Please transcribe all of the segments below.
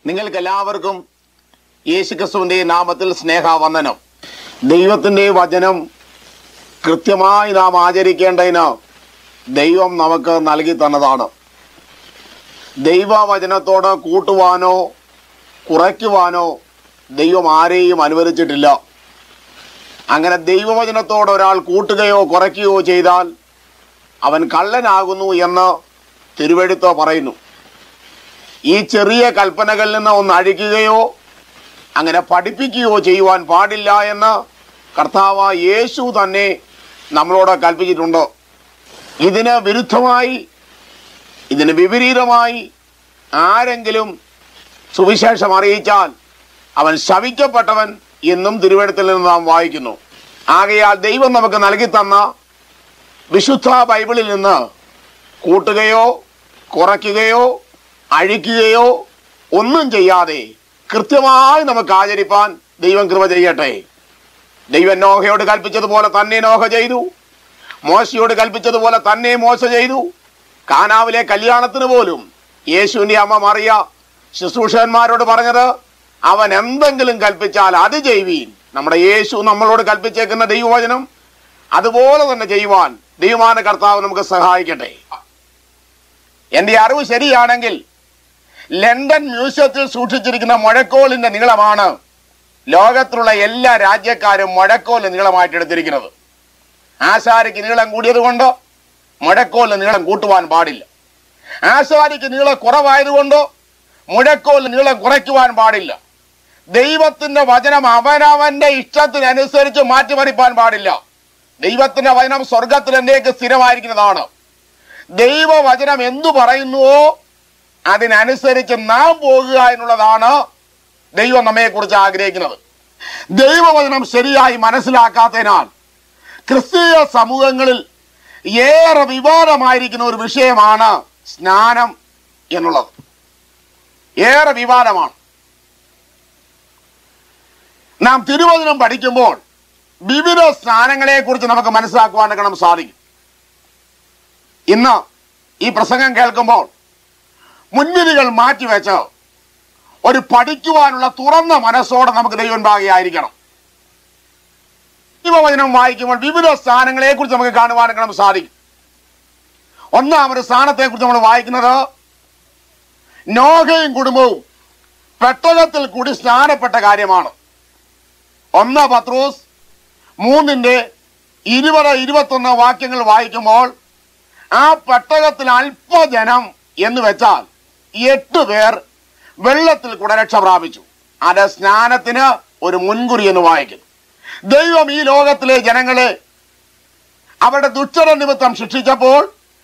നിങ്ങൾക്ക് എല്ലാവർക്കും യേശുക്രിസ്തുവിന്റെ നാമത്തിൽ സ്നേഹവന്ദനം ദൈവത്തിന്റെ വചനം കൃത്യമായി നാം ആചരിക്കേണ്ടതിന് ദൈവം നമുക്ക് നൽകി തന്നതാണ് ദൈവവചനത്തോട് കൂട്ടുവാനോ കുറയ്ക്കുവാനോ ദൈവം ആരെയും അനുവദിച്ചിട്ടില്ല അങ്ങനെ ദൈവവചനത്തോട് ഒരാൾ കൂട്ടുകയോ കുറയ്ക്കുകയോ ചെയ്താൽ അവൻ കള്ളനാകുന്നു എന്ന് തിരുവെടുത്ത് പറയുന്നു ഈ ചെറിയ കൽപ്പനകളിൽ നിന്ന് ഒന്ന് അഴിക്കുകയോ അങ്ങനെ പഠിപ്പിക്കുകയോ ചെയ്യുവാൻ പാടില്ല എന്ന് കർത്താവ് യേശു തന്നെ നമ്മളോട് കൽപ്പിച്ചിട്ടുണ്ട് ഇതിന് വിരുദ്ധമായി ഇതിന് വിപരീതമായി ആരെങ്കിലും സുവിശേഷം അറിയിച്ചാൽ അവൻ ശവിക്കപ്പെട്ടവൻ എന്നും തിരുവഴുത്തിൽ നിന്ന് നാം വായിക്കുന്നു ആകയാൽ ദൈവം നമുക്ക് നൽകി തന്ന വിശുദ്ധ ബൈബിളിൽ നിന്ന് കൂട്ടുകയോ കുറയ്ക്കുകയോ അഴിക്കുകയോ ഒന്നും ചെയ്യാതെ കൃത്യമായി നമുക്ക് ആചരിപ്പാൻ ദൈവം കൃപ ചെയ്യട്ടെ ദൈവം നോഹയോട് കൽപ്പിച്ചതുപോലെ തന്നെ നോഹ ചെയ്തു മോശയോട് കൽപ്പിച്ചതുപോലെ തന്നെ മോശ ചെയ്തു കാനാവിലെ കല്യാണത്തിന് പോലും യേശുവിന്റെ അമ്മ മറിയ ശുശ്രൂഷകന്മാരോട് പറഞ്ഞത് അവൻ എന്തെങ്കിലും കൽപ്പിച്ചാൽ അത് ചെയ്യുവീൻ നമ്മുടെ യേശു നമ്മളോട് കൽപ്പിച്ചേക്കുന്ന ദൈവവചനം അതുപോലെ തന്നെ ചെയ്യുവാൻ ദൈവമാന കർത്താവ് നമുക്ക് സഹായിക്കട്ടെ എന്റെ അറിവ് ശരിയാണെങ്കിൽ ലണ്ടൻ മ്യൂസിയത്തിൽ സൂക്ഷിച്ചിരിക്കുന്ന മുഴക്കോലിന്റെ നീളമാണ് ലോകത്തിലുള്ള എല്ലാ രാജ്യക്കാരും മുഴക്കോല് നീളമായിട്ട് എടുത്തിരിക്കുന്നത് ആശാരിക്ക് നീളം കൂടിയത് കൊണ്ട് മുഴക്കോലിന് നീളം കൂട്ടുവാൻ പാടില്ല ആശാരിക്ക് നീളം കുറവായതുകൊണ്ട് മുഴക്കോലിന് നീളം കുറയ്ക്കുവാൻ പാടില്ല ദൈവത്തിന്റെ വചനം അവനവന്റെ ഇഷ്ടത്തിനനുസരിച്ച് മാറ്റിമറിപ്പാൻ പാടില്ല ദൈവത്തിന്റെ വചനം സ്വർഗത്തിൽ എന്നേക്ക് സ്ഥിരമായിരിക്കുന്നതാണ് ദൈവവചനം എന്തു പറയുന്നുവോ അതിനനുസരിച്ച് നാം പോകുക എന്നുള്ളതാണ് ദൈവം നമ്മെക്കുറിച്ച് ആഗ്രഹിക്കുന്നത് ദൈവവചനം ശരിയായി മനസ്സിലാക്കാത്തതിനാൽ ക്രിസ്തീയ സമൂഹങ്ങളിൽ ഏറെ വിവാദമായിരിക്കുന്ന ഒരു വിഷയമാണ് സ്നാനം എന്നുള്ളത് ഏറെ വിവാദമാണ് നാം തിരുവചനം പഠിക്കുമ്പോൾ വിവിധ സ്നാനങ്ങളെ കുറിച്ച് നമുക്ക് മനസ്സിലാക്കുവാനൊക്കെ നമുക്ക് സാധിക്കും ഇന്ന് ഈ പ്രസംഗം കേൾക്കുമ്പോൾ മുൻവിധികൾ മാറ്റിവെച്ച് ഒരു പഠിക്കുവാനുള്ള തുറന്ന മനസ്സോടെ നമുക്ക് ദൈവൻഭാഗിയായിരിക്കണം ദൈവവചനം വായിക്കുമ്പോൾ വിവിധ സ്ഥാനങ്ങളെ കുറിച്ച് നമുക്ക് കാണുവാനൊക്കെ നമുക്ക് സാധിക്കും ഒന്നാമത് സ്ഥാനത്തെ കുറിച്ച് നമ്മൾ വായിക്കുന്നത് നോഹയും കുടുംബവും പെട്ടകത്തിൽ കൂടി സ്നാനപ്പെട്ട കാര്യമാണ് ഒന്ന് പത്രോസ് മൂന്നിന്റെ ഇരുപത് ഇരുപത്തൊന്ന് വാക്യങ്ങൾ വായിക്കുമ്പോൾ ആ പെട്ടകത്തിൽ അല്പജനം എന്ന് വെച്ചാൽ എട്ട് പേർ വെള്ളത്തിൽ കൂടെ രക്ഷ പ്രാപിച്ചു അത് സ്നാനത്തിന് ഒരു മുൻകുറി എന്ന് വായിക്കുന്നു ദൈവം ഈ ലോകത്തിലെ ജനങ്ങളെ അവരുടെ ദുഷ്ടത നിമിത്തം ശിക്ഷിച്ചപ്പോൾ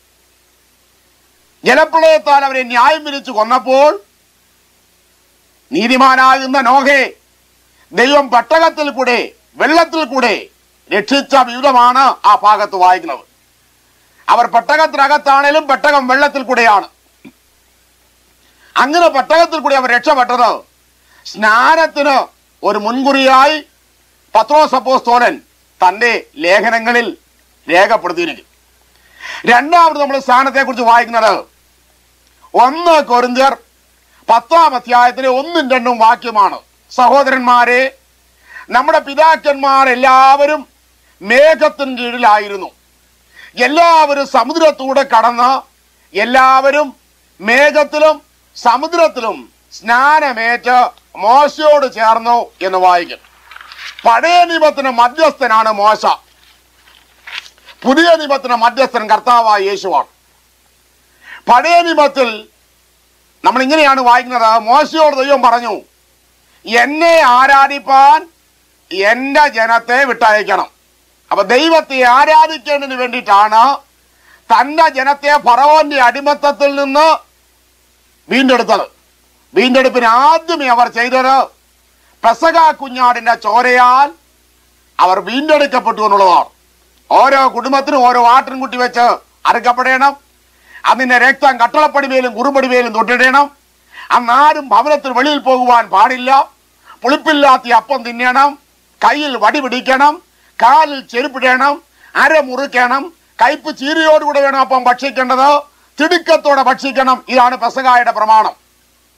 ജലപ്രളയത്താൽ അവരെ ന്യായം വിരിച്ചു കൊന്നപ്പോൾ നീതിമാനാകുന്ന നോഹെ ദൈവം പട്ടകത്തിൽ കൂടെ വെള്ളത്തിൽ കൂടെ രക്ഷിച്ച വിധമാണ് ആ ഭാഗത്ത് വായിക്കുന്നത് അവർ പെട്ടകത്തിനകത്താണേലും പെട്ടകം വെള്ളത്തിൽ കൂടെയാണ് അങ്ങനെ പെട്ടകത്തിൽ കൂടി അവർ രക്ഷപ്പെട്ടത് സ്നാനത്തിന് ഒരു മുൻകുറിയായി പത്രോസപ്പോസ്തോലൻ തന്റെ ലേഖനങ്ങളിൽ രേഖപ്പെടുത്തിയിരിക്കും രണ്ടാമത് നമ്മൾ സ്ഥാനത്തെ കുറിച്ച് വായിക്കുന്നത് ഒന്ന് കൊരിന്ത്യർ പത്താം അധ്യായത്തിലെ ഒന്നും രണ്ടും വാക്യമാണ് സഹോദരന്മാരെ നമ്മുടെ പിതാക്കന്മാർ എല്ലാവരും മേഘത്തിന് കീഴിലായിരുന്നു എല്ലാവരും സമുദ്രത്തൂടെ കടന്ന് എല്ലാവരും മേഘത്തിലും സമുദ്രത്തിലും സ്നാനമേറ്റ് മോശയോട് ചേർന്നു എന്ന് വായിക്കും പഴയ നിയമത്തിന് മധ്യസ്ഥനാണ് മോശ പുതിയ നിയമത്തിന് മധ്യസ്ഥൻ കർത്താവായ യേശുവാണ് പഴയ നിയമത്തിൽ നമ്മൾ ഇങ്ങനെയാണ് വായിക്കുന്നത് മോശയോട് ദൈവം പറഞ്ഞു എന്നെ ആരാധിപ്പാൻ എന്റെ ജനത്തെ വിട്ടയക്കണം അപ്പൊ ദൈവത്തെ ആരാധിക്കേണ്ടതിന് വേണ്ടിയിട്ടാണ് തന്റെ ജനത്തെ ഫറവോന്റെ അടിമത്തത്തിൽ നിന്ന് വീണ്ടെടുത്തത് വീണ്ടെടുപ്പിന് ആദ്യമേ അവർ ചെയ്തത് പെസക കുഞ്ഞാടിന്റെ ചോരയാൽ അവർ വീണ്ടെടുക്കപ്പെട്ടു എന്നുള്ളതാണ് ഓരോ കുടുംബത്തിനും ഓരോ ആട്ടിൻകുട്ടി വെച്ച് അറുക്കപ്പെടണം അതിന്റെ രക്തം കട്ടളപ്പടിമേലും കുറുപടിമേലും തൊട്ടിടണം അന്ന് ആരും ഭവനത്തിൽ വെളിയിൽ പോകുവാൻ പാടില്ല പുളിപ്പില്ലാത്ത അപ്പം തിന്നണം കയ്യിൽ വടി പിടിക്കണം കാലിൽ ചെരുപ്പിടണം അര മുറിക്കണം കയ്പ് ചീരയോടുകൂടെ വേണം അപ്പം ഭക്ഷിക്കേണ്ടത് തിടുക്കത്തോടെ ഭക്ഷിക്കണം ഇതാണ് പെസകായുടെ പ്രമാണം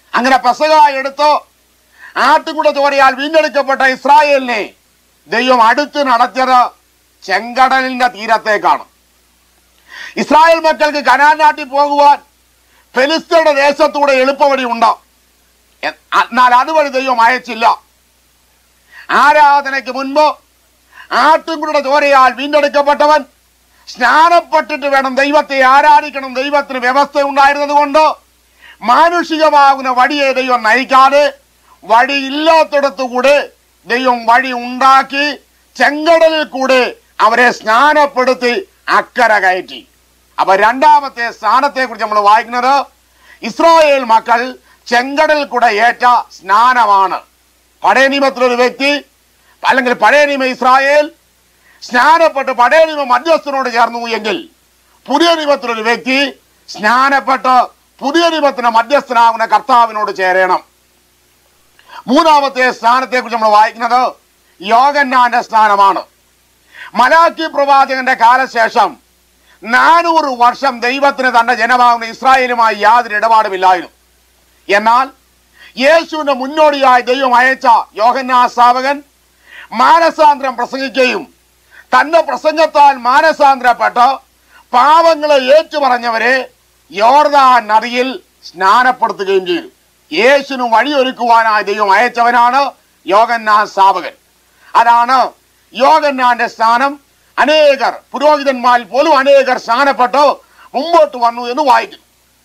അങ്ങനെ പെസക എടുത്ത് ആട്ടുകുട ചോരയാൽ വീണ്ടെടുക്കപ്പെട്ട ഇസ്രായേലിനെ ദൈവം അടുത്ത് നടത്തിയത് ചെങ്കടലിന്റെ തീരത്തേക്കാണ് ഇസ്രായേൽ മക്കൾക്ക് കനാൻ നാട്ടിൽ പോകുവാൻ ഫെലിസ്തയുടെ ദേശത്തൂടെ എളുപ്പവഴി ഉണ്ട് എ- എന്നാൽ അതുവഴി ദൈവം അയച്ചില്ല ആരാധനയ്ക്ക് മുൻപ് ആട്ടുംകുടിയുടെ ചോരയാൽ വീണ്ടെടുക്കപ്പെട്ടവൻ സ്നാനപ്പെട്ടിട്ട് വേണം ദൈവത്തെ ആരാധിക്കണം ദൈവത്തിന് വ്യവസ്ഥ ഉണ്ടായിരുന്നത് കൊണ്ട് മാനുഷികമാകുന്ന വഴിയെ ദൈവം നയിക്കാതെ വഴിയില്ലാത്തിടത്തു കൂടെ ദൈവം വഴി ഉണ്ടാക്കി ചെങ്കടലിൽ കൂടെ അവരെ സ്നാനപ്പെടുത്തി അക്കര കയറ്റി അപ്പൊ രണ്ടാമത്തെ സ്ഥാനത്തെ കുറിച്ച് നമ്മൾ വായിക്കുന്നത് ഇസ്രായേൽ മക്കൾ ചെങ്കടലിൽ കൂടെ ഏറ്റ സ്നാനമാണ് പഴയ നിയമത്തിലൊരു വ്യക്തി അല്ലെങ്കിൽ പഴയ നിയമ ഇസ്രായേൽ സ്നാനപ്പെട്ട് പഴയ നിയമ മധ്യസ്ഥനോട് ചേർന്നു എങ്കിൽ പുതിയ നിയമത്തിലൊരു വ്യക്തി സ്നാനപ്പെട്ട് പുതിയ നിയമത്തിന് മധ്യസ്ഥനാകുന്ന കർത്താവിനോട് ചേരണം മൂന്നാമത്തെ സ്ഥാനത്തെ കുറിച്ച് നമ്മൾ വായിക്കുന്നത് യോഗന്നാന്റെ സ്ഥാനമാണ് മലാക്കി പ്രവാചകന്റെ കാലശേഷം നാനൂറ് വർഷം ദൈവത്തിന് തന്റെ ജനമാകുന്ന ഇസ്രായേലുമായി യാതൊരു ഇടപാടുമില്ലായിരുന്നു എന്നാൽ യേശുവിന്റെ മുന്നോടിയായി ദൈവം അയച്ച യോഹന്നാ സ്ഥാപകൻ മാനസാന്തരം പ്രസംഗിക്കുകയും തന്റെ പ്രസംഗത്താൽ മാനസാന്തരപ്പെട്ട് പാവങ്ങളെ ഏറ്റുപറഞ്ഞവരെ യോർദാൻ നദിയിൽ സ്നാനപ്പെടുത്തുകയും ചെയ്തു യേശുവിന് വഴിയൊരുക്കുവാനായി ദൈവം അയച്ചവനാണ് യോഗന്നാൻ സ്ഥാപകൻ അതാണ് യോഗന്നാന്റെ സ്ഥാനം അനേകർ പുരോഹിതന്മാരിൽ പോലും അനേകർ സ്നാനപ്പെട്ട് മുമ്പോട്ട് വന്നു എന്ന് വായിക്കുന്നു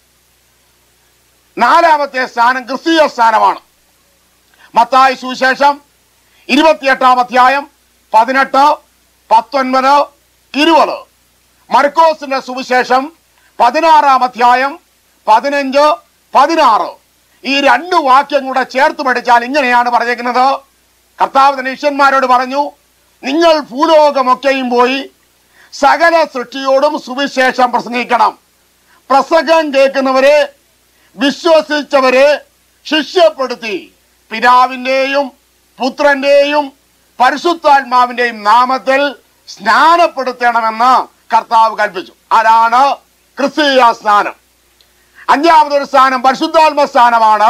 നാലാമത്തെ സ്ഥാനം ക്രിസ്തീയ സ്ഥാനമാണ് മത്തായി സുവിശേഷം ഇരുപത്തിയെട്ടാം അധ്യായം പതിനെട്ട് പത്തൊൻപത് ഇരുപത് മർക്കോസിന്റെ സുവിശേഷം പതിനാറാം അധ്യായം പതിനഞ്ച് പതിനാറ് ഈ രണ്ട് വാക്യം കൂടെ ചേർത്ത് പഠിച്ചാൽ ഇങ്ങനെയാണ് പറഞ്ഞേക്കുന്നത് കർത്താവ് തന്റെ ശിഷ്യന്മാരോട് പറഞ്ഞു നിങ്ങൾ ഭൂലോകമൊക്കെയും പോയി സകല സൃഷ്ടിയോടും സുവിശേഷം പ്രസംഗിക്കണം പ്രസംഗം കേൾക്കുന്നവരെ വിശ്വസിച്ചവരെ ശിഷ്യപ്പെടുത്തി പിതാവിന്റെയും പുത്രന്റെയും പരിശുദ്ധാത്മാവിന്റെയും നാമത്തിൽ സ്നാനപ്പെടുത്തണമെന്ന് കർത്താവ് കൽപ്പിച്ചു അതാണ് ക്രിസ്തീയ സ്നാനം അഞ്ചാമതൊരു സ്ഥാനം പരിശുദ്ധാത്മ സ്ഥാനമാണ്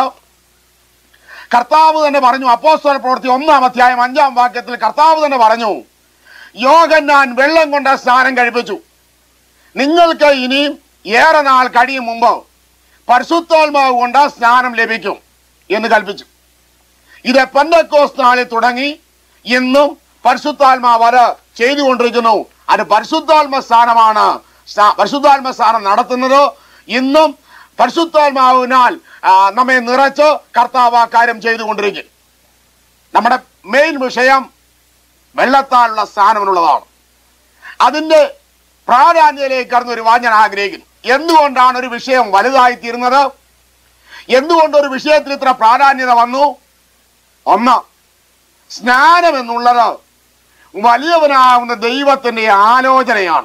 കർത്താവ് തന്നെ പറഞ്ഞു അപ്പോസ്തല പ്രവൃത്തി ഒന്നാം അധ്യായം അഞ്ചാം വാക്യത്തിൽ കർത്താവ് തന്നെ പറഞ്ഞു യോഗന്നാൻ വെള്ളം കൊണ്ട് സ്നാനം കഴിപ്പിച്ചു നിങ്ങൾക്ക് ഇനിയും ഏറെ നാൾ കഴിയും മുമ്പ് പരിശുദ്ധാത്മാവ് കൊണ്ട് സ്നാനം ലഭിക്കും എന്ന് കൽപ്പിച്ചു ഇത് പെന്തക്കോസ് നാളിൽ തുടങ്ങി ഇന്നും പരിശുദ്ധാത്മാവ് അത് ചെയ്തുകൊണ്ടിരിക്കുന്നു അത് പരിശുദ്ധാത്മ സ്ഥാനമാണ് സ്നാ- പരിശുദ്ധാത്മ സ്ഥാനം നടത്തുന്നത് ഇന്നും പരിശുദ്ധാത്മാവിനാൽ ആ, നമ്മെ നിറച്ച് കർത്താവ് ആ കാര്യം ചെയ്തുകൊണ്ടിരിക്കും നമ്മുടെ മെയിൻ വിഷയം വെള്ളത്താലുള്ള സ്ഥാനമെന്നുള്ളതാണ് അതിന്റെ പ്രാധാന്യത്തിലേക്ക് കടന്ന് ഒരു ഞാൻ ആഗ്രഹിക്കുന്നു എന്തുകൊണ്ടാണ് ഒരു വിഷയം വലുതായി തീരുന്നത് എന്തുകൊണ്ട് ഒരു വിഷയത്തിൽ ഇത്ര പ്രാധാന്യത വന്നു ഒന്ന് സ്നാനം എന്നുള്ളത് വലിയവനാകുന്ന ദൈവത്തിന്റെ ആലോചനയാണ്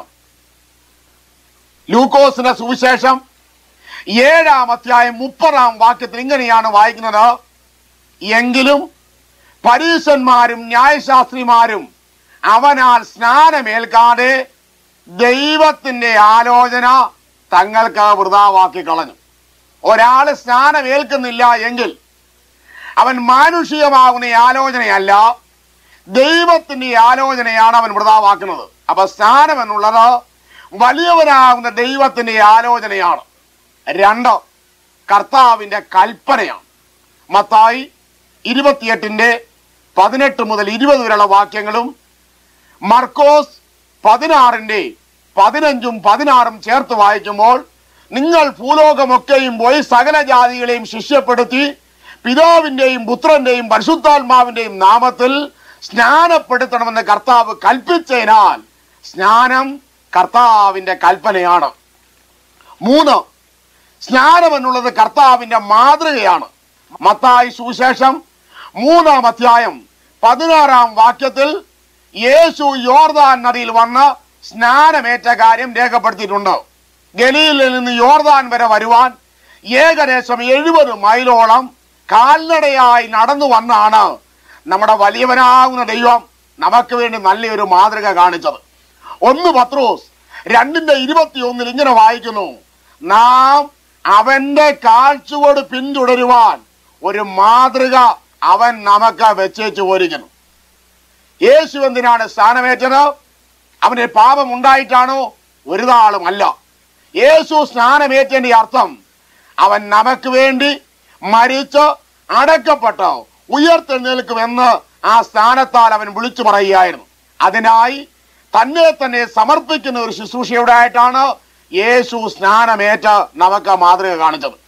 ലൂക്കോസിന്റെ സുവിശേഷം ഏഴാം അധ്യായം മുപ്പതാം വാക്യത്തിൽ ഇങ്ങനെയാണ് വായിക്കുന്നത് എങ്കിലും പരീശന്മാരും ന്യായശാസ്ത്രിമാരും അവനാൽ സ്നാനമേൽക്കാതെ ദൈവത്തിന്റെ ആലോചന തങ്ങൾക്ക് വൃതാവാക്കി കളഞ്ഞു ഒരാൾ സ്നാനമേൽക്കുന്നില്ല എങ്കിൽ അവൻ മാനുഷികമാകുന്ന ആലോചനയല്ല ദൈവത്തിന്റെ ആലോചനയാണ് അവൻ വൃതാവാക്കുന്നത് അപ്പൊ സ്നാനം എന്നുള്ളത് വലിയവനാകുന്ന ദൈവത്തിന്റെ ആലോചനയാണ് രണ്ട് കർത്താവിന്റെ കൽപ്പനയാണ് മത്തായി ഇരുപത്തിയെട്ടിന്റെ പതിനെട്ട് മുതൽ ഇരുപത് വരെയുള്ള വാക്യങ്ങളും മർക്കോസ് പതിനാറിന്റെ പതിനഞ്ചും പതിനാറും ചേർത്ത് വായിക്കുമ്പോൾ നിങ്ങൾ ഭൂലോകമൊക്കെയും പോയി സകല ജാതികളെയും ശിഷ്യപ്പെടുത്തി പിതാവിന്റെയും പുത്രന്റെയും പരിശുദ്ധാത്മാവിന്റെയും നാമത്തിൽ സ്നാനപ്പെടുത്തണമെന്ന് കർത്താവ് കൽപ്പിച്ചതിനാൽ സ്നാനം കർത്താവിന്റെ കൽപ്പനയാണ് മൂന്ന് സ്നാനം എന്നുള്ളത് കർത്താവിന്റെ മാതൃകയാണ് മത്തായി സുവിശേഷം മൂന്നാം അധ്യായം പതിനാറാം വാക്യത്തിൽ യേശു യോർദാൻ നദിയിൽ വന്ന് സ്നാനമേറ്റ കാര്യം രേഖപ്പെടുത്തിയിട്ടുണ്ട് ഗലീലിൽ നിന്ന് യോർദാൻ വരെ വരുവാൻ ഏകദേശം എഴുപത് മൈലോളം കാൽനടയായി നടന്നു വന്നാണ് നമ്മുടെ വലിയവനാകുന്ന ദൈവം നമുക്ക് വേണ്ടി നല്ലൊരു മാതൃക കാണിച്ചത് ഒന്ന് പത്രോസ് രണ്ടിന്റെ ഇരുപത്തിയൊന്നിൽ ഇങ്ങനെ വായിക്കുന്നു നാം അവന്റെ കാഴ്ചയോട് പിന്തുടരുവാൻ ഒരു മാതൃക അവൻ നമുക്ക് വെച്ചേച്ചു പോരിക്കുന്നു യേശു എന്തിനാണ് സ്ഥാനമേറ്റത് അവന് പാപം ഉണ്ടായിട്ടാണോ ഒരു നാളും അല്ല യേശു സ്നാനമേറ്റതിന്റെ അർത്ഥം അവൻ നമുക്ക് വേണ്ടി മരിച്ച് അടക്കപ്പെട്ട് ഉയർത്തെഴുന്നേൽക്കുമെന്ന് ആ സ്ഥാനത്താൽ അവൻ വിളിച്ചു പറയുകയായിരുന്നു അതിനായി തന്നെ തന്നെ സമർപ്പിക്കുന്ന ഒരു ശുശ്രൂഷയുടെ ആയിട്ടാണ് യേശു സ്നാനമേറ്റ് നമുക്ക് മാതൃക കാണിച്ചത്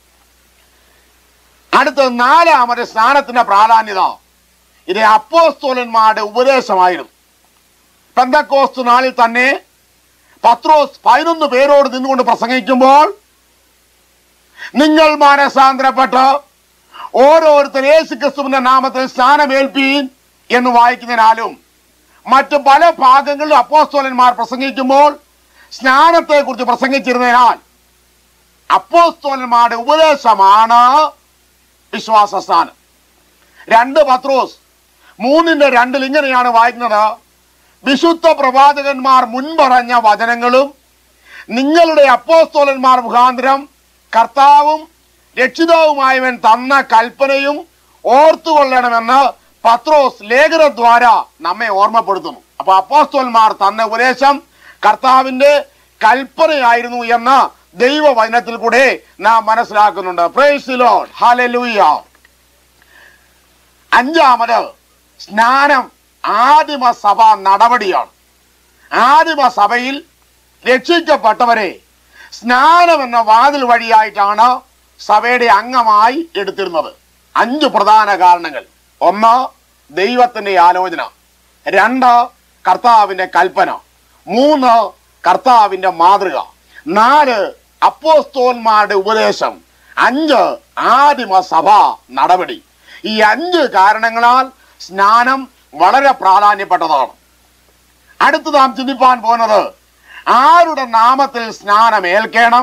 അടുത്ത നാലാമത് സ്നാനത്തിന്റെ പ്രാധാന്യത ഇത് അപ്പോസ്തോലന്മാരുടെ ഉപദേശമായിരുന്നു പെന്തക്കോസ്തു നാളിൽ തന്നെ പത്രോസ് പതിനൊന്ന് പേരോട് നിന്നുകൊണ്ട് പ്രസംഗിക്കുമ്പോൾ നിങ്ങൾ മാനസാന്തരപ്പെട്ട് ഓരോരുത്തർ യേശു ക്രിസ്തുവിന്റെ നാമത്തിൽ സ്നാനമേൽപ്പീൻ എന്ന് വായിക്കുന്നതിനാലും മറ്റ് പല ഭാഗങ്ങളിലും അപ്പോസ്തോലന്മാർ പ്രസംഗിക്കുമ്പോൾ സ്നാനത്തെ കുറിച്ച് പ്രസംഗിച്ചിരുന്നതിനാൽ അപ്പോസ്തോലന്മാരുടെ ഉപദേശമാണ് വിശ്വാസ സ്നാനം രണ്ട് പത്രോസ് മൂന്നിന്റെ രണ്ടിൽ ഇങ്ങനെയാണ് വായിക്കുന്നത് വിശുദ്ധ പ്രവാചകന്മാർ മുൻപറഞ്ഞ വചനങ്ങളും നിങ്ങളുടെ അപ്പോസ്തോലന്മാർ മുഖാന്തരം കർത്താവും രക്ഷിതാവുമായവൻ തന്ന കൽപ്പനയും ഓർത്തുകൊള്ളണമെന്ന് പത്രോസ് ലേഖനദ്വാര നമ്മെ ഓർമ്മപ്പെടുത്തുന്നു അപ്പൊ അപ്പോസ്തോലന്മാർ തന്ന ഉപദേശം കർത്താവിന്റെ കൽപ്പനയായിരുന്നു എന്ന് ദൈവവചനത്തിൽ കൂടെ നാം മനസ്സിലാക്കുന്നുണ്ട് പ്രൈസ് ലോഡ് ഹാലലൂയ അഞ്ചാമത് സ്നാനം ആദിമ സഭ നടപടിയാണ് ആദിമ സഭയിൽ രക്ഷിക്കപ്പെട്ടവരെ സ്നാനം എന്ന വാതിൽ വഴിയായിട്ടാണ് സഭയുടെ അംഗമായി എടുത്തിരുന്നത് അഞ്ച് പ്രധാന കാരണങ്ങൾ ഒന്ന് ദൈവത്തിന്റെ ആലോചന രണ്ട് കർത്താവിന്റെ കൽപ്പന മൂന്ന് കർത്താവിന്റെ മാതൃക നാല് അപ്പോസ്തോന്മാരുടെ ഉപദേശം അഞ്ച് ആദിമ സഭ നടപടി ഈ അഞ്ച് കാരണങ്ങളാൽ സ്നാനം വളരെ പ്രാധാന്യപ്പെട്ടതാണ് അടുത്ത് നാം ചിന്തിപ്പാൻ പോകുന്നത് ആരുടെ നാമത്തിൽ സ്നാനം ഏൽക്കണം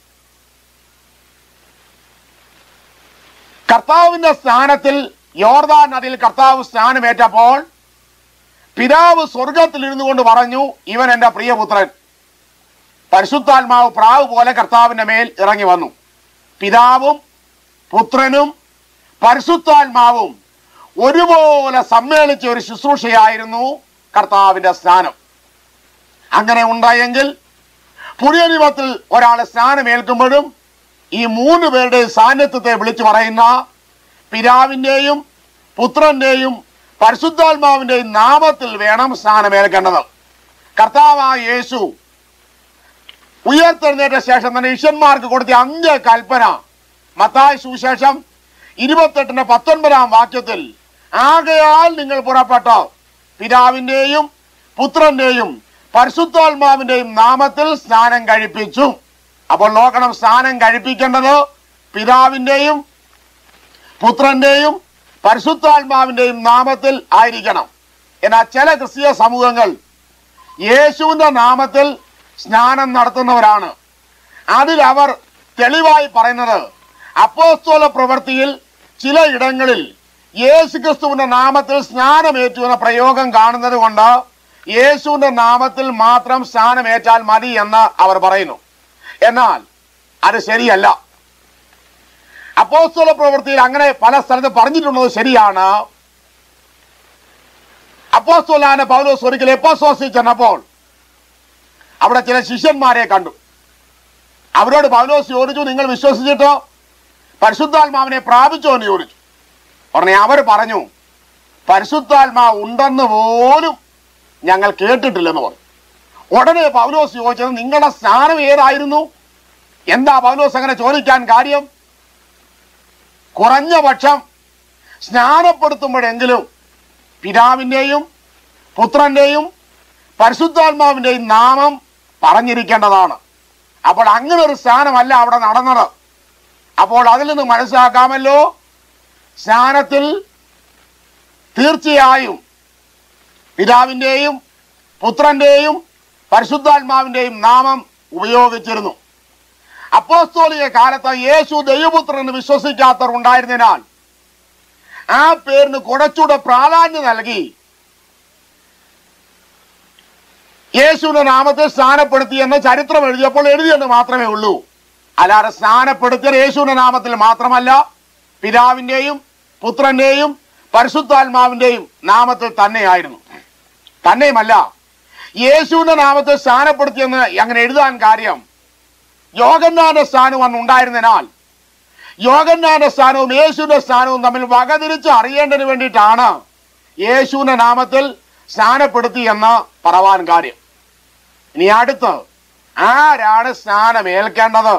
കർത്താവിന്റെ സ്ഥാനത്തിൽ യോർദാൻ നദിയിൽ കർത്താവ് സ്നാനമേറ്റപ്പോൾ പിതാവ് സ്വർഗത്തിൽ ഇരുന്നു കൊണ്ട് പറഞ്ഞു ഇവൻ എന്റെ പ്രിയപുത്രൻ പരിശുദ്ധാത്മാവ് പ്രാവ് പോലെ കർത്താവിന്റെ മേൽ ഇറങ്ങി വന്നു പിതാവും പുത്രനും പരിശുദ്ധാത്മാവും ഒരുപോലെ സമ്മേളിച്ച ഒരു ശുശ്രൂഷയായിരുന്നു കർത്താവിന്റെ സ്നാനം അങ്ങനെ ഉണ്ടായെങ്കിൽ പുതിയ നിയമത്തിൽ ഒരാൾ സ്നാനമേൽക്കുമ്പോഴും ഈ മൂന്ന് പേരുടെ സാന്നിധ്യത്തെ വിളിച്ചു പറയുന്ന പിതാവിന്റെയും പുത്രന്റെയും പരിശുദ്ധാത്മാവിന്റെയും നാമത്തിൽ വേണം സ്നാനമേൽക്കേണ്ടത് കർത്താവായ യേശു ഉയർത്തെഴുന്നേറ്റ ശേഷം തന്നെ ശിഷ്യന്മാർക്ക് കൊടുത്ത അഞ്ച് കൽപ്പന മത്തായ സുവിശേഷം ഇരുപത്തെട്ടിന്റെ പത്തൊൻപതാം വാക്യത്തിൽ ആകയാൽ നിങ്ങൾ പുറപ്പെട്ട് പിതാവിന്റെയും പുത്രന്റെയും പരിശുദ്ധാത്മാവിന്റെയും നാമത്തിൽ സ്നാനം കഴിപ്പിച്ചു അപ്പോൾ നോക്കണം സ്നാനം കഴിപ്പിക്കേണ്ടത് പിതാവിന്റെയും പുത്രന്റെയും പരിശുദ്ധാത്മാവിന്റെയും നാമത്തിൽ ആയിരിക്കണം എന്നാൽ ചില ക്രിസ്തീയ സമൂഹങ്ങൾ യേശുവിന്റെ നാമത്തിൽ സ്നാനം നടത്തുന്നവരാണ് അതിൽ അവർ തെളിവായി പറയുന്നത് അപ്പോസ്തോല പ്രവൃത്തിയിൽ ചില ഇടങ്ങളിൽ യേശു ക്രിസ്തുവിന്റെ നാമത്തിൽ സ്നാനമേറ്റു എന്ന പ്രയോഗം കാണുന്നത് കൊണ്ട് യേശുവിന്റെ നാമത്തിൽ മാത്രം സ്നാനമേറ്റാൽ മതി എന്ന് അവർ പറയുന്നു എന്നാൽ അത് ശരിയല്ല അപ്പോസ്തല പ്രവൃത്തിയിൽ അങ്ങനെ പല സ്ഥലത്ത് പറഞ്ഞിട്ടുള്ളത് ശരിയാണ് അപ്പോസ്തോലാന പൗലോസ് ഒരിക്കൽ എപ്പോസോസിൽ ചെന്നപ്പോൾ അവിടെ ചില ശിഷ്യന്മാരെ കണ്ടു അവരോട് പൗലോസ് ചോദിച്ചു നിങ്ങൾ വിശ്വസിച്ചിട്ടോ പരിശുദ്ധാത്മാവിനെ പ്രാപിച്ചോ എന്ന് ചോദിച്ചു ഉടനെ അവർ പറഞ്ഞു പരിശുദ്ധാത്മാവ് ഉണ്ടെന്ന് പോലും ഞങ്ങൾ കേട്ടിട്ടില്ലെന്ന് പറഞ്ഞു ഉടനെ പൗലോസ് ചോദിച്ചത് നിങ്ങളുടെ സ്നാനം ഏതായിരുന്നു എന്താ പൗലോസ് അങ്ങനെ ചോദിക്കാൻ കാര്യം കുറഞ്ഞ പക്ഷം സ്നാനപ്പെടുത്തുമ്പോഴെങ്കിലും പിതാവിന്റെയും പുത്രന്റെയും പരിശുദ്ധാത്മാവിന്റെയും നാമം പറഞ്ഞിരിക്കേണ്ടതാണ് അപ്പോൾ അങ്ങനെ ഒരു സ്നാനമല്ല അവിടെ നടന്നത് അപ്പോൾ അതിൽ നിന്ന് മനസ്സിലാക്കാമല്ലോ സ്നാനത്തിൽ തീർച്ചയായും പിതാവിന്റെയും പുത്രന്റെയും പരിശുദ്ധാത്മാവിന്റെയും നാമം ഉപയോഗിച്ചിരുന്നു അപ്പോസ്തോലിക കാലത്ത് യേശു ദൈവപുത്രൻ എന്ന് വിശ്വസിക്കാത്തവർ ഉണ്ടായിരുന്നതിനാൽ ആ പേരിന് കുറച്ചുകൂടെ പ്രാധാന്യം നൽകി യേശുവിന്റെ നാമത്തെ സ്ഥാനപ്പെടുത്തി എന്ന ചരിത്രം എഴുതിയപ്പോൾ എഴുതിയെന്ന് മാത്രമേ ഉള്ളൂ അല്ലാതെ സ്നാനപ്പെടുത്തിയത് യേശുവിന്റെ നാമത്തിൽ മാത്രമല്ല പിതാവിന്റെയും പുത്രന്റെയും പരിശുദ്ധാത്മാവിന്റെയും നാമത്തിൽ തന്നെയായിരുന്നു തന്നെയുമല്ല യേശുവിന്റെ നാമത്തിൽ സ്ഥാനപ്പെടുത്തിയെന്ന് അങ്ങനെ എഴുതാൻ കാര്യം യോഗന്നാന്റെ സ്ഥാനം അന്ന് ഉണ്ടായിരുന്നതിനാൽ യോഗന്നാന്റെ സ്ഥാനവും യേശുവിന്റെ സ്ഥാനവും തമ്മിൽ വകതിരിച്ച് അറിയേണ്ടതിന് വേണ്ടിയിട്ടാണ് യേശുവിന്റെ നാമത്തിൽ സ്നാനപ്പെടുത്തി എന്ന് പറവാൻ കാര്യം ഇനി അടുത്ത് ആരാണ് സ്നാനമേൽക്കേണ്ടത്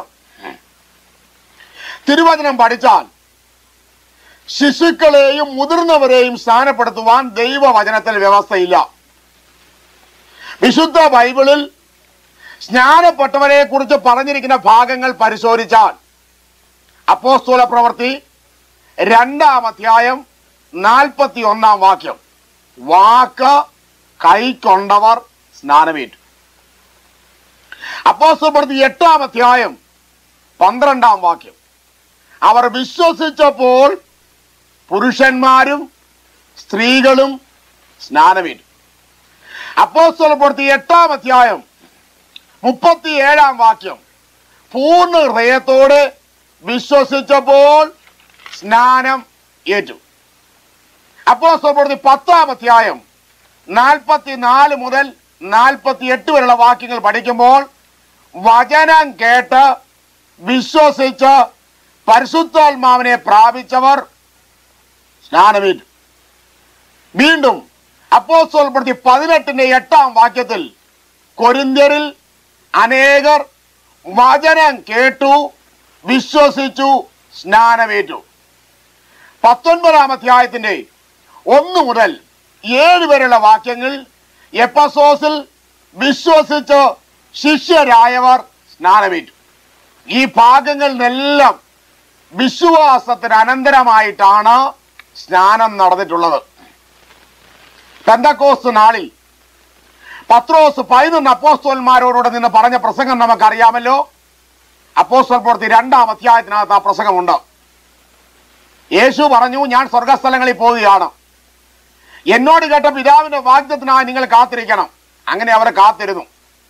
തിരുവചനം പഠിച്ചാൽ ശിശുക്കളെയും മുതിർന്നവരെയും സ്ഥാനപ്പെടുത്തുവാൻ ദൈവവചനത്തിൽ വ്യവസ്ഥയില്ല വിശുദ്ധ ബൈബിളിൽ സ്നാനപ്പെട്ടവരെ കുറിച്ച് പറഞ്ഞിരിക്കുന്ന ഭാഗങ്ങൾ പരിശോധിച്ചാൽ അപ്പോസ്തോല പ്രവൃത്തി രണ്ടാം അധ്യായം നാൽപ്പത്തി ഒന്നാം വാക്യം വാക്ക് കൈക്കൊണ്ടവർ സ്നാനമേറ്റു അപ്പോസ്തല പ്രവൃത്തി എട്ടാം അധ്യായം പന്ത്രണ്ടാം വാക്യം അവർ വിശ്വസിച്ചപ്പോൾ പുരുഷന്മാരും സ്ത്രീകളും സ്നാനമേറ്റു അപ്പോസ്തല പ്രവൃത്തി എട്ടാം അധ്യായം മുപ്പത്തിയേഴാം വാക്യം പൂർണ്ണ ഹൃദയത്തോടെ വിശ്വസിച്ചപ്പോൾ സ്നാനം ഏറ്റു അപ്പോസ്തല പ്രവൃത്തി പത്താം അധ്യായം നാൽപ്പത്തിനാല് മുതൽ നാൽപ്പത്തി എട്ട് വരെയുള്ള വാക്യങ്ങൾ പഠിക്കുമ്പോൾ വചനം കേട്ട് വിശ്വസിച്ച് പരിശുദ്ധാത്മാവിനെ പ്രാപിച്ചവർ സ്നാനമേറ്റു വീണ്ടും അപ്പോസ്തല പ്രവൃത്തി പതിനെട്ടിന്റെ എട്ടാം വാക്യത്തിൽ കൊരിന്ത്യരിൽ അനേകർ വചനം കേട്ടു വിശ്വസിച്ചു സ്നാനമേറ്റു പത്തൊൻപതാം അധ്യായത്തിന്റെ ഒന്ന് മുതൽ ഏഴ് വരെയുള്ള വാക്യങ്ങൾ എപ്പസോസിൽ വിശ്വസിച്ച് ശിഷ്യരായവർ സ്നാനമേറ്റു ഈ ഭാഗങ്ങളിലെല്ലാം വിശ്വാസത്തിന് അനന്തരമായിട്ടാണ് സ്നാനം നടന്നിട്ടുള്ളത് പെന്തക്കോസ് നാളിൽ പത്രോസ് പതിനൊന്ന് അപ്പോസ്തോന്മാരോട് നിന്ന് പറഞ്ഞ പ്രസംഗം നമുക്കറിയാമല്ലോ അപ്പോസ്തോൽ പ്രവൃത്തി രണ്ടാം അധ്യായത്തിനകത്ത് ആ പ്രസംഗമുണ്ട് യേശു പറഞ്ഞു ഞാൻ സ്വർഗസ്ഥലങ്ങളിൽ പോവുകയാണ് എന്നോട് കേട്ട പിതാവിന്റെ വാഗ്ദത്തിനായി നിങ്ങൾ കാത്തിരിക്കണം അങ്ങനെ അവർ കാത്തിരുന്നു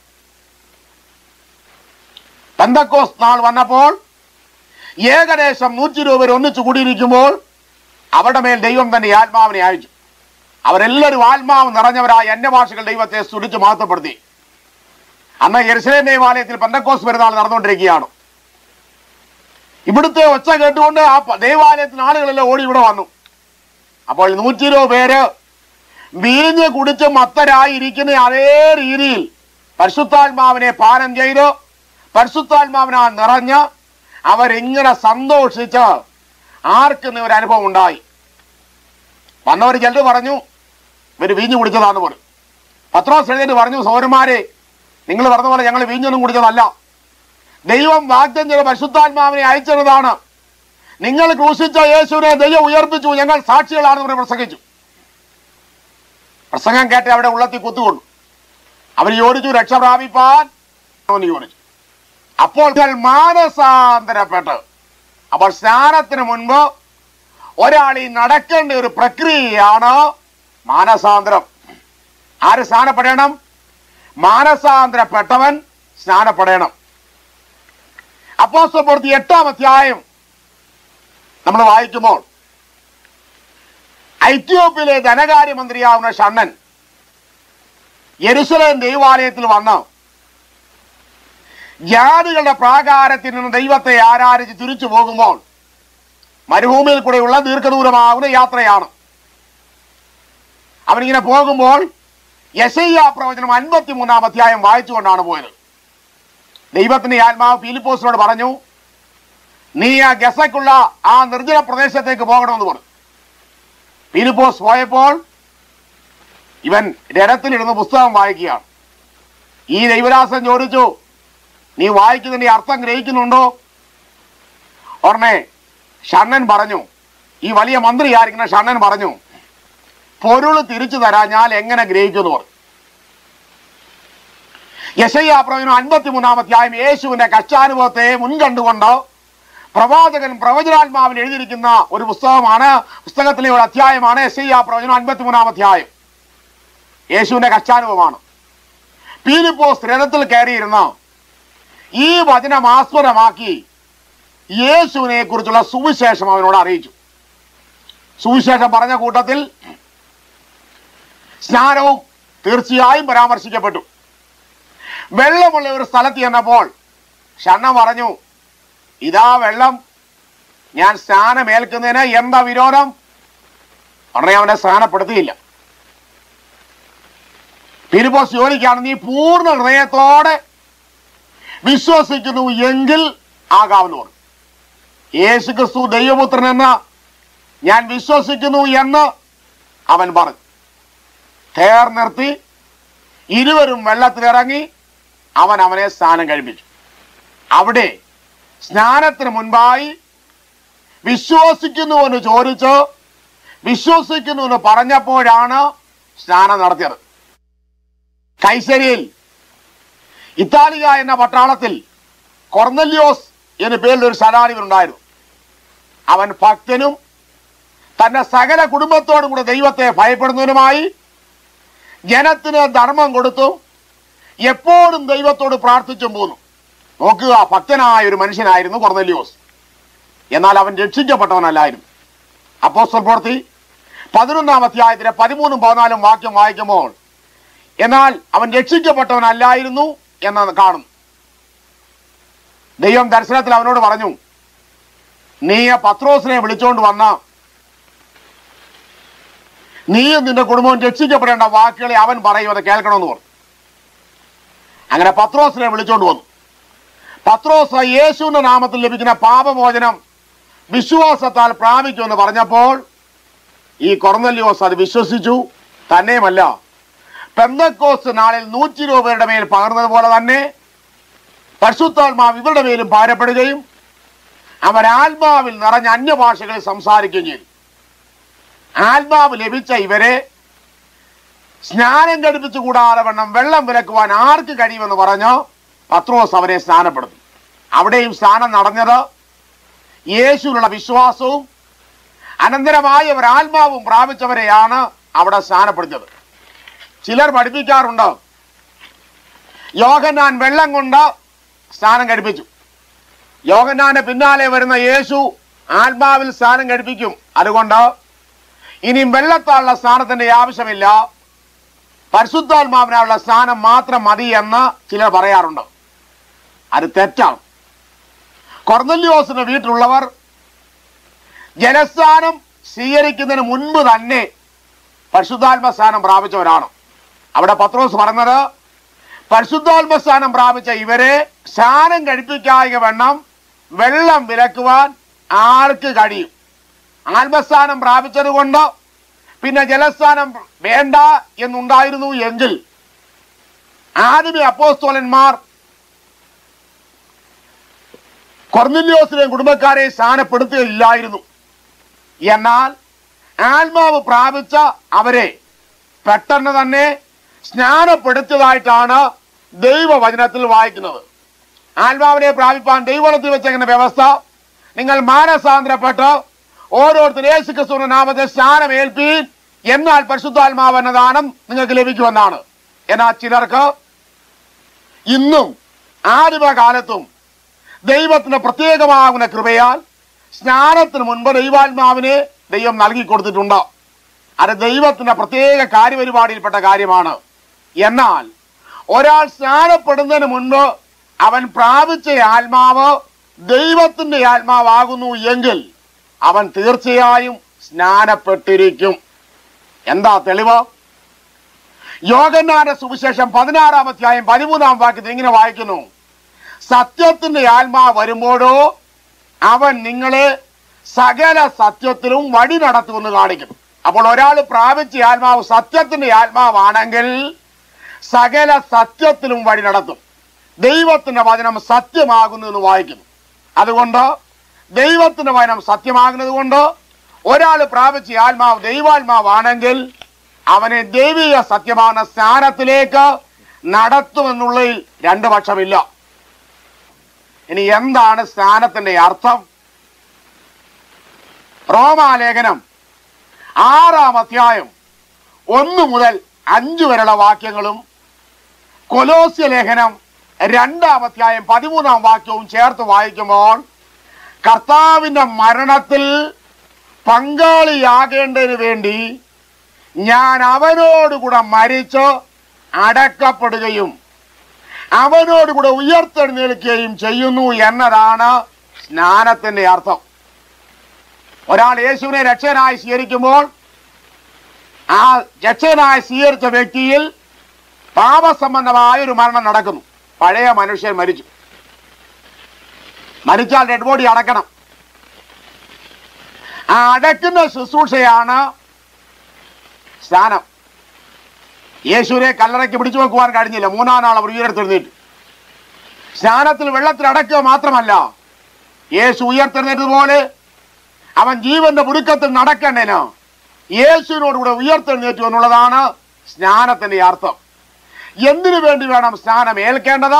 പെന്തക്കോസ് നാൾ വന്നപ്പോൾ ഏകദേശം നൂറ്റി ഇരുപത് പേർ ഒന്നിച്ചു കൂടിയിരിക്കുമ്പോൾ അവരുടെ മേൽ ദൈവം തന്നെ ഈ ആത്മാവിനെ അയച്ചു അവരെല്ലാവരും ആത്മാവ് നിറഞ്ഞവരായ എന്റെ ഭാഷകൾ ദൈവത്തെ സ്തുതിച്ച് മഹത്വപ്പെടുത്തി അന്ന് യെരുസലേം ദേവാലയത്തിൽ പെന്തക്കോസ് പെരുന്നാൾ നടന്നുകൊണ്ടിരിക്കുകയാണ് ഇവിടുത്തെ ഒച്ച കേട്ടുകൊണ്ട് ആ പ- ദേവാലയത്തിന് ആളുകളെല്ലാം ഓടി ഇവിടെ വന്നു അപ്പോൾ നൂറ്റി ഇരുപത് പേര് വീഞ്ഞ് കുടിച്ച് മത്തരായി ഇരിക്കുന്ന അതേ രീതിയിൽ പരിശുദ്ധാത്മാവിനെ പാനം ചെയ്ത് പരിശുദ്ധാത്മാവിനാൽ നിറഞ്ഞ് അവരിങ്ങനെ സന്തോഷിച്ച് ആർക്കും ഒരു അനുഭവം ഉണ്ടായി വന്നവർ ചിലർ പറഞ്ഞു ഇവര് വീഞ്ഞു കുടിച്ചതാന്ന് പറഞ്ഞു പത്രോസ് എഴുതിയിട്ട് പറഞ്ഞു സൗരന്മാരെ നിങ്ങൾ പറഞ്ഞ പോലെ ഞങ്ങൾ വീഞ്ഞൊന്നും കുടിച്ചതല്ല ദൈവം വാഗ്ദം ചെയ്ത പരിശുദ്ധാത്മാവിനെ അയച്ചതാണ് നിങ്ങൾ ക്രൂശിച്ച യേശുവിനെ ദൈവം ഉയർപ്പിച്ചു ഞങ്ങൾ സാക്ഷികളാണെന്ന് പറഞ്ഞ് പ്രസംഗിച്ചു പ്രസംഗം കേട്ട് അവിടെ ഉള്ളത്തിൽ കുത്തുകൊണ്ടു അവർ ചോദിച്ചു രക്ഷ പ്രാപിപ്പാൻ അവന് ചോദിച്ചു അപ്പോൾ ഇയാൾ മാനസാന്തരപ്പെട്ട് അപ്പോൾ സ്നാനത്തിന് മുൻപ് ഒരാൾ ഈ നടക്കേണ്ട ഒരു പ്രക്രിയയാണ് മാനസാന്തരം ആര് സ്നാനപ്പെടണം മാനസാന്തരപ്പെട്ടവൻ സ്നാനപ്പെടണം അപ്പോസ്തല പ്രവൃത്തി എട്ടാം അധ്യായം നമ്മൾ വായിക്കുമ്പോൾ ഐത്യോപ്യയിലെ ധനകാര്യമന്ത്രിയാവുന്ന ഷണ്ണൻ യെരുസലേം ദൈവാലയത്തിൽ വന്ന് ജാതികളുടെ പ്രാകാരത്തിൽ നിന്ന് ദൈവത്തെ ആരാധിച്ച് തിരിച്ചു പോകുമ്പോൾ മരുഭൂമിയിൽ കൂടെയുള്ള ദീർഘദൂരമാകുന്ന യാത്രയാണ് അവനിങ്ങനെ പോകുമ്പോൾ യശയ്യ പ്രവചനം അൻപത്തിമൂന്നാം അധ്യായം വായിച്ചുകൊണ്ടാണ് പോയത് ദൈവത്തിന്റെ ആത്മാവ് ഫിലിപ്പോസിനോട് പറഞ്ഞു നീ ആ ഗസക്കുള്ള ആ നിർജ്ജന പ്രദേശത്തേക്ക് പോകണമെന്ന് പറഞ്ഞു ഫിലിപ്പോസ് പോയപ്പോൾ ഇവൻ രഥത്തിലിരുന്ന് പുസ്തകം വായിക്കുകയാണ് ഈ ദൈവദാസൻ ചോദിച്ചു നീ വായിക്കുന്നതിന്റെ അർത്ഥം ഗ്രഹിക്കുന്നുണ്ടോ ഉടനെ ഷണ്ണൻ പറഞ്ഞു ഈ വലിയ മന്ത്രി ആയിരിക്കുന്ന ഷണ്ണൻ പറഞ്ഞു പൊരുൾ തിരിച്ചു തരാൻ ഞാൻ എങ്ങനെ ഗ്രഹിക്കുന്നു പറഞ്ഞു യശയ്യ പ്രവചനം അൻപത്തിമൂന്നാം അധ്യായം യേശുവിന്റെ കഷ്ടാനുഭവത്തെ മുൻകണ്ടുകൊണ്ട് പ്രവാചകൻ പ്രവചനാത്മാവിൽ എഴുതിയിരിക്കുന്ന ഒരു പുസ്തകമാണ് പുസ്തകത്തിലെ ഒരു അധ്യായമാണ് യശയ്യ പ്രവചനം അൻപത്തിമൂന്നാം അധ്യായം യേശുവിന്റെ കഷ്ടാനുഭവമാണ് പീലിപ്പോസ് രഥത്തിൽ കയറിയിരുന്ന ഈ വചനം ആസ്പദമാക്കി യേശുവിനെ കുറിച്ചുള്ള സുവിശേഷം അവനോട് അറിയിച്ചു സുവിശേഷം പറഞ്ഞ കൂട്ടത്തിൽ സ്നാനവും തീർച്ചയായും പരാമർശിക്കപ്പെട്ടു വെള്ളമുള്ള ഒരു സ്ഥലത്ത് ചെന്നപ്പോൾ ഷണ്ണ പറഞ്ഞു ഇതാ വെള്ളം ഞാൻ സ്നാനമേൽക്കുന്നതിന് എന്താ വിരോധം ഉടനെ അവനെ സ്നാനപ്പെടുത്തിയില്ല ഫിലിപ്പോസ് ചോദിക്കാണ് നീ പൂർണ്ണ ഹൃദയത്തോടെ വിശ്വസിക്കുന്നു എങ്കിൽ ആകാവുന്നു പറഞ്ഞു. യേശു ക്രിസ്തു ദൈവപുത്രൻ എന്ന് ഞാൻ വിശ്വസിക്കുന്നു എന്ന് അവൻ പറഞ്ഞു തേർ നിർത്തി ഇരുവരും വെള്ളത്തിലിറങ്ങി അവൻ അവനെ സ്നാനം കഴിപ്പിച്ചു അവിടെ സ്നാനത്തിന് മുൻപായി വിശ്വസിക്കുന്നു എന്ന് ചോദിച്ച് വിശ്വസിക്കുന്നു എന്ന് പറഞ്ഞപ്പോഴാണ് സ്നാനം നടത്തിയത് കൈസരിയിൽ ഇത്താലിയ എന്ന പട്ടാളത്തിൽ കൊർന്നല്യോസ് എന്ന പേരിൽ ഒരു ശതാധിപൻ ഉണ്ടായിരുന്നു അവൻ ഭക്തനും തന്റെ സകല കുടുംബത്തോടും കൂടെ ദൈവത്തെ ഭയപ്പെടുന്നവനുമായി ജനത്തിന് ധർമ്മം കൊടുത്തും എപ്പോഴും ദൈവത്തോട് പ്രാർത്ഥിച്ചും പോന്നു നോക്കുക ഭക്തനായ ഒരു മനുഷ്യനായിരുന്നു കൊർന്നല്യോസ് എന്നാൽ അവൻ രക്ഷിക്കപ്പെട്ടവനല്ലായിരുന്നു അപ്പോസ്തല പ്രവൃത്തി പതിനൊന്നാം അധ്യായത്തിലെ പതിമൂന്നും പതിനാലും വാക്യം വായിക്കുമ്പോൾ എന്നാൽ അവൻ രക്ഷിക്കപ്പെട്ടവനല്ലായിരുന്നു എന്ന് കാണുന്നു ദൈവം ദർശനത്തിൽ അവനോട് പറഞ്ഞു നീ പത്രോസിനെ വിളിച്ചുകൊണ്ട് വന്ന നീയും നിന്റെ കുടുംബവും രക്ഷിക്കപ്പെടേണ്ട വാക്കുകളെ അവൻ പറയും അത് കേൾക്കണമെന്ന് പറഞ്ഞു അങ്ങനെ പത്രോസിനെ വിളിച്ചുകൊണ്ട് വന്നു പത്രോസ് യേശുവിന്റെ നാമത്തിൽ ലഭിക്കുന്ന പാപമോചനം വിശ്വാസത്താൽ പ്രാപിക്കുമെന്ന് പറഞ്ഞപ്പോൾ ഈ കൊർന്നല്യോസ് അത് വിശ്വസിച്ചു തന്നെയുമല്ല പെന്തക്കോസ് നാളിൽ നൂറ്റി ഇരുപത് പേരുടെ മേൽ പകർന്നതുപോലെ തന്നെ പരിശുദ്ധാത്മാവ് ഇവരുടെ മേലും ഭാരപ്പെടുകയും അവർ ആത്മാവിൽ നിറഞ്ഞ അന്യഭാഷകളിൽ സംസാരിക്കുകയും ചെയ്തു ആത്മാവ് ലഭിച്ച ഇവരെ സ്നാനം കടുപ്പിച്ചു കൂടാതെ വണ്ണം വെള്ളം വിലക്കുവാൻ ആർക്ക് കഴിയുമെന്ന് പറഞ്ഞ് പത്രോസ് അവരെ സ്നാനപ്പെടുത്തി അവിടെയും സ്നാനം നടന്നത് യേശുവിനുള്ള വിശ്വാസവും അനന്തരമായി അവർ ആത്മാവും പ്രാപിച്ചവരെയാണ് അവിടെ സ്നാനപ്പെടുത്തിയത് ചിലർ പഠിപ്പിക്കാറുണ്ട് യോഹന്നാൻ വെള്ളം കൊണ്ട് സ്നാനം കഴിപ്പിച്ചു യോഹന്നാന്റെ പിന്നാലെ വരുന്ന യേശു ആത്മാവിൽ സ്നാനം കഴിപ്പിക്കും അതുകൊണ്ട് ഇനിയും വെള്ളത്താലുള്ള സ്നാനത്തിന്റെ ആവശ്യമില്ല പരിശുദ്ധാത്മാവിനുള്ള സ്നാനം മാത്രം മതി എന്ന് ചിലർ പറയാറുണ്ട് അത് തെറ്റാണ് കൊർന്നല്യോസിന്റെ വീട്ടിലുള്ളവർ ജലസ്നാനം സ്വീകരിക്കുന്നതിന് മുൻപ് തന്നെ പരിശുദ്ധാത്മ സ്നാനം പ്രാപിച്ചവരാണ് അവിടെ പത്രോസ് പറഞ്ഞത് പരിശുദ്ധാത്മ സ്നാനം പ്രാപിച്ച ഇവരെ സ്നാനം കഴിപ്പിക്കായ വണ്ണം വെള്ളം വിലക്കുവാൻ ആർക്ക് കഴിയും ആത്മസ്ഥാനം പ്രാപിച്ചത് കൊണ്ട് പിന്നെ ജലസ്ഥാനം വേണ്ട എന്നുണ്ടായിരുന്നു എങ്കിൽ ആദ്യമേ അപ്പോസ്തോലന്മാർ കൊർന്നില്യോസിനെയും കുടുംബക്കാരെ സ്ഥാനപ്പെടുത്തുകയില്ലായിരുന്നു എന്നാൽ ആത്മാവ് പ്രാപിച്ച അവരെ പെട്ടെന്ന് തന്നെ സ്നാനപ്പെടുത്തിയതായിട്ടാണ് ദൈവവചനത്തിൽ വായിക്കുന്നത് ആത്മാവിനെ പ്രാപിപ്പാൻ ദൈവത്തിൽ വെച്ചെങ്ങനെ വ്യവസ്ഥ നിങ്ങൾ മാനസാന്തരപ്പെട്ട് ഓരോരുത്തർ യേശു ക്രിസ്തുവിന്റെ നാമത്തെ സ്നാനം ഏൽപ്പീൻ എന്നാൽ പരിശുദ്ധാത്മാവ് എന്ന ദാനം നിങ്ങൾക്ക് ലഭിക്കുമെന്നാണ് എന്നാൽ ചിലർക്ക് ഇന്നും ആദിമകാലത്തും ദൈവത്തിന് പ്രത്യേകമാകുന്ന കൃപയാൽ സ്നാനത്തിന് മുൻപ് ദൈവാത്മാവിനെ ദൈവം നൽകി കൊടുത്തിട്ടുണ്ട് അത് ദൈവത്തിന്റെ പ്രത്യേക കാര്യപരിപാടിയിൽപ്പെട്ട കാര്യമാണ് എന്നാൽ ഒരാൾ സ്നാനപ്പെടുന്നതിന് മുൻപ് അവൻ പ്രാപിച്ച ആത്മാവ് ദൈവത്തിന്റെ ആത്മാവാകുന്നു എങ്കിൽ അവൻ തീർച്ചയായും സ്നാനപ്പെട്ടിരിക്കും എന്താ തെളിവ് യോഗന്നാന്റെ സുവിശേഷം പതിനാറാം അധ്യായം പതിമൂന്നാം വാക്യത്തിൽ ഇങ്ങനെ വായിക്കുന്നു സത്യത്തിന്റെ ആത്മാവ് വരുമ്പോഴോ അവൻ നിങ്ങളെ സകല സത്യത്തിലും വഴി നടത്തുമെന്ന് കാണിക്കുന്നു അപ്പോൾ ഒരാൾ പ്രാപിച്ച ആത്മാവ് സത്യത്തിന്റെ ആത്മാവാണെങ്കിൽ സകല സത്യത്തിലും വഴി നടത്തും ദൈവത്തിന്റെ വചനം സത്യമാകുന്നു എന്ന് വായിക്കുന്നു അതുകൊണ്ട് ദൈവത്തിന്റെ വചനം സത്യമാകുന്നത് കൊണ്ട് ഒരാൾ പ്രാപിച്ച ആത്മാവ് ദൈവാത്മാവാണെങ്കിൽ അവനെ ദൈവിക സത്യമാകുന്ന സ്ഥാനത്തിലേക്ക് നടത്തുമെന്നുള്ളതിൽ രണ്ട് പക്ഷമില്ല ഇനി എന്താണ് സ്ഥാനത്തിന്റെ അർത്ഥം റോമാലേഖനം ആറാം അധ്യായം ഒന്ന് മുതൽ അഞ്ച് വരെയുള്ള വാക്യങ്ങളും കൊലോസ്യ ലേഖനം രണ്ടാം അധ്യായം പതിമൂന്നാം വാക്യവും ചേർത്ത് വായിക്കുമ്പോൾ കർത്താവിന്റെ മരണത്തിൽ പങ്കാളിയാകേണ്ടതിന് വേണ്ടി ഞാൻ അവനോടുകൂടെ മരിച്ച് അടക്കപ്പെടുകയും അവനോടുകൂടെ ഉയർത്തെഴുന്നേൽക്കുകയും ചെയ്യുന്നു എന്നതാണ് സ്നാനത്തിന്റെ അർത്ഥം ഒരാൾ യേശുവിനെ രക്ഷകനായി സ്വീകരിക്കുമ്പോൾ ആ രക്ഷകനായി സ്വീകരിച്ച വ്യക്തിയിൽ പാപസംബന്ധമായ ഒരു മരണം നടക്കുന്നു പഴയ മനുഷ്യൻ മരിച്ചു മരിച്ചാൽ ഡെഡ് ബോഡി അടക്കണം ആ അടക്കുന്ന ശുശ്രൂഷയാണ് സ്നാനം യേശുവിനെ കല്ലറയ്ക്ക് പിടിച്ചു വെക്കുവാൻ കഴിഞ്ഞില്ല മൂന്നാം നാൾ അവർ ഉയർത്തെഴുന്നേറ്റ് സ്നാനത്തിൽ വെള്ളത്തിൽ അടക്കുക മാത്രമല്ല യേശു ഉയർത്തെഴുന്നേറ്റതുപോലെ അവൻ ജീവന്റെ മുടുക്കത്തിൽ നടക്കേണ്ടതിന് യേശുവിനോടുകൂടെ ഉയർത്തെഴുന്നേറ്റു എന്നുള്ളതാണ് സ്നാനത്തിന്റെ അർത്ഥം എന്തിനു വേണ്ടി വേണം സ്നാനം ഏൽക്കേണ്ടത്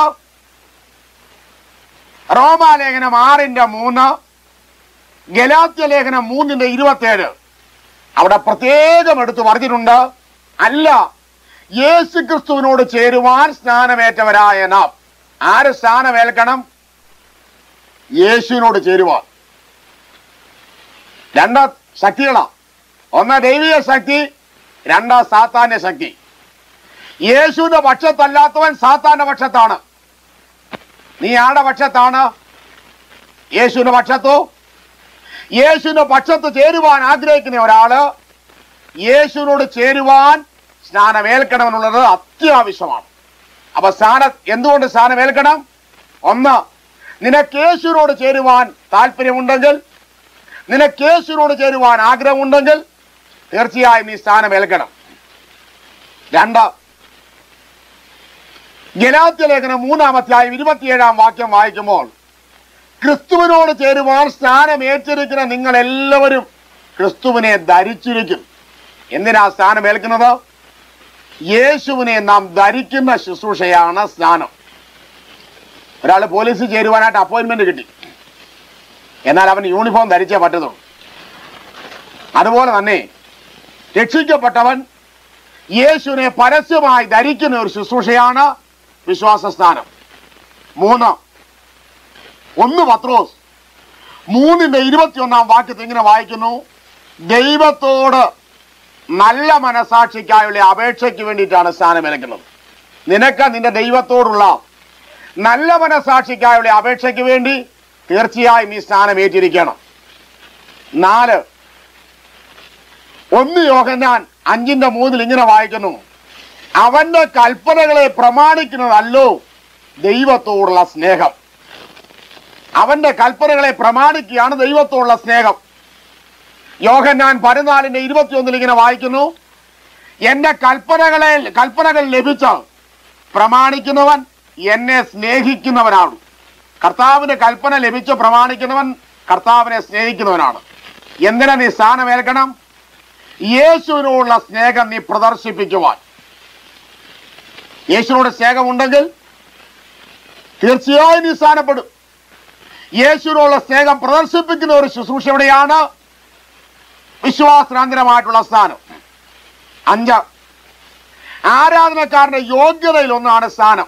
റോമാലേഖനം ആറിന്റെ മൂന്ന് ഗലാത്യ ലേഖനം മൂന്നിന്റെ ഇരുപത്തിയേഴ് അവിടെ പ്രത്യേകം എടുത്തു പറഞ്ഞിട്ടുണ്ട് അല്ല യേശു ക്രിസ്തുവിനോട് ചേരുവാൻ സ്നാനമേറ്റവരായ നാം ആര് സ്നാനമേൽക്കണം യേശുവിനോട് ചേരുവാൻ രണ്ട് ശക്തികളാ ഒന്ന് ദൈവിക ശക്തി രണ്ട് സാത്താന്യ ശക്തി യേശുവിന്റെ പക്ഷത്തല്ലാത്തവൻ സാത്താന്റെ പക്ഷത്താണ് നീ ആരുടെ പക്ഷത്താണ് യേശുവിന്റെ പക്ഷത്തോ യേശുവിന്റെ പക്ഷത്ത് ചേരുവാൻ ആഗ്രഹിക്കുന്ന ഒരാള് യേശുവിനോട് ചേരുവാൻ സ്നാനമേൽക്കണമെന്നുള്ളത് അത്യാവശ്യമാണ് അപ്പൊ സ്നാന എന്തുകൊണ്ട് സ്നാനമേൽക്കണം ഒന്ന് നിനക്ക് യേശുവിനോട് ചേരുവാൻ താല്പര്യമുണ്ടെങ്കിൽ നിനക്ക് യേശുവിനോട് ചേരുവാൻ ആഗ്രഹമുണ്ടെങ്കിൽ തീർച്ചയായും നീ സ്ഥാനമേൽക്കണം രണ്ട് ഗലാത്യ ലേഖനം മൂന്നാം അധ്യായം ഇരുപത്തിയേഴാം വാക്യം വായിക്കുമ്പോൾ ക്രിസ്തുവിനോട് ചേരുവാൻ സ്ഥാനം ഏറ്റിരിക്കുന്ന നിങ്ങൾ എല്ലാവരും ക്രിസ്തുവിനെ ധരിച്ചിരിക്കും എന്തിനാ സ്ഥാനം ഏൽക്കുന്നത് യേശുവിനെ നാം ധരിക്കുന്ന ശുശ്രൂഷയാണ് സ്നാനം ഒരാൾ പോലീസിൽ ചേരുവാനായിട്ട് അപ്പോയിന്റ്മെന്റ് കിട്ടി എന്നാൽ അവൻ യൂണിഫോം ധരിച്ചേ പറ്റത്തുള്ളൂ അതുപോലെ തന്നെ രക്ഷിക്കപ്പെട്ടവൻ യേശുവിനെ പരസ്യമായി ധരിക്കുന്ന ഒരു ശുശ്രൂഷയാണ് വിശ്വാസ സ്ഥാനം മൂന്ന് ഒന്ന് പത്രോസ് മൂന്നിന്റെ ഇരുപത്തിയൊന്നാം വാക്യത്തിൽ ഇങ്ങനെ വായിക്കുന്നു ദൈവത്തോട് നല്ല മനസാക്ഷിക്കായുള്ള അപേക്ഷയ്ക്ക് വേണ്ടിയിട്ടാണ് സ്ഥാനമേൽക്കുന്നത് നിനക്ക് നിന്റെ ദൈവത്തോടുള്ള നല്ല മനസാക്ഷിക്കായുള്ള അപേക്ഷയ്ക്ക് വേണ്ടി തീർച്ചയായും ഈ സ്ഥാനം ഏറ്റിരിക്കണം നാല് ഒന്ന് യോഹന്നാൻ അഞ്ചിന്റെ മൂന്നിൽ ഇങ്ങനെ വായിക്കുന്നു അവന്റെ കൽപ്പനകളെ പ്രമാണിക്കുന്നതല്ലോ ദൈവത്തോടുള്ള സ്നേഹം അവന്റെ കൽപ്പനകളെ പ്രമാണിക്കുകയാണ് ദൈവത്തോടുള്ള സ്നേഹം യോഹന്നാൻ പതിനാലിന്റെ ഇരുപത്തിയൊന്നിൽ ഇങ്ങനെ വായിക്കുന്നു എന്റെ കൽപ്പനകളെ കൽപ്പനകൾ ലഭിച്ച പ്രമാണിക്കുന്നവൻ എന്നെ സ്നേഹിക്കുന്നവനാണ് കർത്താവിന്റെ കൽപ്പന ലഭിച്ച് പ്രമാണിക്കുന്നവൻ കർത്താവിനെ സ്നേഹിക്കുന്നവനാണ് എന്തിനാ നീ സ്ഥാനമേൽക്കണം യേശുവിനോടുള്ള സ്നേഹം നീ പ്രദർശിപ്പിക്കുവാൻ യേശുവിനോട് സ്നേഹമുണ്ടെങ്കിൽ തീർച്ചയായും നീ സ്ഥാനപ്പെടും യേശുവിനോടുള്ള സ്നേഹം പ്രദർശിപ്പിക്കുന്ന ഒരു ശുശ്രൂഷ എവിടെയാണ് വിശ്വാസാന്തരമായിട്ടുള്ള സ്ഥാനം അഞ്ച് ആരാധനക്കാരന്റെ യോഗ്യതയിൽ ഒന്നാണ് സ്ഥാനം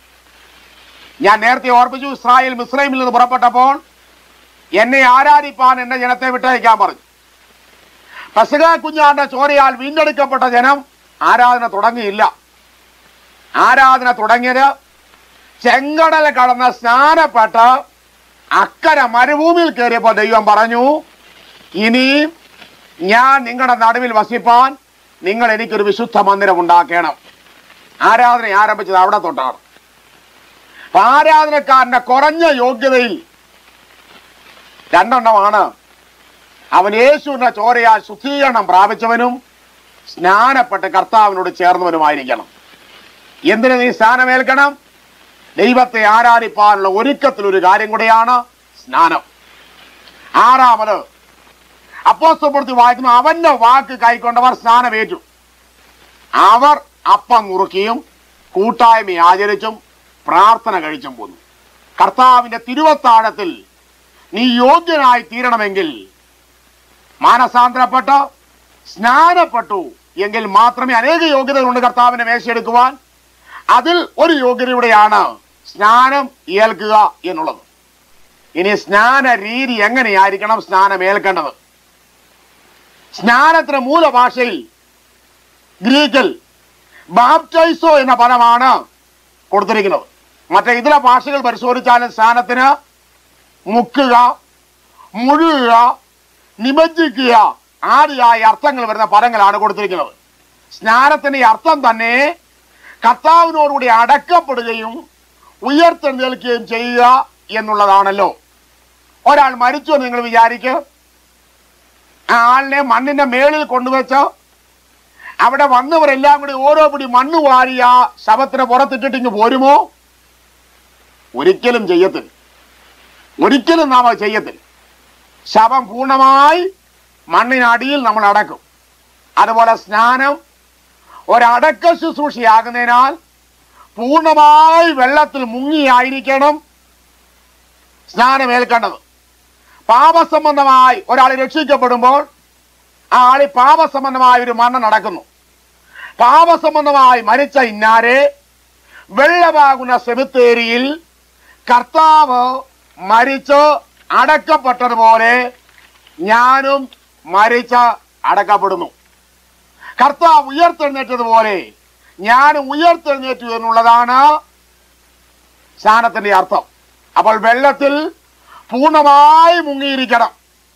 ഞാൻ നേരത്തെ ഓർപ്പിച്ചു ഇസ്രായേൽ മിസ്രൈമിൽ നിന്ന് പുറപ്പെട്ടപ്പോൾ എന്നെ ആരാധിപ്പാൻ എന്റെ ജനത്തെ വിട്ടയക്കാൻ പറഞ്ഞു പസക കുഞ്ഞാന്റെ ചോരയാൽ വീണ്ടെടുക്കപ്പെട്ട ജനം ആരാധന തുടങ്ങിയില്ല ആരാധന തുടങ്ങിയത് ചെങ്കടൽ കടന്ന് സ്നാനപ്പെട്ട് അക്കരെ മരുഭൂമിയിൽ കയറിയപ്പോൾ ദൈവം പറഞ്ഞു ഇനി ഞാൻ നിങ്ങളുടെ നടുവിൽ വസിപ്പാൻ നിങ്ങൾ എനിക്കൊരു വിശുദ്ധ മന്ദിരം ഉണ്ടാക്കണം ആരാധന ആരംഭിച്ചത് അവിടെ തൊട്ടാണ് അപ്പൊ ആരാധനക്കാരന്റെ കുറഞ്ഞ യോഗ്യതയിൽ രണ്ടെണ്ണമാണ് അവൻ യേശുവിന്റെ ചോരയാൽ ശുദ്ധീകരണം പ്രാപിച്ചവനും സ്നാനപ്പെട്ട് കർത്താവിനോട് ചേർന്നവനുമായിരിക്കണം എന്തിനു നീ സ്നാനമേൽക്കണം ദൈവത്തെ ആരാധിപ്പാനുള്ള ഒരുക്കത്തിൽ ഒരു കാര്യം കൂടെയാണ് സ്നാനം ആറാമത് അപ്പോസ്തലപ്രവൃത്തി വായിക്കുന്നു അവന്റെ വാക്ക് കൈക്കൊണ്ടവർ സ്നാനമേറ്റു അവർ അപ്പം നുറുക്കിയും കൂട്ടായ്മ ആചരിച്ചും പ്രാർത്ഥന കഴിച്ചും പോന്നു കർത്താവിന്റെ തിരുവത്താഴത്തിൽ നീ യോഗ്യനായി തീരണമെങ്കിൽ മാനസാന്തരപ്പെട്ട് സ്നാനപ്പെട്ടു എങ്കിൽ മാത്രമേ അനേക യോഗ്യതകളുണ്ട് കർത്താവിനെ മേശയെടുക്കുവാൻ അതിൽ ഒരു യോഗ്യതയുടെയാണ് സ്നാനം ഏൽക്കുക എന്നുള്ളത് ഇനി സ്നാന രീതി എങ്ങനെയായിരിക്കണം സ്നാനം ഏൽക്കേണ്ടത് സ്നാനത്തിന് മൂലഭാഷയിൽ ഗ്രീക്കിൽ ബാപ്റ്റൈസോ എന്ന പദമാണ് കൊടുത്തിരിക്കുന്നത് മറ്റേ ഇതിലെ ഭാഷകൾ പരിശോധിച്ചാലും സ്നാനത്തിന് മുക്കുക മുഴുകുക നിമജ്ജിക്കുക ആദിയായ അർത്ഥങ്ങൾ വരുന്ന പദങ്ങളാണ് കൊടുത്തിരിക്കുന്നത് സ്നാനത്തിന്റെ അർത്ഥം തന്നെ കർത്താവിനോടുകൂടി അടക്കപ്പെടുകയും ഉയർത്തെഴുന്നേൽക്കുകയും ചെയ്യുക എന്നുള്ളതാണല്ലോ ഒരാൾ മരിച്ചു എന്ന് നിങ്ങൾ വിചാരിക്കുക ആ ആളിനെ മണ്ണിന്റെ മേളിൽ കൊണ്ടുവച്ച് അവിടെ വന്നവരെല്ലാം കൂടി ഓരോ പിടി മണ്ണ് വാരി ആ ശവത്തിന് പുറത്തിട്ടിട്ട് ഇങ്ങ് പോരുമോ ഒരിക്കലും ചെയ്യത്തില്ല ഒരിക്കലും നാം അത് ചെയ്യത്തില്ല ശവം പൂർണ്ണമായി മണ്ണിനടിയിൽ നമ്മൾ അടക്കും അതുപോലെ സ്നാനം ഒരടക്ക ശുശ്രൂഷയാകുന്നതിനാൽ പൂർണ്ണമായി വെള്ളത്തിൽ മുങ്ങിയായിരിക്കണം സ്നാനമേൽക്കേണ്ടത് പാപസംബന്ധമായി ഒരാൾ രക്ഷിക്കപ്പെടുമ്പോൾ ആ ആളി പാപസംബന്ധമായ ഒരു മരണം നടക്കുന്നു പാപസംബന്ധമായി മരിച്ച ഇന്നാരെ വെള്ളമാകുന്ന സെമിത്തേരിയിൽ കർത്താവ് മരിച്ച് അടക്കപ്പെട്ടതുപോലെ ഞാനും മരിച്ച് അടക്കപ്പെടുന്നു കർത്താവ് ഉയർത്തെഴുന്നേറ്റതുപോലെ ഞാനും ഉയർത്തെഴുന്നേറ്റു എന്നുള്ളതാണ് സ്നാനത്തിന്റെ അർത്ഥം അപ്പോൾ വെള്ളത്തിൽ പൂർണ്ണമായി മുങ്ങിയിരിക്കണം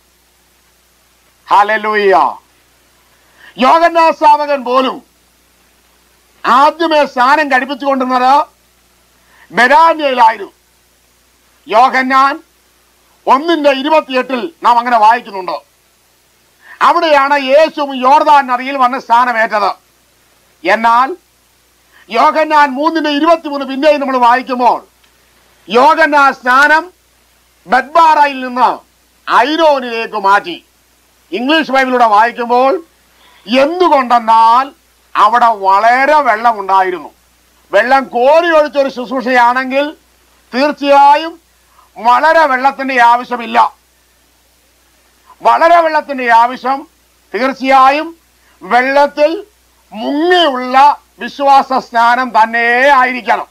ഹലലൂയ യോഗനാസ്ഥാപകൻ പോലും ആദ്യമേ സ്നാനം കഴിപ്പിച്ചുകൊണ്ടിരുന്നത് ബെരാന്യയിലായിരുന്നു യോഹന്നാൻ ഒന്നിന്റെ ഇരുപത്തിയെട്ടിൽ നാം അങ്ങനെ വായിക്കുന്നുണ്ട് അവിടെയാണ് യേശുവും യോർദാൻ നദിയിൽ വന്ന് സ്ഥാനമേറ്റത് എന്നാൽ യോഹന്നാൻ മൂന്നിന്റെ ഇരുപത്തിമൂന്ന് പിന്നെയും നമ്മൾ വായിക്കുമ്പോൾ യോഹന്നാൻ സ്നാനം ബദ്ബാറയിൽ നിന്ന് ഐരോനിലേക്ക് മാറ്റി ഇംഗ്ലീഷ് ബൈബിലൂടെ വായിക്കുമ്പോൾ എന്തുകൊണ്ടെന്നാൽ അവിടെ വളരെ വെള്ളമുണ്ടായിരുന്നു വെള്ളം കോരി ഒഴിച്ചൊരു ശുശ്രൂഷയാണെങ്കിൽ തീർച്ചയായും വളരെ വെള്ളത്തിന്റെ ആവശ്യമില്ല വളരെ വെള്ളത്തിന്റെ ആവശ്യം തീർച്ചയായും വെള്ളത്തിൽ മുങ്ങിയുള്ള വിശ്വാസ സ്നാനം തന്നെ ആയിരിക്കണം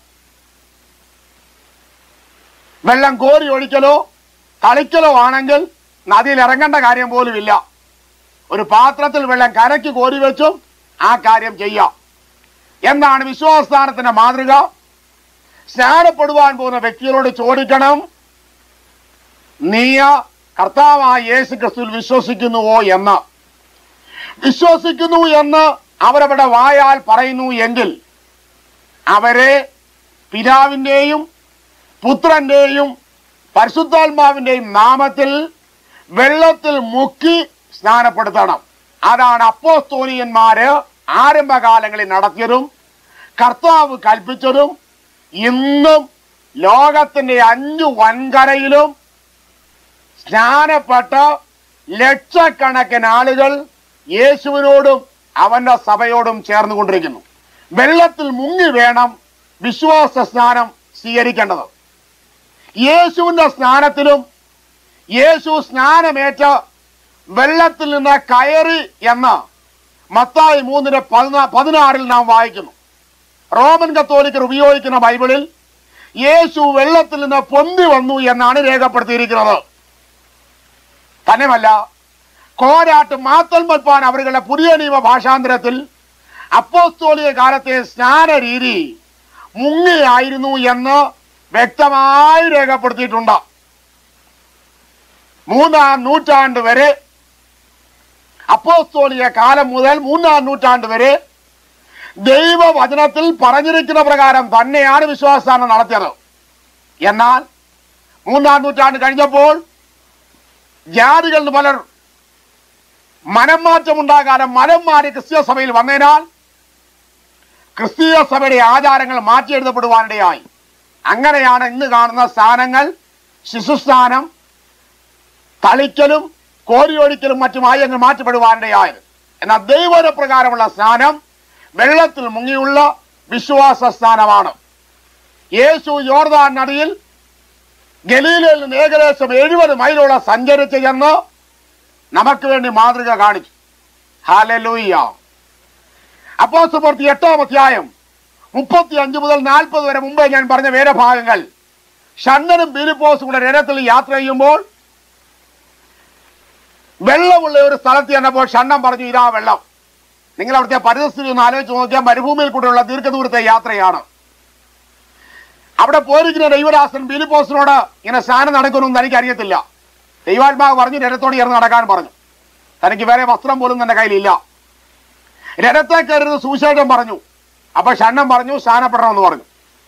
വെള്ളം കോരി ഒഴിക്കലോ തളിക്കലോ ആണെങ്കിൽ നദിയിൽ ഇറങ്ങേണ്ട കാര്യം പോലുമില്ല ഒരു പാത്രത്തിൽ വെള്ളം കരയ്ക്ക് കോരി വെച്ചും ആ കാര്യം ചെയ്യാം എന്നാണ് വിശ്വാസസ്ഥാനത്തിന്റെ മാതൃക സ്നാനപ്പെടുവാൻ പോകുന്ന വ്യക്തികളോട് ചോദിക്കണം നീ കർത്താവായ യേശു ക്രിസ്തുവിൽ വിശ്വസിക്കുന്നുവോ എന്ന് വിശ്വസിക്കുന്നു എന്ന് അവരവരുടെ വായാൽ പറയുന്നു എങ്കിൽ അവരെ പിതാവിന്റെയും പുത്രന്റെയും പരിശുദ്ധാത്മാവിന്റെയും നാമത്തിൽ വെള്ളത്തിൽ മുക്കി സ്നാനപ്പെടുത്തണം അതാണ് അപ്പോസ്തോലിയന്മാര് ആരംഭകാലങ്ങളിൽ നടത്തിയതും കർത്താവ് കൽപ്പിച്ചതും ഇന്നും ലോകത്തിന്റെ അഞ്ചു വൻകരയിലും സ്നാനപ്പെട്ട് ലക്ഷക്കണക്കിന് ആളുകൾ യേശുവിനോടും അവന്റെ സഭയോടും ചേർന്നുകൊണ്ടിരിക്കുന്നു വെള്ളത്തിൽ മുങ്ങി വേണം വിശ്വാസ സ്നാനം സ്വീകരിക്കേണ്ടത് യേശുവിന്റെ സ്നാനത്തിലും യേശു സ്നാനമേറ്റ് വെള്ളത്തിൽ നിന്ന് കയറി എന്ന് മത്തായി മൂന്നിന്റെ പതിനാ പതിനാറിൽ നാം വായിക്കുന്നു റോമൻ കത്തോലിക്കർ ഉപയോഗിക്കുന്ന ബൈബിളിൽ യേശു വെള്ളത്തിൽ നിന്ന് പൊന്തി വന്നു എന്നാണ് രേഖപ്പെടുത്തിയിരിക്കുന്നത് തന്നെയല്ല കോരാട്ട് മാത്തൽമൽപ്പാൻ അവരുടെ പുതിയ നിയമ ഭാഷാന്തരത്തിൽ അപ്പോസ്തോലിക കാലത്തെ സ്നാന രീതി മുങ്ങിയായിരുന്നു എന്ന് വ്യക്തമായി രേഖപ്പെടുത്തിയിട്ടുണ്ട് മൂന്നാം നൂറ്റാണ്ട് വരെ അപ്പോസ്തോലിക കാലം മുതൽ മൂന്നാം നൂറ്റാണ്ട് വരെ ദൈവവചനത്തിൽ പറഞ്ഞിരിക്കുന്ന പ്രകാരം തന്നെയാണ് വിശ്വാസസ്ഥാനം നടത്തിയത് എന്നാൽ മൂന്നാം നൂറ്റാണ്ട് കഴിഞ്ഞപ്പോൾ ജാതികളിൽ നിന്ന് പലർ മനം മാറ്റമുണ്ടാകാതെ മനം മാറി ക്രിസ്തീയ സഭയിൽ വന്നതിനാൽ ക്രിസ്തീയ സഭയുടെ ആചാരങ്ങൾ മാറ്റിയെഴുതപ്പെടുവാനിടയായി അങ്ങനെയാണ് ഇന്ന് കാണുന്ന സ്ഥാനങ്ങൾ ശിശുസ്ഥാനം തളിക്കലും കോരിയൊഴിക്കലും മറ്റുമായി അങ്ങ് മാറ്റപ്പെടുവാനിടയായത് എന്നാൽ ദൈവന പ്രകാരമുള്ള സ്നാനം വെള്ളത്തിൽ മുങ്ങിയുള്ള വിശ്വാസ സ്ഥാനമാണ് യേശു യോർദാൻ നദിയിൽ ഗലീലയിൽ നിന്ന് ഏകദേശം എഴുപത് മൈലോളം സഞ്ചരിച്ച് ചെന്ന് നമുക്ക് വേണ്ടി മാതൃക കാണിച്ചു ഹാലലൂയ്യ അപ്പോസ്തലപ്രവൃത്തി എട്ടാം അധ്യായം മുപ്പത്തി അഞ്ച് മുതൽ നാൽപ്പത് വരെ മുമ്പേ ഞാൻ പറഞ്ഞ വേരഭാഗങ്ങൾ ഷണ്ണനും ബിലിപ്പോസും കൂടെ രഥത്തിൽ യാത്ര ചെയ്യുമ്പോൾ വെള്ളമുള്ള ഒരു സ്ഥലത്ത് ചെന്നപ്പോൾ ഷണ്ണം പറഞ്ഞു ഇതാ വെള്ളം നിങ്ങൾ അവിടുത്തെ പരിസ്ഥിതി ഒന്ന് ആലോചിച്ച് നോക്കിയാൽ മരുഭൂമിയിൽ കൂടെയുള്ള ദീർഘദൂരത്തെ യാത്രയാണ് അവിടെ പോയിരിക്കുന്ന ദൈവദാസൻ ബിലിപ്പോസിനോട് ഇങ്ങനെ സ്നാനം നടക്കുമെന്ന് തനിക്ക് അറിയത്തില്ല ദൈവാത്മാവ് പറഞ്ഞു രഥത്തോട് ചേർന്ന് നടക്കാൻ പറഞ്ഞു തനിക്ക് വേറെ വസ്ത്രം പോലും തന്റെ കയ്യിലില്ല രഥത്തെ കയറുന്ന സുവിശേഷം പറഞ്ഞു അപ്പൊ ഷണ്ണം പറഞ്ഞു സ്നാനപ്പെടണമെന്ന് പറഞ്ഞു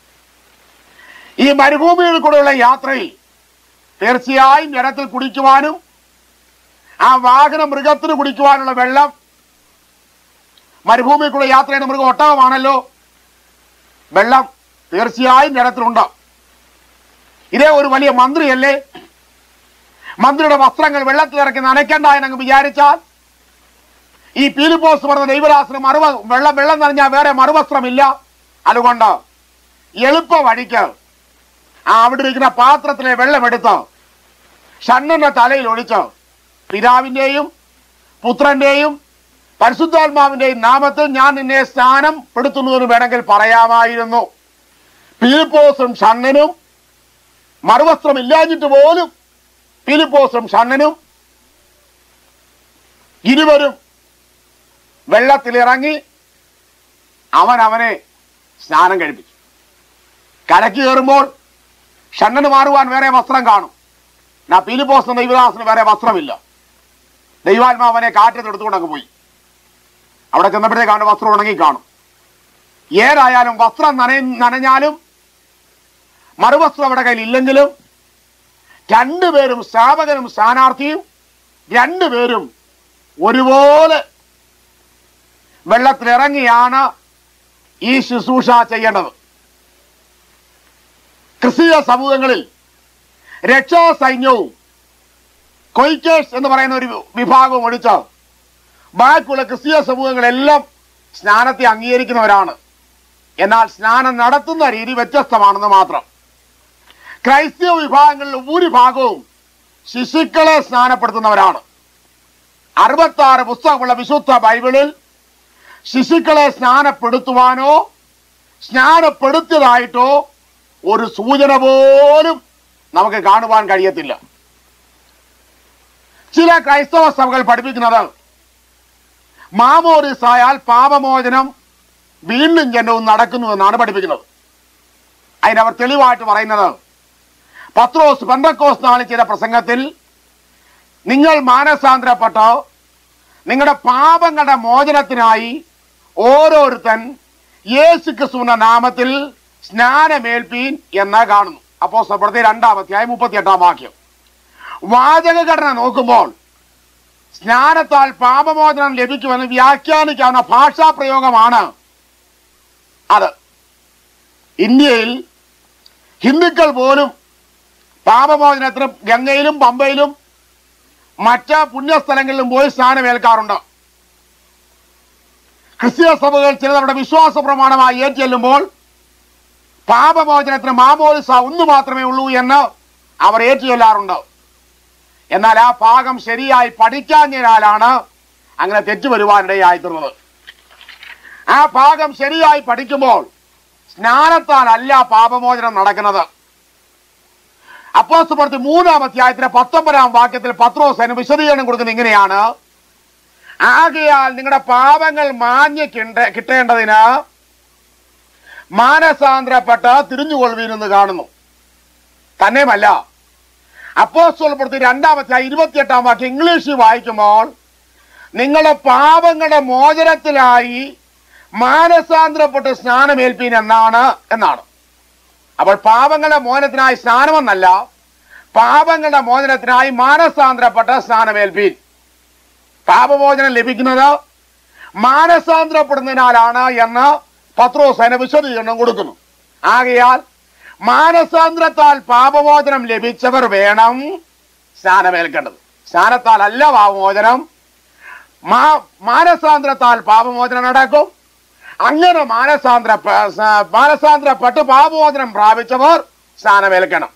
ഈ മരുഭൂമിയിൽ കൂടെയുള്ള യാത്രയിൽ തീർച്ചയായും ജലത്തിൽ കുടിക്കുവാനും ആ വാഹന മൃഗത്തിന് കുടിക്കുവാനുള്ള വെള്ളം മരുഭൂമിയിൽ കൂടെ യാത്ര ചെയ്യുന്ന മൃഗം ഒട്ടകമാണല്ലോ വെള്ളം തീർച്ചയായും ജലത്തിലുണ്ട് ഇതേ ഒരു വലിയ മന്ത്രിയല്ലേ മന്ത്രിയുടെ വസ്ത്രങ്ങൾ വെള്ളത്തിൽ ഇറക്കി നനയ്ക്കണ്ട എന്നങ്ങ് വിചാരിച്ചാൽ ഈ പീലിപ്പോസ് പറഞ്ഞ ദൈവദാസന് മറുവ വെള്ളം വെള്ളം നനഞ്ഞാൽ വേറെ മറുവസ്ത്രമില്ല അതുകൊണ്ട് എളുപ്പ വഴിക്ക് ആ അവിടെ ഇരിക്കുന്ന പാത്രത്തിലെ വെള്ളമെടുത്ത് ഷണ്ണന്റെ തലയിൽ ഒഴിച്ച് പിതാവിന്റെയും പുത്രന്റെയും പരിശുദ്ധാത്മാവിന്റെയും നാമത്തിൽ ഞാൻ നിന്നെ സ്നാനം പെടുത്തുന്നു എന്ന് വേണമെങ്കിൽ പറയാമായിരുന്നു ഫിലിപ്പോസും ഷണ്ണനും മറുവസ്ത്രം ഇല്ലാഞ്ഞിട്ട് പോലും ഫിലിപ്പോസും ഷണ്ണനും ഇരുവരും വെള്ളത്തിലിറങ്ങി അവൻ അവനെ സ്നാനം കഴിപ്പിച്ചു കരയ്ക്ക് കയറുമ്പോൾ ഷണ്ണന് മാറുവാൻ വേറെ വസ്ത്രം കാണും നാ പീലിപ്പോസ് എന്ന ദൈവദാസന് വേറെ വസ്ത്രമില്ല ദൈവാത്മാവ് അവനെ കാറ്റത്തെടുത്തുകൊണ്ട് അങ്ങ് പോയി അവിടെ ചെന്നപ്പോഴത്തേക്ക് അവന്റെ വസ്ത്രം ഉണങ്ങി കാണും ഏതായാലും വസ്ത്രം നന നനഞ്ഞാലും മറുവസ്ത്രം അവിടെ കയ്യിൽ ഇല്ലെങ്കിലും രണ്ടുപേരും സ്ഥാപകനും സ്ഥാനാർത്ഥിയും രണ്ടുപേരും ഒരുപോലെ വെള്ളത്തിലിറങ്ങിയാണ് ഈ ശുശ്രൂഷ ചെയ്യേണ്ടത് ക്രിസ്തീയ സമൂഹങ്ങളിൽ രക്ഷാ സൈന്യവും കൊയ്ക്കേഴ്സ് എന്ന് പറയുന്ന ഒരു വിഭാഗവും ഒഴിച്ച് ബാക്കിയുള്ള ക്രിസ്തീയ സമൂഹങ്ങളെല്ലാം സ്നാനത്തെ അംഗീകരിക്കുന്നവരാണ് എന്നാൽ സ്നാനം നടത്തുന്ന രീതി വ്യത്യസ്തമാണെന്ന് മാത്രം ക്രൈസ്തവ വിഭാഗങ്ങളിൽ ഭൂരിഭാഗവും ശിശുക്കളെ സ്നാനപ്പെടുത്തുന്നവരാണ് അറുപത്തി ആറ് പുസ്തകമുള്ള വിശുദ്ധ ബൈബിളിൽ ശിശുക്കളെ സ്നാനപ്പെടുത്തുവാനോ സ്നാനപ്പെടുത്തിയതായിട്ടോ ഒരു സൂചന പോലും നമുക്ക് കാണുവാൻ കഴിയത്തില്ല ചില ക്രൈസ്തവ സഭകൾ പഠിപ്പിക്കുന്നത് മാമോറിസായാൽ പാപമോചനം വീണ്ടും ജനവും നടക്കുന്നു എന്നാണ് പഠിപ്പിക്കുന്നത് അതിനവർ തെളിവായിട്ട് പറയുന്നത് പത്രോസ് പെന്തക്കോസ് നാളിൽ ചെയ്ത പ്രസംഗത്തിൽ നിങ്ങൾ മാനസാന്തരപ്പെട്ട് നിങ്ങളുടെ പാപങ്ങളുടെ മോചനത്തിനായി ഓരോരുത്തൻ യേശു ക്രിസ്തുവിന്റെ നാമത്തിൽ സ്നാനമേൽപ്പീൻ എന്ന് കാണുന്നു അപ്പോ പ്രതി രണ്ടാമത്തെയായി മുപ്പത്തിയെട്ടാം വാക്യം വാചകഘടന നോക്കുമ്പോൾ സ്നാനത്താൽ പാപമോചനം ലഭിക്കുമെന്ന് വ്യാഖ്യാനിക്കാവുന്ന ഭാഷാ പ്രയോഗമാണ് അത് ഇന്ത്യയിൽ ഹിന്ദുക്കൾ പോലും പാപമോചനത്തിന് ഗംഗയിലും പമ്പയിലും മറ്റ് പുണ്യസ്ഥലങ്ങളിലും പോയി സ്നാനമേൽക്കാറുണ്ട് ക്രിസ്തീയ സഭകൾ ചിലതവരുടെ വിശ്വാസ പ്രമാണമായി ഏറ്റുചെല്ലുമ്പോൾ പാപമോചനത്തിന് മാമോദിസ ഒന്ന് മാത്രമേ ഉള്ളൂ എന്ന് അവർ ഏറ്റുചൊല്ലാറുണ്ട് എന്നാൽ ആ ഭാഗം ശരിയായി പഠിക്കാഞ്ഞതിനാലാണ് അങ്ങനെ തെറ്റു വരുവാനിടയായിത്തീർന്നത് ആ ഭാഗം ശരിയായി പഠിക്കുമ്പോൾ സ്നാനത്താലല്ല പാപമോചനം നടക്കുന്നത് അപ്പോസ് പ്രവൃത്തി മൂന്നാം അധ്യായത്തിലെ പത്തൊമ്പതാം വാക്യത്തിൽ പത്രോസ് അതിന് വിശദീകരണം കൊടുക്കുന്നത് ഇങ്ങനെയാണ് ആകയാൽ നിങ്ങളുടെ പാപങ്ങൾ മാഞ്ഞ് കിണ്ട- കിട്ടേണ്ടതിന് മാനസാന്തരപ്പെട്ട് തിരിഞ്ഞുകൊള്ളുവീനെന്ന് കാണുന്നു തന്നെയുമല്ല അപ്പോസ്തല പ്രവൃത്തി രണ്ടാമത്തെ ഇരുപത്തിയെട്ടാം വാക്യം ഇംഗ്ലീഷിൽ വായിക്കുമ്പോൾ നിങ്ങളുടെ പാപങ്ങളുടെ മോചനത്തിലായി മാനസാന്തരപ്പെട്ട് സ്നാനമേൽപ്പീൻ എന്നാണ് എന്നാണ് അപ്പോൾ പാപങ്ങളുടെ മോചനത്തിനായി സ്നാനമെന്നല്ല പാപങ്ങളുടെ മോചനത്തിനായി മാനസാന്തരപ്പെട്ട സ്നാനമേൽപ്പീൻ പാപമോചനം ലഭിക്കുന്നത് മാനസാന്തരപ്പെടുന്നതിനാലാണ് എന്ന് പത്രോസ് അതിന് വിശദീകരണം കൊടുക്കുന്നു ആകയാൽ മാനസാന്തരത്താൽ പാപമോചനം ലഭിച്ചവർ വേണം സ്നാനമേൽക്കേണ്ടത് സ്നാനത്താൽ അല്ല പാപമോചനം മാ- മാനസാന്തരത്താൽ പാപമോചനം നടക്കും അങ്ങനെ മാനസാന്തര മാനസാന്തരപ്പെട്ട് പാപമോചനം പ്രാപിച്ചവർ സ്നാനമേൽക്കണം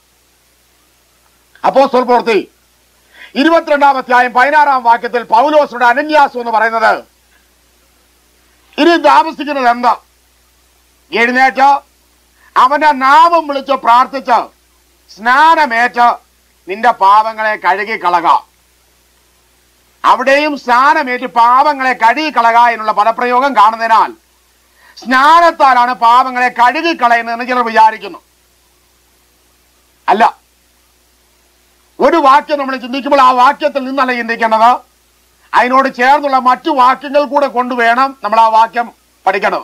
അപ്പോ സ്വൽപൂർത്തി ഇരുപത്തിരണ്ടാം അധ്യായം പതിനാറാം വാക്യത്തിൽ പൗലോസുടെ അനന്യാസം എന്ന് പറയുന്നത് ഇനി താമസിക്കുന്നത് എന്താ എഴുന്നേറ്റ് അവന്റെ നാമം വിളിച്ച് പ്രാർത്ഥിച്ച് സ്നാനമേറ്റ് നിന്റെ പാപങ്ങളെ കഴുകി കളക അവിടെയും സ്നാനമേറ്റ് പാപങ്ങളെ കഴുകി കളക എന്നുള്ള പദപ്രയോഗം കാണുന്നതിനാൽ സ്നാനത്താലാണ് പാപങ്ങളെ കഴുകി കളയുന്നതെന്ന് ചിലർ വിചാരിക്കുന്നു അല്ല ഒരു വാക്യം നമ്മൾ ചിന്തിക്കുമ്പോൾ ആ വാക്യത്തിൽ നിന്നല്ല ചിന്തിക്കേണ്ടത് അതിനോട് ചേർന്നുള്ള മറ്റു വാക്യങ്ങൾ കൂടെ കൊണ്ടുവേണം നമ്മൾ ആ വാക്യം പഠിക്കേണ്ടത്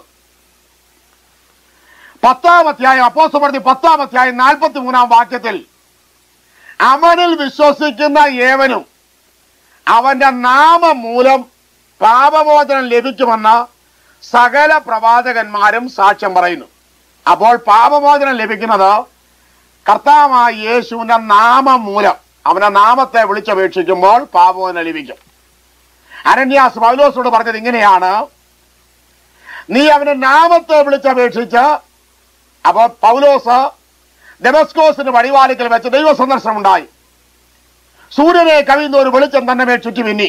പത്താം അധ്യായം അപ്പോസ്തല പ്രവൃത്തി പത്താം അധ്യായം നാൽപ്പത്തി മൂന്നാം വാക്യത്തിൽ അവനിൽ വിശ്വസിക്കുന്ന ഏവനും അവന്റെ നാമം മൂലം പാപമോചനം ലഭിക്കുമെന്ന് സകല പ്രവാചകന്മാരും സാക്ഷ്യം പറയുന്നു അപ്പോൾ പാപമോചനം ലഭിക്കുന്നത് കർത്താവായ യേശുവിന്റെ നാമം മൂലം അവന്റെ നാമത്തെ വിളിച്ചപേക്ഷിക്കുമ്പോൾ പാപമോചനം ലഭിക്കും അരണ്യാസ് പൗലോസോട് പറഞ്ഞത് ഇങ്ങനെയാണ് നീ അവന്റെ നാമത്തെ വിളിച്ചപേക്ഷിച്ച് അപ്പോൾ പൗലോസ് ഡെമസ്കോസിന്റെ വടിവാലിക്കൽ വെച്ച് ദൈവ സന്ദർശനം ഉണ്ടായി സൂര്യനെ കവിയുന്ന ഒരു വെളിച്ചം തന്നെ മേൽ ചുറ്റി മിന്നി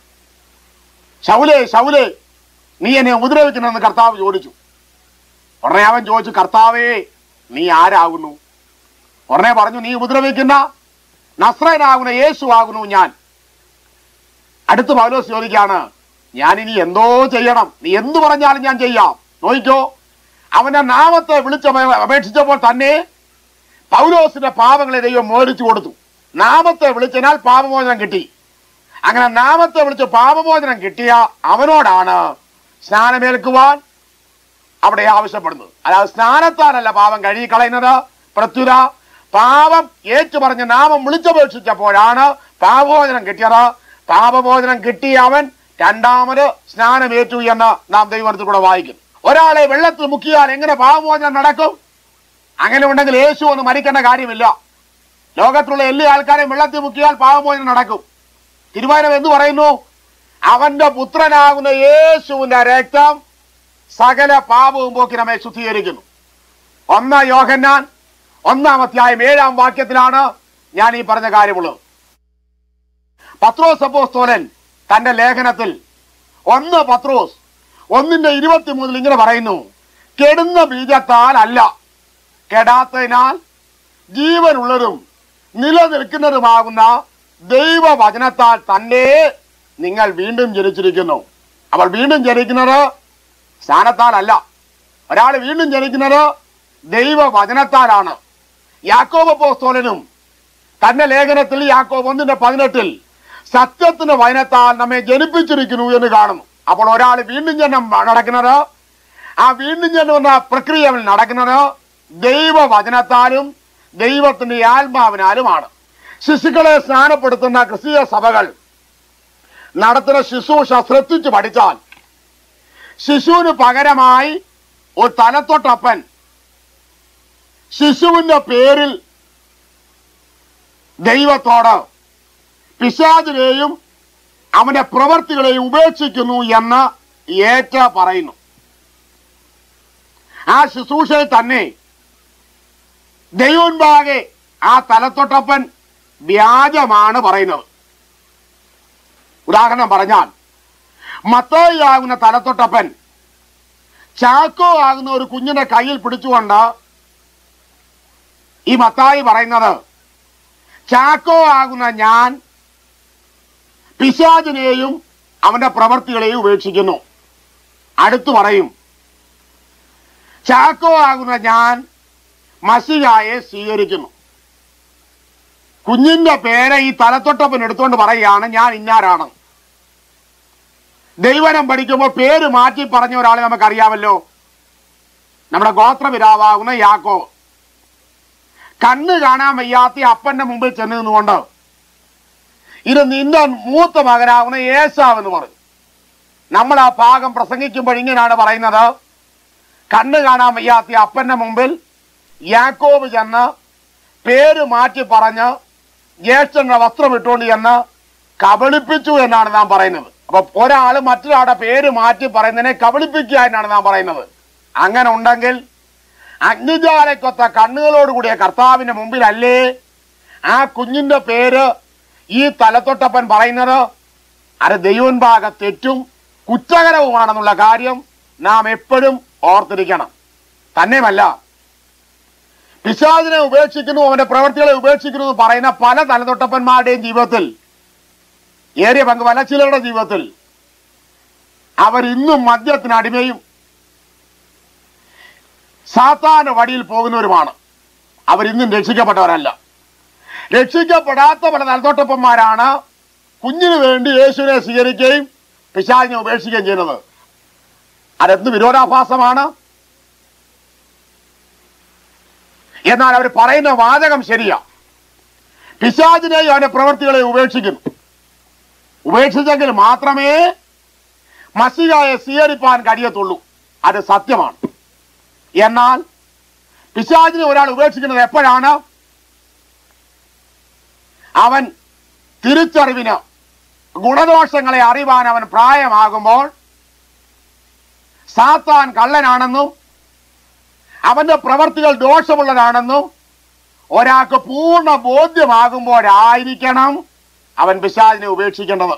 ശൗലേ ശൗലേ നീ എന്നെ ഉപദ്രവിക്കണമെന്ന് കർത്താവ് ചോദിച്ചു ഉടനെ അവൻ ചോദിച്ചു കർത്താവേ നീ ആരാകുന്നു ഉടനെ പറഞ്ഞു നീ ഉപദ്രവിക്കുന്ന നസ്രനാകുന്ന യേശു ആകുന്നു ഞാൻ അടുത്ത് പൗലോസ് ചോദിക്കാണ് ഞാൻ ഇനി എന്തോ ചെയ്യണം നീ എന്തു പറഞ്ഞാലും ഞാൻ ചെയ്യാം നോയിക്കോ അവന്റെ നാമത്തെ വിളിച്ച അപേക്ഷിച്ചപ്പോൾ തന്നെ പൗലോസിന്റെ പാപങ്ങളെ ദൈവം മോചിച്ചു കൊടുത്തു നാമത്തെ വിളിച്ചതിനാൽ പാപമോചനം കിട്ടി അങ്ങനെ നാമത്തെ വിളിച്ച് പാപമോചനം കിട്ടിയ അവനോടാണ് സ്നാനമേൽക്കുവാൻ അവിടെ ആവശ്യപ്പെടുന്നത് അല്ലാതെ സ്നാനത്താലല്ല പാപം കഴുകിക്കളയുന്നത് പ്രത്യുര പാപം ഏറ്റുപറഞ്ഞ് നാമം വിളിച്ചപേക്ഷിച്ചപ്പോഴാണ് പാപമോചനം കിട്ടിയത് പാപമോചനം കിട്ടിയ അവൻ രണ്ടാമത് സ്നാനമേറ്റു എന്ന് നാം ദൈവത്തിൽ കൂടെ വായിക്കുന്നു ഒരാളെ വെള്ളത്തിൽ മുക്കിയാൽ എങ്ങനെ പാപമോചനം നടക്കും അങ്ങനെ ഉണ്ടെങ്കിൽ യേശു ഒന്ന് മരിക്കേണ്ട കാര്യമില്ല ലോകത്തിലുള്ള എല്ലാ ആൾക്കാരെയും വെള്ളത്തിൽ മുക്കിയാൽ പാപമോചനം നടക്കും തിരുവാനം എന്ന് പറയുന്നു അവന്റെ പുത്രനാകുന്ന യേശുവിന്റെ രക്തം സകല പാപവും പോക്കി നമ്മെ ശുദ്ധീകരിക്കുന്നു ഒന്നാം യോഹന്നാൻ ഒന്നാം അധ്യായം ഏഴാം വാക്യത്തിലാണ് ഞാൻ ഈ പറഞ്ഞ കാര്യമുള്ളത് പത്രോസ് അപ്പോസ്തോലൻ തന്റെ ലേഖനത്തിൽ ഒന്ന് പത്രോസ് ഒന്നിന്റെ ഇരുപത്തിമൂന്നിൽ ഇങ്ങനെ പറയുന്നു കെടുന്ന ബീജത്താൽ അല്ല കെടാത്തതിനാൽ ജീവനുള്ളതും നിലനിൽക്കുന്നതുമാകുന്ന ദൈവവചനത്താൽ തന്നെ നിങ്ങൾ വീണ്ടും ജനിച്ചിരിക്കുന്നു അവൾ വീണ്ടും ജനിക്കുന്നത് സ്ഥാനത്താലല്ല ഒരാൾ വീണ്ടും ജനിക്കുന്നത് ദൈവവചനത്താലാണ് യാക്കോബ് പോസ്തോലനും തന്റെ ലേഖനത്തിൽ യാക്കോബ് ഒന്നിന്റെ പതിനെട്ടിൽ സത്യത്തിന് വചനത്താൽ നമ്മെ ജനിപ്പിച്ചിരിക്കുന്നു എന്ന് കാണുന്നു അപ്പോൾ ഒരാൾ വീണ്ടും ജന്മം നടക്കുന്നത് ആ വീണ്ടും ജന്മം എന്ന പ്രക്രിയ അവൻ നടക്കുന്നത് ദൈവവചനത്താലും ദൈവത്തിന്റെ ആത്മാവിനാലുമാണ് ശിശുക്കളെ സ്നാനപ്പെടുത്തുന്ന ക്രിസ്തീയ സഭകൾ നടത്തുന്ന ശുശ്രൂഷ ശ്രദ്ധിച്ചു പഠിച്ചാൽ ശിശുവിന് പകരമായി ഒരു തലത്തൊട്ടപ്പൻ ശിശുവിന്റെ പേരിൽ ദൈവത്തോട് പിശാചിനെയും അവന്റെ പ്രവർത്തികളെയും ഉപേക്ഷിക്കുന്നു എന്ന് ഏറ്റ പറയുന്നു ആ ശുശ്രൂഷയിൽ തന്നെ ദൈവൻപാകെ ആ തലത്തൊട്ടപ്പൻ വ്യാജമാണ് പറയുന്നത് ഉദാഹരണം പറഞ്ഞാൽ മത്തായി ആകുന്ന തലത്തൊട്ടപ്പൻ ചാക്കോ ആകുന്ന ഒരു കുഞ്ഞിനെ കയ്യിൽ പിടിച്ചുകൊണ്ട് ഈ മത്തായി പറയുന്നത് ചാക്കോ ആകുന്ന ഞാൻ പിശാചിനെയും അവന്റെ പ്രവർത്തികളെയും ഉപേക്ഷിക്കുന്നു അടുത്തു പറയും ചാക്കോ ആകുന്ന ഞാൻ മസിയായെ സ്വീകരിക്കുന്നു കുഞ്ഞിന്റെ പേര് ഈ തലത്തൊട്ടപ്പൻ എടുത്തുകൊണ്ട് പറയുകയാണ് ഞാൻ ഇന്നാരാണ് ദൈവനം പഠിക്കുമ്പോൾ പേര് മാറ്റി പറഞ്ഞ ഒരാളെ നമുക്കറിയാമല്ലോ നമ്മുടെ ഗോത്രപിതാവാകുന്ന യാക്കോ കണ്ണ് കാണാൻ വയ്യാത്ത അപ്പന്റെ മുമ്പിൽ ചെന്ന് നിന്നുകൊണ്ട് ഇത് നിന്റെ മൂത്ത മകനാകുന്ന ഏസാവ് എന്ന് പറയും നമ്മൾ ആ ഭാഗം പ്രസംഗിക്കുമ്പോൾ ഇങ്ങനെയാണ് പറയുന്നത് കണ്ണ് കാണാൻ വയ്യാത്ത അപ്പന്റെ മുമ്പിൽ യാക്കോബ് ചെന്ന് പേര് മാറ്റി പറഞ്ഞ് ജ്യേഷ്ഠന്റെ വസ്ത്രം ഇട്ടുകൊണ്ട് ചെന്ന് കബളിപ്പിച്ചു എന്നാണ് നാം പറയുന്നത് അപ്പൊ ഒരാൾ മറ്റൊരാളുടെ പേര് മാറ്റി പറയുന്നതിനെ കബളിപ്പിക്കുക എന്നാണ് നാം പറയുന്നത് അങ്ങനെ ഉണ്ടെങ്കിൽ അഗ്നിജാലക്കൊത്ത കണ്ണുകളോടുകൂടിയ കർത്താവിന്റെ മുമ്പിലല്ലേ ആ കുഞ്ഞിന്റെ പേര് ഈ തലത്തൊട്ടപ്പൻ പറയുന്നത് അത് ദൈവൻഭാഗ തെറ്റും കുറ്റകരവുമാണെന്നുള്ള കാര്യം നാം എപ്പോഴും ഓർത്തിരിക്കണം തന്നെയുമല്ല പിശാചിനെ ഉപേക്ഷിക്കുന്നു അവന്റെ പ്രവൃത്തികളെ ഉപേക്ഷിക്കുന്നു എന്ന് പറയുന്ന പല തലതൊട്ടപ്പന്മാരുടെയും ജീവിതത്തിൽ ഏറിയ പങ്ക് പല ചിലരുടെ ജീവിതത്തിൽ അവർ ഇന്നും മദ്യത്തിന് അടിമയും സാത്താന്റെ വടിയിൽ പോകുന്നവരുമാണ് അവരിന്നും രക്ഷിക്കപ്പെട്ടവരല്ല രക്ഷിക്കപ്പെടാത്ത പല തലതൊട്ടപ്പന്മാരാണ് കുഞ്ഞിന് വേണ്ടി യേശുവിനെ സ്വീകരിക്കുകയും പിശാചിനെ ഉപേക്ഷിക്കുകയും ചെയ്യുന്നത് അതെന്ത് വിരോധാഭാസമാണ് എന്നാൽ അവർ പറയുന്ന വാചകം ശരിയാ പിശാചിനെയും അവന്റെ പ്രവൃത്തികളെ ഉപേക്ഷിക്കുന്നു ഉപേക്ഷിച്ചെങ്കിൽ മാത്രമേ മസികായെ സ്വീകരിപ്പാൻ കഴിയത്തുള്ളൂ അത് സത്യമാണ് എന്നാൽ പിശാചിനെ ഒരാൾ ഉപേക്ഷിക്കുന്നത് എപ്പോഴാണ് അവൻ തിരിച്ചറിവിന് ഗുണദോഷങ്ങളെ അറിവാൻ അവൻ പ്രായമാകുമ്പോൾ സാത്താൻ കള്ളനാണെന്നും അവന്റെ പ്രവർത്തികൾ ദോഷമുള്ളതാണെന്നും ഒരാൾക്ക് പൂർണ്ണ ബോധ്യമാകുമ്പോഴായിരിക്കണം അവൻ പിശാചിനെ ഉപേക്ഷിക്കേണ്ടത്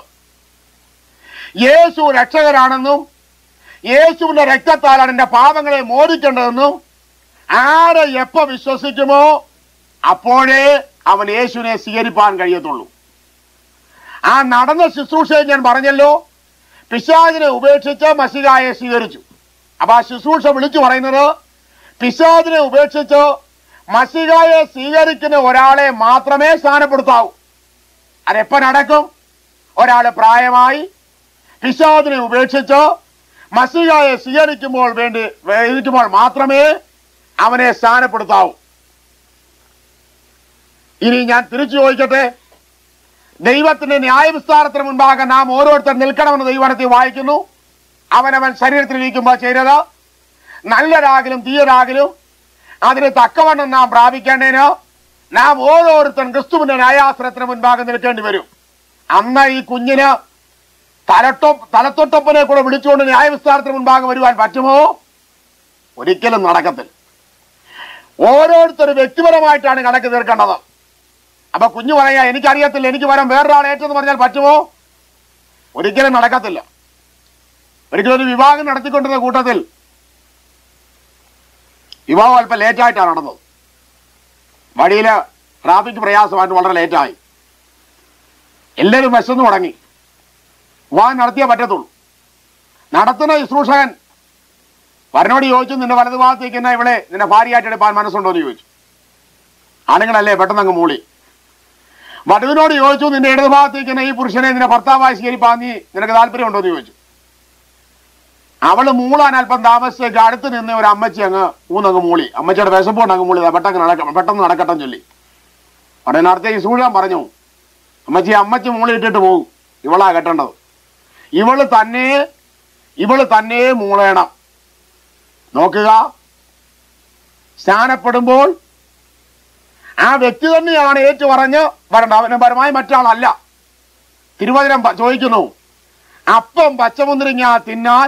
യേശു രക്ഷകരാണെന്നും യേശുവിന്റെ രക്തത്താലാണ് എന്റെ പാപങ്ങളെ മോദിക്കേണ്ടതെന്നും ആരെ എപ്പോ വിശ്വസിക്കുമോ അപ്പോഴേ അവൻ യേശുവിനെ സ്വീകരിപ്പാൻ കഴിയത്തുള്ളൂ ആ നടന്ന ശുശ്രൂഷയെ ഞാൻ പറഞ്ഞല്ലോ പിശാചിനെ ഉപേക്ഷിച്ച് മസികായെ സ്വീകരിച്ചു അപ്പൊ ആ ശുശ്രൂഷ വിളിച്ചു പറയുന്നത് പിശാചിനെ ഉപേക്ഷിച്ച് മസികായെ സ്വീകരിക്കുന്ന ഒരാളെ മാത്രമേ സ്ഥാനപ്പെടുത്താവൂ അതെപ്പോ നടക്കും ഒരാള് പ്രായമായി പിശാചിനെ ഉപേക്ഷിച്ച് മസികായെ സ്വീകരിക്കുമ്പോൾ വേണ്ടി വേദിക്കുമ്പോൾ മാത്രമേ അവനെ സ്ഥാനപ്പെടുത്താവൂ ഇനി ഞാൻ തിരിച്ചു ചോദിക്കട്ടെ ദൈവത്തിന്റെ ന്യായവിസ്താരത്തിന് മുൻപാകെ നാം ഓരോരുത്തർ നിൽക്കണമെന്ന് ദൈവനത്തിൽ വായിക്കുന്നു അവനവൻ ശരീരത്തിലിരിക്കുമ്പോൾ ചെയ്തത് നല്ലരാകിലും തീയരാകിലും അതിന് തക്കവണ്ണം നാം പ്രാപിക്കേണ്ടതിന് നാം ഓരോരുത്തരും ക്രിസ്തുവിന്റെ ന്യായാസനത്തിന് മുൻപാകെ നിൽക്കേണ്ടി വരും അന്ന് ഈ കുഞ്ഞിന് തലട്ടോ തലത്തൊട്ടപ്പനെ കൂടെ വിളിച്ചുകൊണ്ട് ന്യായവിസ്താരത്തിന് മുൻപാകെ വരുവാൻ പറ്റുമോ ഒരിക്കലും നടക്കത്തില്ല ഓരോരുത്തരും വ്യക്തിപരമായിട്ടാണ് കണക്ക് തീർക്കേണ്ടത് അപ്പൊ കുഞ്ഞു പറയാ എനിക്കറിയത്തില്ല എനിക്ക് വരാൻ വേറൊരാൾ ഏറ്റെന്ന് പറഞ്ഞാൽ പറ്റുമോ ഒരിക്കലും നടക്കത്തില്ല ഒരിക്കലും ഒരു വിവാഹം നടത്തിക്കൊണ്ടിരുന്ന കൂട്ടത്തിൽ വിവാഹം അല്പം ലേറ്റായിട്ടാണ് നടന്നത് വഴിയില് ട്രാഫിക് പ്രയാസമായിട്ട് വളരെ ലേറ്റായി എല്ലാവരും വിശന്നു തുടങ്ങി വിവാഹം നടത്തിയേ പറ്റത്തുള്ളൂ നടത്തുന്ന ശുശ്രൂഷകൻ വരനോട് ചോദിച്ചു നിന്റെ വലതു ഭാഗത്തേക്ക് ഇവിടെ നിന്റെ ഭാര്യയായിട്ട് എടുപ്പാൻ മനസ്സുണ്ടോ എന്ന് ചോദിച്ചു ആണുങ്ങളല്ലേ പെട്ടെന്ന് അങ്ങ് മൂളി വധുവിനോട് ചോദിച്ചു നിന്റെ ഇടതു ഭാഗത്തേക്ക് ഈ പുരുഷനെ നിന്റെ ഭർത്താവായി സ്വീകരിപ്പാൻ നീ നിനക്ക് താല്പര്യമുണ്ടോ എന്ന് ചോദിച്ചു അവള് മൂളാൻ അല്പം താമസിച്ചേക്ക് അടുത്ത് നിന്ന് ഒരു അമ്മച്ചി അങ്ങ് ഊന്നങ്ങ് മൂളി അമ്മച്ചിയുടെ വിശപ്പുണ്ട് അങ്ങ് മൂളി "ദാ പെട്ടെന്ന് നടക്ക പെട്ടെന്ന് നടക്കട്ടെ ചൊല്ലി പറയുന്നിടത്ത് ഈ സൂഴാൻ പറഞ്ഞു അമ്മച്ചി അമ്മച്ചി മൂളി ഇട്ടിട്ട് പോകും ഇവളാ കെട്ടേണ്ടത് ഇവള് തന്നെ ഇവള് തന്നെ മൂളേണം നോക്കുക സ്നാനപ്പെടുമ്പോൾ ആ വ്യക്തി തന്നെയാണ് ഏറ്റു പറഞ്ഞ് വരണ്ട അവന് പരമായി മറ്റാളല്ല തിരുവചനം പ- ചോദിക്കുന്നു അപ്പം പച്ചമുന്തിരിങ്ങ തിന്നാൽ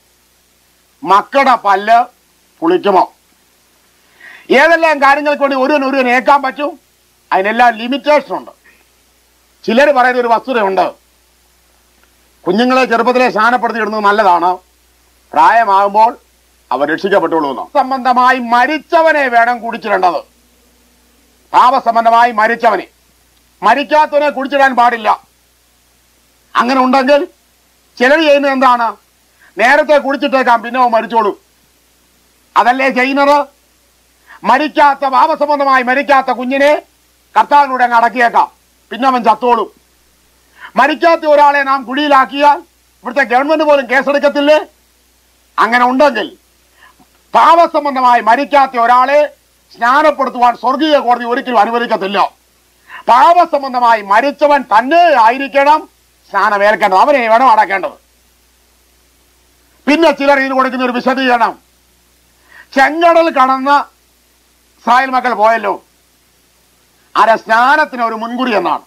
മക്കളുടെ പല്ല് പുളിക്കുമോ ഏതെല്ലാം കാര്യങ്ങൾക്ക് വേണ്ടി ഒരുവൻ ഒരുവൻ ഏക്കാൻ പറ്റും അതിനെല്ലാം ലിമിറ്റേഷൻ ഉണ്ട് ചിലർ പറയുന്ന ഒരു വസ്തുതയുണ്ട് കുഞ്ഞുങ്ങളെ ചെറുപ്പത്തിലെ സ്നാനപ്പെടുത്തിയിടുന്നത് നല്ലതാണ് പ്രായമാകുമ്പോൾ അവർ രക്ഷിക്കപ്പെട്ടുള്ളൂ എന്ന് സംബന്ധമായി മരിച്ചവനെ വേണം കുടിച്ചിടേണ്ടത് പാപസംബന്ധമായി മരിച്ചവനെ മരിക്കാത്തവനെ കുടിച്ചിടാൻ പാടില്ല അങ്ങനെ ഉണ്ടെങ്കിൽ ചിലർ ചെയ്യുന്നത് എന്താണ് നേരത്തെ കുടിച്ചിട്ടേക്കാം പിന്നെ അവൻ മരിച്ചോളും അതല്ലേ ചെയ്യുന്നത് മരിക്കാത്ത പാപസംബന്ധമായി മരിക്കാത്ത കുഞ്ഞിനെ കർത്താവിലൂടെ അങ്ങ് അടക്കിയേക്കാം പിന്നെ അവൻ ചത്തോളും മരിക്കാത്ത ഒരാളെ നാം കുഴിയിലാക്കിയാൽ ഇവിടുത്തെ ഗവൺമെന്റ് പോലും കേസെടുക്കത്തില്ലേ അങ്ങനെ ഉണ്ടെങ്കിൽ പാപസംബന്ധമായി മരിക്കാത്ത ഒരാളെ സ്നാനപ്പെടുത്തുവാൻ സ്വർഗീയ കോടതി ഒരിക്കലും അനുവദിക്കത്തില്ല പാപസംബന്ധമായി മരിച്ചവൻ തന്നെ ആയിരിക്കണം സ്നാനമേൽക്കേണ്ടത് അവനെ വേണം അടക്കേണ്ടത് പിന്നെ ചിലർ ഇതിന് കൊടുക്കുന്ന ഒരു വിശദീകരണം ചെങ്കടൽ കടന്ന് ഇസ്രായേൽ മക്കൾ പോയല്ലോ അര സ്നാനത്തിന് ഒരു മുൻകുറി എന്നാണ്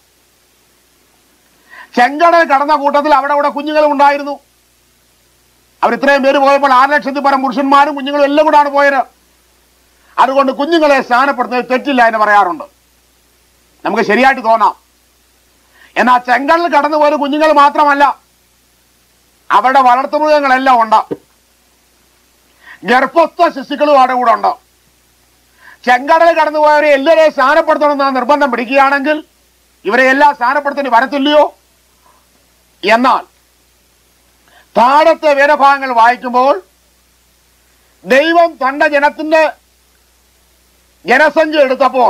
ചെങ്കടൽ കടന്ന കൂട്ടത്തിൽ അവിടെ അവിടെ കുഞ്ഞുങ്ങളും ഉണ്ടായിരുന്നു അവർ ഇത്രയും പേര് പോയപ്പോൾ ആറ് ലക്ഷത്തിൽ പരം പുരുഷന്മാരും കുഞ്ഞുങ്ങളും എല്ലാം കൂടാണ് പോയത് അതുകൊണ്ട് കുഞ്ഞുങ്ങളെ സ്നാനപ്പെടുത്തുന്നത് തെറ്റില്ല എന്ന് പറയാറുണ്ട് നമുക്ക് ശരിയായിട്ട് തോന്നാം എന്നാൽ ചെങ്കടൽ കടന്നു പോയ കുഞ്ഞുങ്ങൾ മാത്രമല്ല അവരുടെ വളർത്തുമൃഗങ്ങളെല്ലാം ഉണ്ട് ഗർഭസ്ഥ ശിശുക്കളും അവിടെ കൂടെ ഉണ്ട് ചെങ്കടൽ കടന്നുപോയവരെ എല്ലാവരെയും സ്ഥാനപ്പെടുത്തണമെന്ന നിർബന്ധം പിടിക്കുകയാണെങ്കിൽ ഇവരെ എല്ലാം സ്ഥാനപ്പെടുത്തേണ്ടി വരത്തില്ലയോ എന്നാൽ താഴത്തെ വേദഭാഗങ്ങൾ വായിക്കുമ്പോൾ ദൈവം തന്റെ ജനത്തിന്റെ ജനസംഖ്യ എടുത്തപ്പോൾ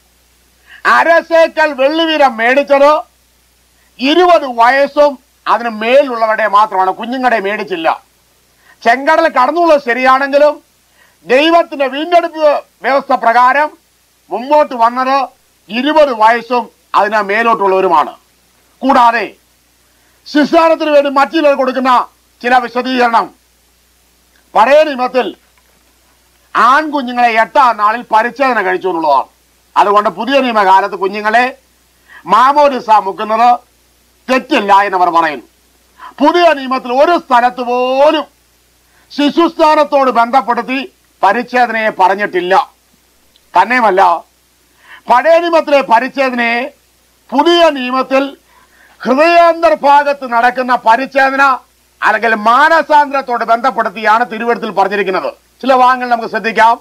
അരസേക്കൽ വെള്ളിവീരം മേടിച്ചത് ഇരുപത് വയസ്സും അതിന് മേലുള്ളവരുടെ മാത്രമാണ് കുഞ്ഞുങ്ങളുടെ മേടിച്ചില്ല ചെങ്കടൽ കടന്നുള്ളത് ശരിയാണെങ്കിലും ദൈവത്തിന്റെ വീണ്ടെടുപ്പ് വ്യവസ്ഥ പ്രകാരം മുമ്പോട്ട് വന്നത് ഇരുപത് വയസ്സും അതിന് മേലോട്ടുള്ളവരുമാണ് കൂടാതെ ശിസ്ഥാനത്തിന് വേണ്ടി മറ്റു ചിലർ കൊടുക്കുന്ന ചില വിശദീകരണം പഴയ നിയമത്തിൽ ആൺകുഞ്ഞുങ്ങളെ എട്ടാം നാളിൽ പരിച്ഛേദന കഴിച്ചു എന്നുള്ളതാണ് അതുകൊണ്ട് പുതിയ നിയമകാലത്ത് കുഞ്ഞുങ്ങളെ മാമോദിസ മുക്കുന്നത് തെറ്റില്ല എന്നവർ പറയുന്നു പുതിയ നിയമത്തിൽ ഒരു സ്ഥലത്ത് പോലും ശിശുസ്ഥാനത്തോട് ബന്ധപ്പെടുത്തി പരിച്ഛേദനയെ പറഞ്ഞിട്ടില്ല തന്നെയുമല്ല പഴയ നിയമത്തിലെ പരിച്ഛേദനയെ പുതിയ നിയമത്തിൽ ഹൃദയാന്തർഭാഗത്ത് നടക്കുന്ന പരിച്ഛേദന അല്ലെങ്കിൽ മാനസാന്തരത്തോട് ബന്ധപ്പെടുത്തിയാണ് തിരുവഴുത്തിൽ പറഞ്ഞിരിക്കുന്നത് ചില വാങ്ങൽ നമുക്ക് ശ്രദ്ധിക്കാം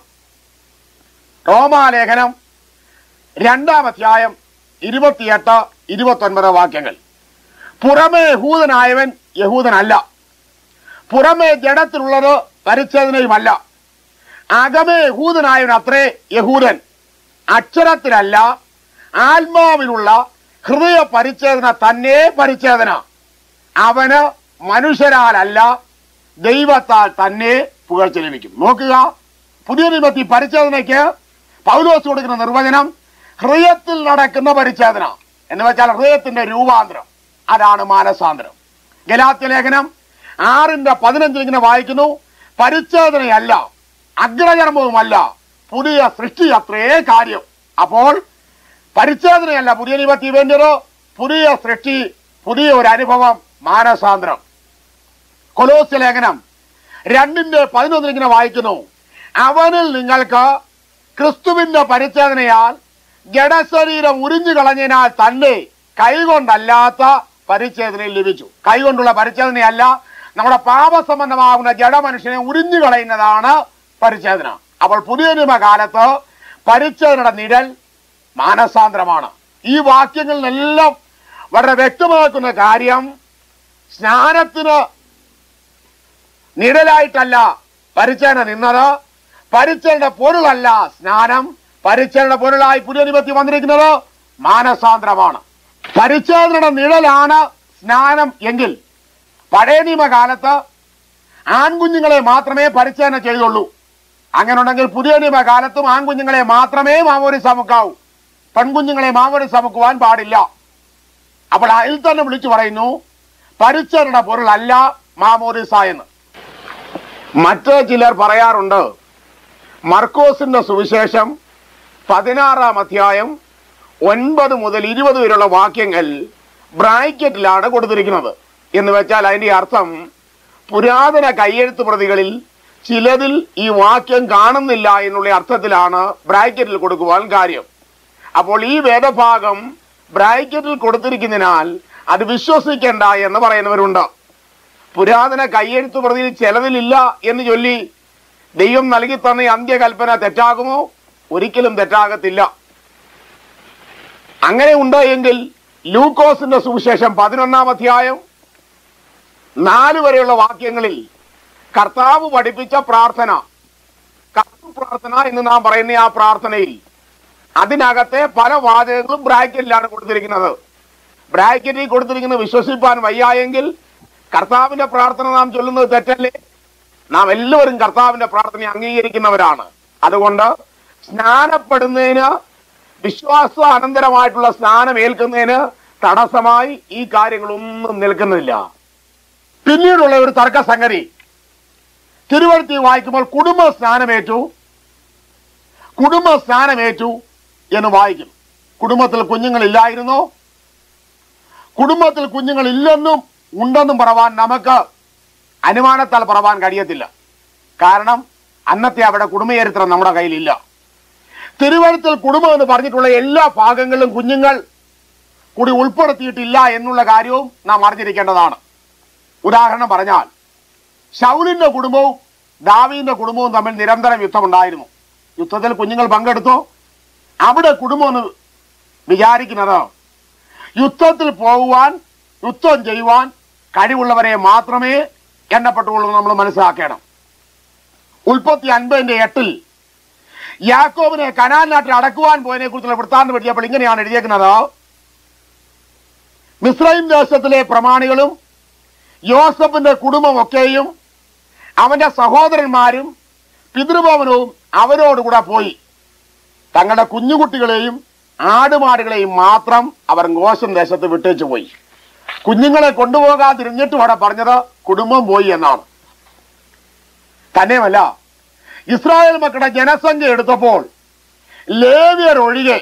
റോമാലേഖനം രണ്ടാം അധ്യായം ഇരുപത്തിയെട്ട് ഇരുപത്തൊൻപത് വാക്യങ്ങൾ പുറമേ യഹൂദനായവൻ യഹൂദനല്ല പുറമേ ജഡത്തിലുള്ളത് പരിച്ഛേദനയുമല്ല അകമേ യഹൂദനായവൻ അത്രേ യഹൂദൻ അക്ഷരത്തിലല്ല ആത്മാവിലുള്ള ഹൃദയ പരിച്ഛേദന തന്നെ പരിച്ഛേദന അവന് മനുഷ്യരാലല്ല ദൈവത്താൽ തന്നെ പുകഴ്ച ലഭിക്കും നോക്കുക പുതിയ നിയമത്തിൽ പരിച്ഛേദനയ്ക്ക് പൗലോസ് കൊടുക്കുന്ന നിർവചനം ഹൃദയത്തിൽ നടക്കുന്ന പരിച്ഛേദന എന്ന് വെച്ചാൽ ഹൃദയത്തിന്റെ രൂപാന്തരം അതാണ് മാനസാന്തരം ഗലാത്യ ലേഖനം ആറിന്റെ പതിനഞ്ചിൽ ഇങ്ങനെ വായിക്കുന്നു പരിച്ഛേദനയല്ല അഗ്രചർമ്മവുമല്ല പുതിയ സൃഷ്ടി അത്രേ കാര്യം അപ്പോൾ പരിച്ഛേദനയല്ല പുതിയ നിയമത്തിൽ വേണ്ടത് പുതിയ സൃഷ്ടി പുതിയ ഒരു അനുഭവം മാനസാന്തരം കൊലോസ്യ ലേഖനം രണ്ടിന്റെ പതിനൊന്നിൽ ഇങ്ങനെ വായിക്കുന്നു അവനിൽ നിങ്ങൾക്ക് ക്രിസ്തുവിന്റെ പരിച്ഛേദനയാൽ ജഡശരീരം ഉരിഞ്ഞു കളഞ്ഞതിനാൽ തന്നെ കൈകൊണ്ടല്ലാത്ത പരിച്ഛേദനയിൽ ലഭിച്ചു കൈകൊണ്ടുള്ള പരിച്ഛേദനയല്ല നമ്മുടെ പാപസംബന്ധമാകുന്ന ജഡമനുഷ്യനെ ഉരിഞ്ഞു കളയുന്നതാണ് പരിച്ഛേദന അപ്പോൾ പുതിയ നിയമകാലത്ത് പരിച്ഛേദനയുടെ നിഴൽ മാനസാന്തരമാണ് ഈ വാക്യങ്ങളിലെല്ലാം വളരെ വ്യക്തമാക്കുന്ന കാര്യം സ്നാനത്തിന് നിഴലായിട്ടല്ല പരിച്ഛേദന നിന്നത് പരിച്ഛേദനയുടെ പൊരുളല്ല സ്നാനം പരിച്ഛേദനയുടെ പൊരുളായി പുതിയ നിയമത്തിൽ വന്നിരിക്കുന്നത് മാനസാന്തരമാണ് പരിച്ഛേദനയുടെ നിഴലാണ് സ്നാനം എങ്കിൽ പഴയ നിയമകാലത്ത് ആൺകുഞ്ഞുങ്ങളെ മാത്രമേ പരിച്ഛേദന ചെയ്തുള്ളൂ അങ്ങനെ ഉണ്ടെങ്കിൽ പുതിയ നിയമകാലത്തും ആൺകുഞ്ഞുങ്ങളെ മാത്രമേ മാമോരി സമുക്കാവൂ പെൺകുഞ്ഞുങ്ങളെ മാമോരി സമുക്കുവാൻ പാടില്ല അപ്പോൾ അതിൽ തന്നെ വിളിച്ചു പറയുന്നു പരിച്ഛേദനയുടെ പൊരുളല്ല മാമോരിസ എന്ന് മറ്റ് ചിലർ പറയാറുണ്ട് മർക്കോസിന്റെ സുവിശേഷം പതിനാറാം അധ്യായം ഒൻപത് മുതൽ ഇരുപത് വരെയുള്ള വാക്യങ്ങൾ ബ്രാക്കറ്റിലാണ് കൊടുത്തിരിക്കുന്നത് എന്ന് വെച്ചാൽ അതിന്റെ അർത്ഥം പുരാതന കയ്യെഴുത്ത് പ്രതികളിൽ ചിലതിൽ ഈ വാക്യം കാണുന്നില്ല എന്നുള്ള അർത്ഥത്തിലാണ് ബ്രാക്കറ്റിൽ കൊടുക്കുവാൻ കാര്യം അപ്പോൾ ഈ വേദഭാഗം ബ്രാക്കറ്റിൽ കൊടുത്തിരിക്കുന്നതിനാൽ അത് വിശ്വസിക്കേണ്ട എന്ന് പറയുന്നവരുണ്ട് പുരാതന കയ്യെഴുത്ത് പ്രതിയിൽ ചിലതിലില്ല എന്ന് ചൊല്ലി ദൈവം നൽകി തന്ന ഈ അന്ത്യകൽപ്പന തെറ്റാകുമോ ഒരിക്കലും തെറ്റാകത്തില്ല അങ്ങനെ ഉണ്ട് എങ്കിൽ ലൂക്കോസിന്റെ സുവിശേഷം പതിനൊന്നാം അധ്യായം നാല് വരെയുള്ള വാക്യങ്ങളിൽ കർത്താവ് പഠിപ്പിച്ച പ്രാർത്ഥന കർത്തൃ പ്രാർത്ഥന എന്ന് നാം പറയുന്ന ആ പ്രാർത്ഥനയിൽ അതിനകത്തെ പല വാചകങ്ങളും ബ്രാക്കറ്റിലാണ് കൊടുത്തിരിക്കുന്നത് ബ്രാക്കറ്റിൽ കൊടുത്തിരിക്കുന്നത് വിശ്വസിപ്പാൻ വയ്യായെങ്കിൽ കർത്താവിന്റെ പ്രാർത്ഥന നാം ചൊല്ലുന്നത് തെറ്റല്ലേ നാം എല്ലാവരും കർത്താവിന്റെ പ്രാർത്ഥന അംഗീകരിക്കുന്നവരാണ് അതുകൊണ്ട് സ്നാനപ്പെടുന്നതിന് വിശ്വാസ അനന്തരമായിട്ടുള്ള സ്നാനം ഏൽക്കുന്നതിന് തടസ്സമായി ഈ കാര്യങ്ങളൊന്നും നിൽക്കുന്നില്ല പിന്നീടുള്ള ഒരു തർക്ക സംഗതി തിരുവഴുത്തി വായിക്കുമ്പോൾ കുടുംബ സ്നാനമേറ്റു കുടുംബ സ്നാനമേറ്റു എന്ന് വായിക്കും കുടുംബത്തിൽ കുഞ്ഞുങ്ങളില്ലായിരുന്നോ കുടുംബത്തിൽ കുഞ്ഞുങ്ങളില്ലെന്നും ഉണ്ടെന്നും പറവാൻ നമുക്ക് അനുമാനത്താൽ പറവാൻ കഴിയത്തില്ല കാരണം അന്നത്തെ അവിടെ കുടുംബചരിത്രം നമ്മുടെ കയ്യിലില്ല തിരുവഴുത്തിൽ കുടുംബം എന്ന് പറഞ്ഞിട്ടുള്ള എല്ലാ ഭാഗങ്ങളിലും കുഞ്ഞുങ്ങൾ കൂടി ഉൾപ്പെടുത്തിയിട്ടില്ല എന്നുള്ള കാര്യവും നാം അറിഞ്ഞിരിക്കേണ്ടതാണ് ഉദാഹരണം പറഞ്ഞാൽ ശൗലിന്റെ കുടുംബവും ദാവീന്റെ കുടുംബവും തമ്മിൽ നിരന്തരം യുദ്ധമുണ്ടായിരുന്നു യുദ്ധത്തിൽ കുഞ്ഞുങ്ങൾ പങ്കെടുത്തു അവിടെ കുടുംബം എന്ന് വിചാരിക്കുന്നത് യുദ്ധത്തിൽ പോകുവാൻ യുദ്ധം ചെയ്യുവാൻ കഴിവുള്ളവരെ മാത്രമേ എണ്ണപ്പെട്ടുള്ളൂ നമ്മൾ മനസ്സിലാക്കണം ഉൽപ്പത്തി അൻപതിന്റെ എട്ടിൽ യാക്കോബിനെ കനാൻ നാട്ടിൽ അടക്കുവാൻ പോയതിനെ കുറിച്ചുള്ള വൃത്താന്തം എഴുതിയപ്പോൾ ഇങ്ങനെയാണ് എഴുതിയേക്കുന്നത് മിസ്രൈം ദേശത്തിലെ പ്രമാണികളും യോസഫിന്റെ കുടുംബമൊക്കെയും അവന്റെ സഹോദരന്മാരും പിതൃഭവനവും അവരോടുകൂടെ പോയി തങ്ങളുടെ കുഞ്ഞുകുട്ടികളെയും ആടുമാടുകളെയും മാത്രം അവർ ഗോശം ദേശത്ത് വിട്ടേച്ചു പോയി കുഞ്ഞുങ്ങളെ കൊണ്ടുപോകാതിരുന്നിട്ടും അവിടെ പറഞ്ഞത് കുടുംബം പോയി എന്നാണ് തന്നെയുമല്ല ഇസ്രായേൽ മക്കളുടെ ജനസംഖ്യ എടുത്തപ്പോൾ ലേവിയർ ഒഴികെ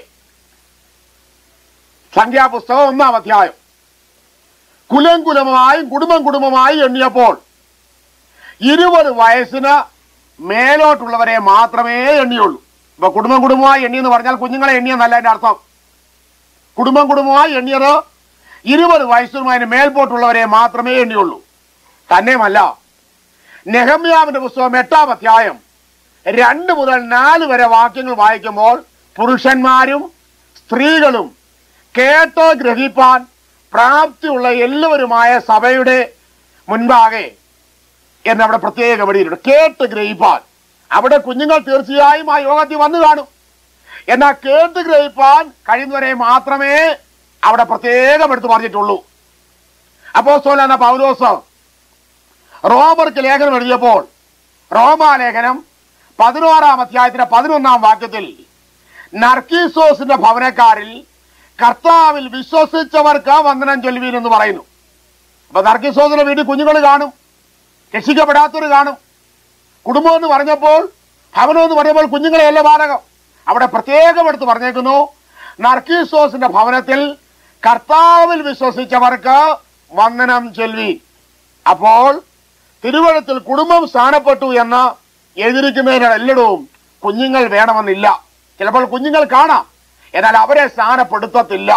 സംഖ്യാപുസ്തകം ഒന്നാം അധ്യായം കുലം കുലമായും കുടുംബം കുടുംബമായും എണ്ണിയപ്പോൾ ഇരുപത് വയസ്സിന് മേലോട്ടുള്ളവരെ മാത്രമേ എണ്ണിയുള്ളൂ ഇപ്പൊ കുടുംബം കുടുംബമായി എണ്ണി എന്ന് പറഞ്ഞാൽ കുഞ്ഞുങ്ങളെ എണ്ണിയെന്നല്ല എന്റെ അർത്ഥം കുടുംബം കുടുംബമായി എണ്ണിയത് ഇരുപത് വയസ്സും അതിന് മേൽപോട്ടുള്ളവരെ മാത്രമേ എണ്ണിയുള്ളൂ തന്നെയുമല്ല നെഹമ്യാവിന്റെ പുസ്തകം എട്ടാം അധ്യായം രണ്ട് മുതൽ നാല് വരെ വാക്യങ്ങൾ വായിക്കുമ്പോൾ പുരുഷന്മാരും സ്ത്രീകളും കേട്ട് ഗ്രഹിപ്പാൻ പ്രാപ്തിയുള്ള എല്ലാവരുമായ സഭയുടെ മുൻപാകെ എന്ന് അവിടെ പ്രത്യേകം എഴുതിയിട്ടുണ്ട് കേട്ട് ഗ്രഹിപ്പാൻ അവിടെ കുഞ്ഞുങ്ങൾ തീർച്ചയായും ആ യോഗത്തിൽ വന്നു കാണും എന്നാൽ കേട്ട് ഗ്രഹിപ്പാൻ കഴിയുന്നവരെ മാത്രമേ അവിടെ പ്രത്യേകം എടുത്തു പറഞ്ഞിട്ടുള്ളൂ അപ്പോ എന്ന പൗലോസ് റോമർക്ക് ലേഖനം എഴുതിയപ്പോൾ റോമാലേഖനം പതിനോറാം അധ്യായത്തിന്റെ പതിനൊന്നാം വാക്യത്തിൽ നർക്കീസോസിന്റെ ഭവനക്കാരിൽ കർത്താവിൽ വിശ്വസിച്ചവർക്ക് വന്ദനം ചൊല്ലുവീൻ എന്ന് പറയുന്നു അപ്പൊ നർക്കീസോസിന്റെ വീട്ടിൽ കുഞ്ഞുങ്ങൾ കാണും രക്ഷിക്കപ്പെടാത്തവർ കാണും കുടുംബം എന്ന് പറഞ്ഞപ്പോൾ ഭവനം എന്ന് പറഞ്ഞപ്പോൾ കുഞ്ഞുങ്ങളെയല്ല ബാലകം അവിടെ പ്രത്യേകം എടുത്ത് പറഞ്ഞേക്കുന്നു നർക്കീസോസിന്റെ ഭവനത്തിൽ കർത്താവിൽ വിശ്വസിച്ചവർക്ക് വന്ദനം ചെൽവി അപ്പോൾ തിരുവനന്തപുരത്തിൽ കുടുംബം സ്ഥാനപ്പെട്ടു എന്ന് എഴുതിയിരിക്കുന്നതിന് എല്ലടവും കുഞ്ഞുങ്ങൾ വേണമെന്നില്ല ചിലപ്പോൾ കുഞ്ഞുങ്ങൾ കാണാം എന്നാൽ അവരെ സ്ഥാനപ്പെടുത്തത്തില്ല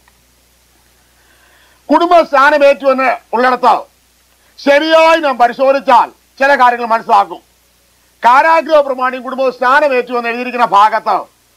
കുടുംബ സ്ഥാനമേറ്റു എന്ന് ഉള്ളിടത്ത് ശരിയായി നാം പരിശോധിച്ചാൽ ചില കാര്യങ്ങൾ മനസ്സിലാക്കും കാരാഗ്രഹ പ്രമാണിയും കുടുംബവും സ്ഥാനമേറ്റു എന്ന് എഴുതിയിരിക്കുന്ന ഭാഗത്ത്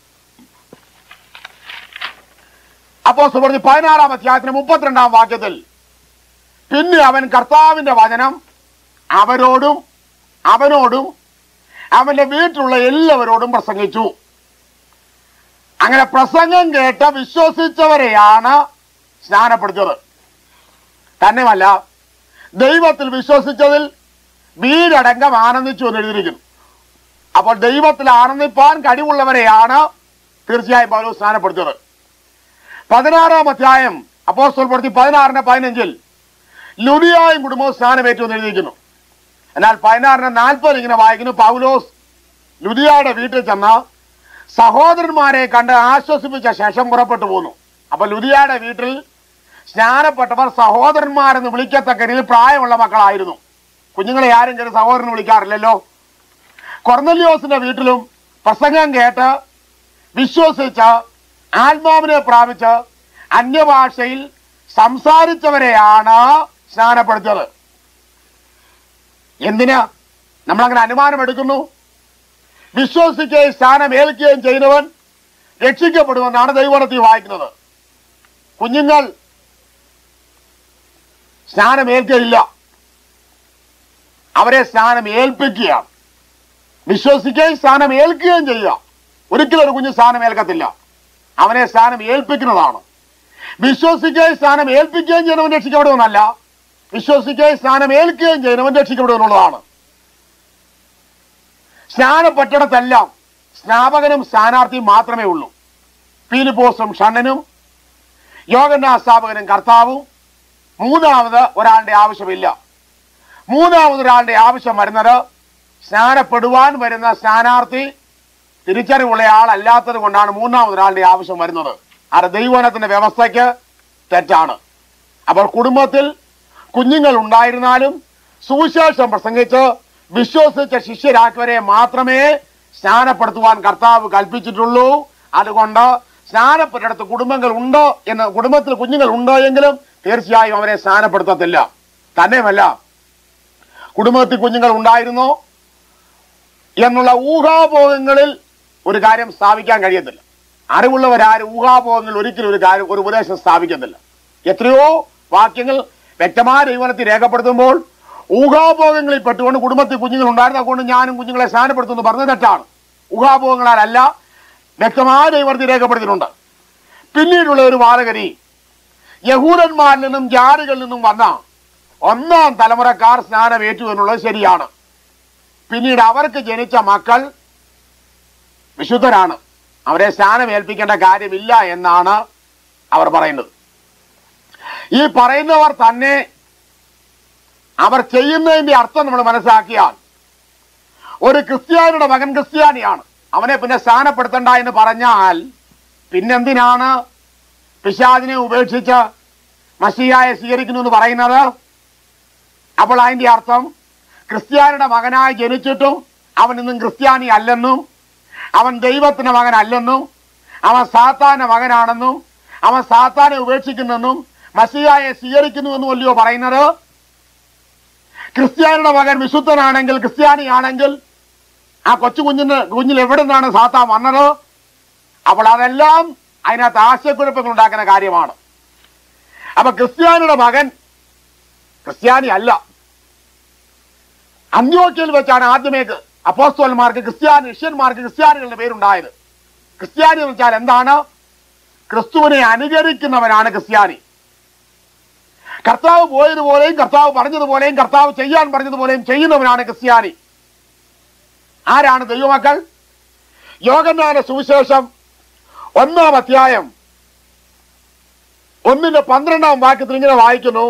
അപ്പോ സുഹൃത്തി പതിനാറാം അധ്യായത്തിന് മുപ്പത്തിരണ്ടാം വാക്യത്തിൽ പിന്നെ അവൻ കർത്താവിന്റെ വചനം അവരോടും അവനോടും അവന്റെ വീട്ടിലുള്ള എല്ലാവരോടും പ്രസംഗിച്ചു അങ്ങനെ പ്രസംഗം കേട്ട് വിശ്വസിച്ചവരെയാണ് സ്നാനപ്പെടുത്തിയത് തന്നെയുമല്ല ദൈവത്തിൽ വിശ്വസിച്ചതിൽ വീടടങ്കം ആനന്ദിച്ചു എന്ന് എഴുതിയിരിക്കുന്നു അപ്പോൾ ദൈവത്തിൽ ആനന്ദിപ്പാൻ കഴിവുള്ളവരെയാണ് തീർച്ചയായും പൗലോസ് സ്നാനപ്പെടുത്തിയത് പതിനാറാം അധ്യായം അപ്പോസ്തല പ്രവൃത്തി പതിനാറിന് പതിനഞ്ചിൽ ലുഡിയായും കുടുംബവും സ്നാനമേറ്റു എന്ന് എഴുതിയിരിക്കുന്നു എന്നാൽ പതിനാറിന് നാൽപ്പത് ഇങ്ങനെ വായിക്കുന്നു പൗലോസ് ലുദിയയുടെ വീട്ടിൽ ചെന്ന് സഹോദരന്മാരെ കണ്ട് ആശ്വസിപ്പിച്ച ശേഷം പുറപ്പെട്ടു പോന്നു അപ്പൊ ലുദിയയുടെ വീട്ടിൽ സ്നാനപ്പെട്ടവർ സഹോദരന്മാരെന്ന് വിളിക്കത്തക്ക രീതിയിൽ പ്രായമുള്ള മക്കളായിരുന്നു കുഞ്ഞുങ്ങളെ ആരും ചെറിയ സഹോദരൻ വിളിക്കാറില്ലല്ലോ കൊർന്നല്യോസിന്റെ വീട്ടിലും പ്രസംഗം കേട്ട് വിശ്വസിച്ച് ആത്മാവിനെ പ്രാപിച്ച് അന്യഭാഷയിൽ സംസാരിച്ചവരെയാണ് സ്നാനപ്പെടുത്തിയത് എന്തിനാ നമ്മളങ്ങനെ അനുമാനം എടുക്കുന്നു വിശ്വസിക്കുകയും സ്ഥാനം ഏൽക്കുകയും ചെയ്യുന്നവൻ രക്ഷിക്കപ്പെടുമെന്നാണ് ദൈവത്തിൽ വായിക്കുന്നത് കുഞ്ഞുങ്ങൾ സ്നാനം ഏൽക്കുകയില്ല അവരെ സ്നാനം ഏൽപ്പിക്കുകയാണ് വിശ്വസിക്കുകയും സ്ഥാനം ഏൽക്കുകയും ചെയ്യുക ഒരിക്കലും ഒരു കുഞ്ഞ് സ്ഥാനം ഏൽക്കത്തില്ല അവനെ സ്ഥാനം ഏൽപ്പിക്കുന്നതാണ് വിശ്വസിക്കുകയും സ്ഥാനം ഏൽപ്പിക്കുകയും ചെയ്യുന്നവൻ രക്ഷിക്കപ്പെടുമെന്നല്ല വിശ്വസിക്കുകയും സ്ഥാനം ഏൽക്കുകയും ചെയ്യുന്നവൻ രക്ഷിക്കപ്പെടുമെന്നുള്ളതാണ് സ്നാനപ്പെട്ടിടത്തെല്ലാം സ്നാപകനും സ്ഥാനാർത്ഥിയും മാത്രമേ ഉള്ളൂ പീലിപ്പോസും ഷണ്ണനും യോഗന്റെ സ്ഥാപകനും കർത്താവും മൂന്നാമത് ഒരാളുടെ ആവശ്യമില്ല മൂന്നാമത് ഒരാളുടെ ആവശ്യം വരുന്നത് സ്നാനപ്പെടുവാൻ വരുന്ന സ്ഥാനാർത്ഥി തിരിച്ചറിവുള്ള ആളല്ലാത്തത് കൊണ്ടാണ് മൂന്നാമത് ഒരാളുടെ ആവശ്യം വരുന്നത് അത് ദൈവനത്തിന്റെ വ്യവസ്ഥയ്ക്ക് തെറ്റാണ് അപ്പോൾ കുടുംബത്തിൽ കുഞ്ഞുങ്ങൾ ഉണ്ടായിരുന്നാലും സുവിശേഷം പ്രസംഗിച്ച് വിശ്വസിച്ച ശിഷ്യരാക്കിയവരെ മാത്രമേ സ്നാനപ്പെടുത്തുവാൻ കർത്താവ് കൽപ്പിച്ചിട്ടുള്ളൂ അതുകൊണ്ട് സ്നാനപ്പെട്ടിടത്ത് കുടുംബങ്ങൾ ഉണ്ടോ എന്ന് കുടുംബത്തിൽ കുഞ്ഞുങ്ങൾ ഉണ്ടോ എങ്കിലും തീർച്ചയായും അവരെ സ്നാനപ്പെടുത്തത്തില്ല തന്നെയുമല്ല കുടുംബത്തിൽ കുഞ്ഞുങ്ങൾ ഉണ്ടായിരുന്നോ എന്നുള്ള ഊഹാപോഹങ്ങളിൽ ഒരു കാര്യം സ്ഥാപിക്കാൻ കഴിയത്തില്ല അറിവുള്ളവരാരും ഊഹാപോഹങ്ങളിൽ ഒരിക്കലും ഒരു കാര്യം ഒരു ഉപദേശം സ്ഥാപിക്കത്തില്ല എത്രയോ വാക്യങ്ങൾ വ്യക്തമായ ദൈവനത്തിൽ രേഖപ്പെടുത്തുമ്പോൾ ഊഹാപോഹങ്ങളിൽ പെട്ടുകൊണ്ട് കുടുംബത്തിൽ കുഞ്ഞുങ്ങൾ ഉണ്ടായിരുന്നു അതുകൊണ്ട് ഞാനും കുഞ്ഞുങ്ങളെ സ്ഥാനപ്പെടുത്തുന്നു പറഞ്ഞത് തെറ്റാണ് ഊഹാപോഹങ്ങളാലല്ല വ്യക്തമായ ദൈവനത്തിൽ രേഖപ്പെടുത്തിയിട്ടുണ്ട് പിന്നീടുള്ള ഒരു വാദഗതി യഹൂദന്മാരിൽ നിന്നും ജാതികളിൽ നിന്നും വന്ന ഒന്നാം തലമുറക്കാർ സ്നാനം ഏറ്റു എന്നുള്ളത് ശരിയാണ് പിന്നീട് അവർക്ക് ജനിച്ച മക്കൾ വിശുദ്ധരാണ് അവരെ സ്നാനം ഏൽപ്പിക്കേണ്ട കാര്യമില്ല എന്നാണ് അവർ പറയുന്നത് ഈ പറയുന്നവർ തന്നെ അവർ ചെയ്യുന്നതിന്റെ അർത്ഥം നമ്മൾ മനസ്സിലാക്കിയാൽ ഒരു ക്രിസ്ത്യാനിയുടെ മകൻ ക്രിസ്ത്യാനിയാണ് അവനെ പിന്നെ സ്ഥാനപ്പെടുത്തണ്ട എന്ന് പറഞ്ഞാൽ പിന്നെന്തിനാണ് പിശാദിനെ ഉപേക്ഷിച്ച് മഷിയായെ സ്വീകരിക്കുന്നു എന്ന് പറയുന്നത് അപ്പോൾ അതിന്റെ അർത്ഥം ക്രിസ്ത്യാനിയുടെ മകനായി ജനിച്ചിട്ടും അവൻ ഇന്നും ക്രിസ്ത്യാനി അല്ലെന്നും അവൻ ദൈവത്തിന്റെ മകനല്ലെന്നും അവൻ സാത്താന്റെ മകനാണെന്നും അവൻ സാത്താനെ ഉപേക്ഷിക്കുന്നെന്നും മസിയായെ സ്വീകരിക്കുന്നുവെന്നും അല്ലയോ പറയുന്നത് ക്രിസ്ത്യാനിയുടെ മകൻ വിശുദ്ധനാണെങ്കിൽ ക്രിസ്ത്യാനിയാണെങ്കിൽ ആ കൊച്ചു കുഞ്ഞിന് കുഞ്ഞിൽ എവിടെ നിന്നാണ് സാത്താൻ വന്നത് അപ്പോൾ അതെല്ലാം അതിനകത്ത് ആശയക്കുഴപ്പങ്ങൾ ഉണ്ടാക്കുന്ന കാര്യമാണ് അപ്പൊ ക്രിസ്ത്യാനിയുടെ മകൻ ക്രിസ്ത്യാനി അല്ല അന്ത്യോക്യയിൽ വെച്ചാണ് ആദ്യമേ അപ്പോസ്തോന്മാർക്ക് ക്രിസ്ത്യാനി ശിഷ്യന്മാർക്ക് ക്രിസ്ത്യാനികളുടെ പേരുണ്ടായത് ക്രിസ്ത്യാനി എന്ന് വെച്ചാൽ എന്താണ് ക്രിസ്തുവിനെ അനുകരിക്കുന്നവനാണ് ക്രിസ്ത്യാനി കർത്താവ് പോയതുപോലെയും കർത്താവ് പറഞ്ഞതുപോലെയും കർത്താവ് ചെയ്യാൻ പറഞ്ഞതുപോലെയും ചെയ്യുന്നവനാണ് ക്രിസ്ത്യാനി ആരാണ് ദൈവമക്കൾ യോഗന്നാന സുവിശേഷം ഒന്നാം അധ്യായം ഒന്നിന്റെ പന്ത്രണ്ടാം വാക്യത്തിൽ ഇങ്ങനെ വായിക്കുന്നു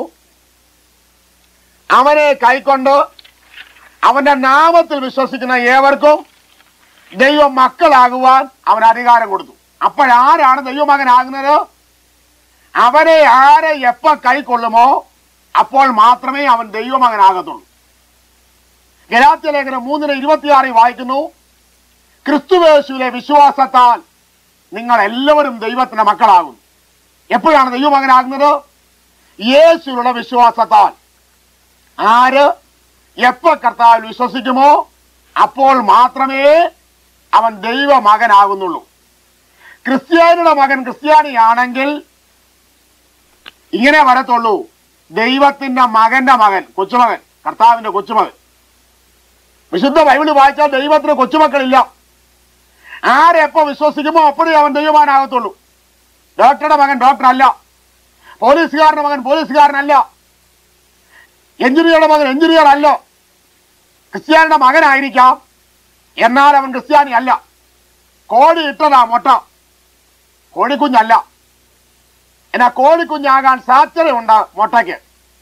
അവനെ കൈക്കൊണ്ട് അവന്റെ നാമത്തിൽ വിശ്വസിക്കുന്ന ഏവർക്കും ദൈവം മക്കളാകുവാൻ അവൻ അധികാരം കൊടുത്തു അപ്പോഴാരാണ് ദൈവമകനാകുന്നത് അവനെ ആരെ എപ്പ കൈക്കൊള്ളുമോ അപ്പോൾ മാത്രമേ അവൻ ദൈവമകനാകത്തുള്ളൂ ഗലാത്യ ലേഖനം മൂന്നിന് ഇരുപത്തിയാറിൽ വായിക്കുന്നു ക്രിസ്തുവേശുവിലെ വിശ്വാസത്താൽ നിങ്ങൾ എല്ലാവരും ദൈവത്തിന്റെ മക്കളാകുന്നു എപ്പോഴാണ് ദൈവമകനാകുന്നത് യേശുവിലുള്ള വിശ്വാസത്താൽ ആര് എപ്പോ കർത്താവിൽ വിശ്വസിക്കുമോ അപ്പോൾ മാത്രമേ അവൻ ദൈവ മകനാകുന്നുള്ളൂ ക്രിസ്ത്യാനിയുടെ മകൻ ക്രിസ്ത്യാനിയാണെങ്കിൽ ഇങ്ങനെ വരത്തുള്ളൂ ദൈവത്തിന്റെ മകന്റെ മകൻ കൊച്ചുമകൻ കർത്താവിന്റെ കൊച്ചുമകൻ വിശുദ്ധ ബൈബിള് വായിച്ചാൽ ദൈവത്തിന് കൊച്ചുമക്കളില്ല ആരെപ്പോ വിശ്വസിക്കുമോ അപ്പോഴേ അവൻ ദൈവമാനാകത്തുള്ളൂ ഡോക്ടറുടെ മകൻ ഡോക്ടർ അല്ല പോലീസുകാരന്റെ മകൻ പോലീസുകാരനല്ല എഞ്ചിനീയറുടെ മകൻ എഞ്ചിനീയർ അല്ല ക്രിസ്ത്യാനിയുടെ മകനായിരിക്കാം എന്നാൽ അവൻ ക്രിസ്ത്യാനി അല്ല കോഴി ഇട്ടതാ മുട്ട കോഴിക്കുഞ്ഞല്ല എന്നാ കോഴിക്കുഞ്ഞാകാൻ സാധ്യതയുണ്ട് മുട്ടയ്ക്ക്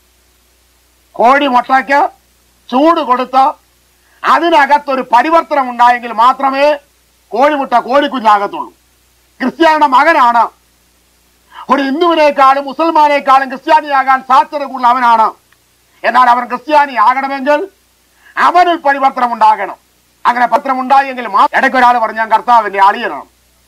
കോഴി മുട്ടയ്ക്ക് ചൂട് കൊടുത്ത് അതിനകത്തൊരു പരിവർത്തനം ഉണ്ടായെങ്കിൽ മാത്രമേ കോഴിമുട്ട കോഴിക്കുഞ്ഞാകത്തുള്ളൂ ക്രിസ്ത്യാനിയുടെ മകനാണ് ഒരു ഹിന്ദുവിനേക്കാളും മുസൽമാനേക്കാളും ക്രിസ്ത്യാനിയാകാൻ സാധ്യത കൂടുതൽ അവനാണ് എന്നാൽ അവൻ ക്രിസ്ത്യാനി ആകണമെങ്കിൽ അവനിൽ പരിവർത്തനം ഉണ്ടാകണം അങ്ങനെ പത്രം ഉണ്ടായെങ്കിൽ മാത്രം ഇടയ്ക്ക് ഒരാൾ പറഞ്ഞു ഞാൻ കർത്താവിന്റെ അളിയനാണ്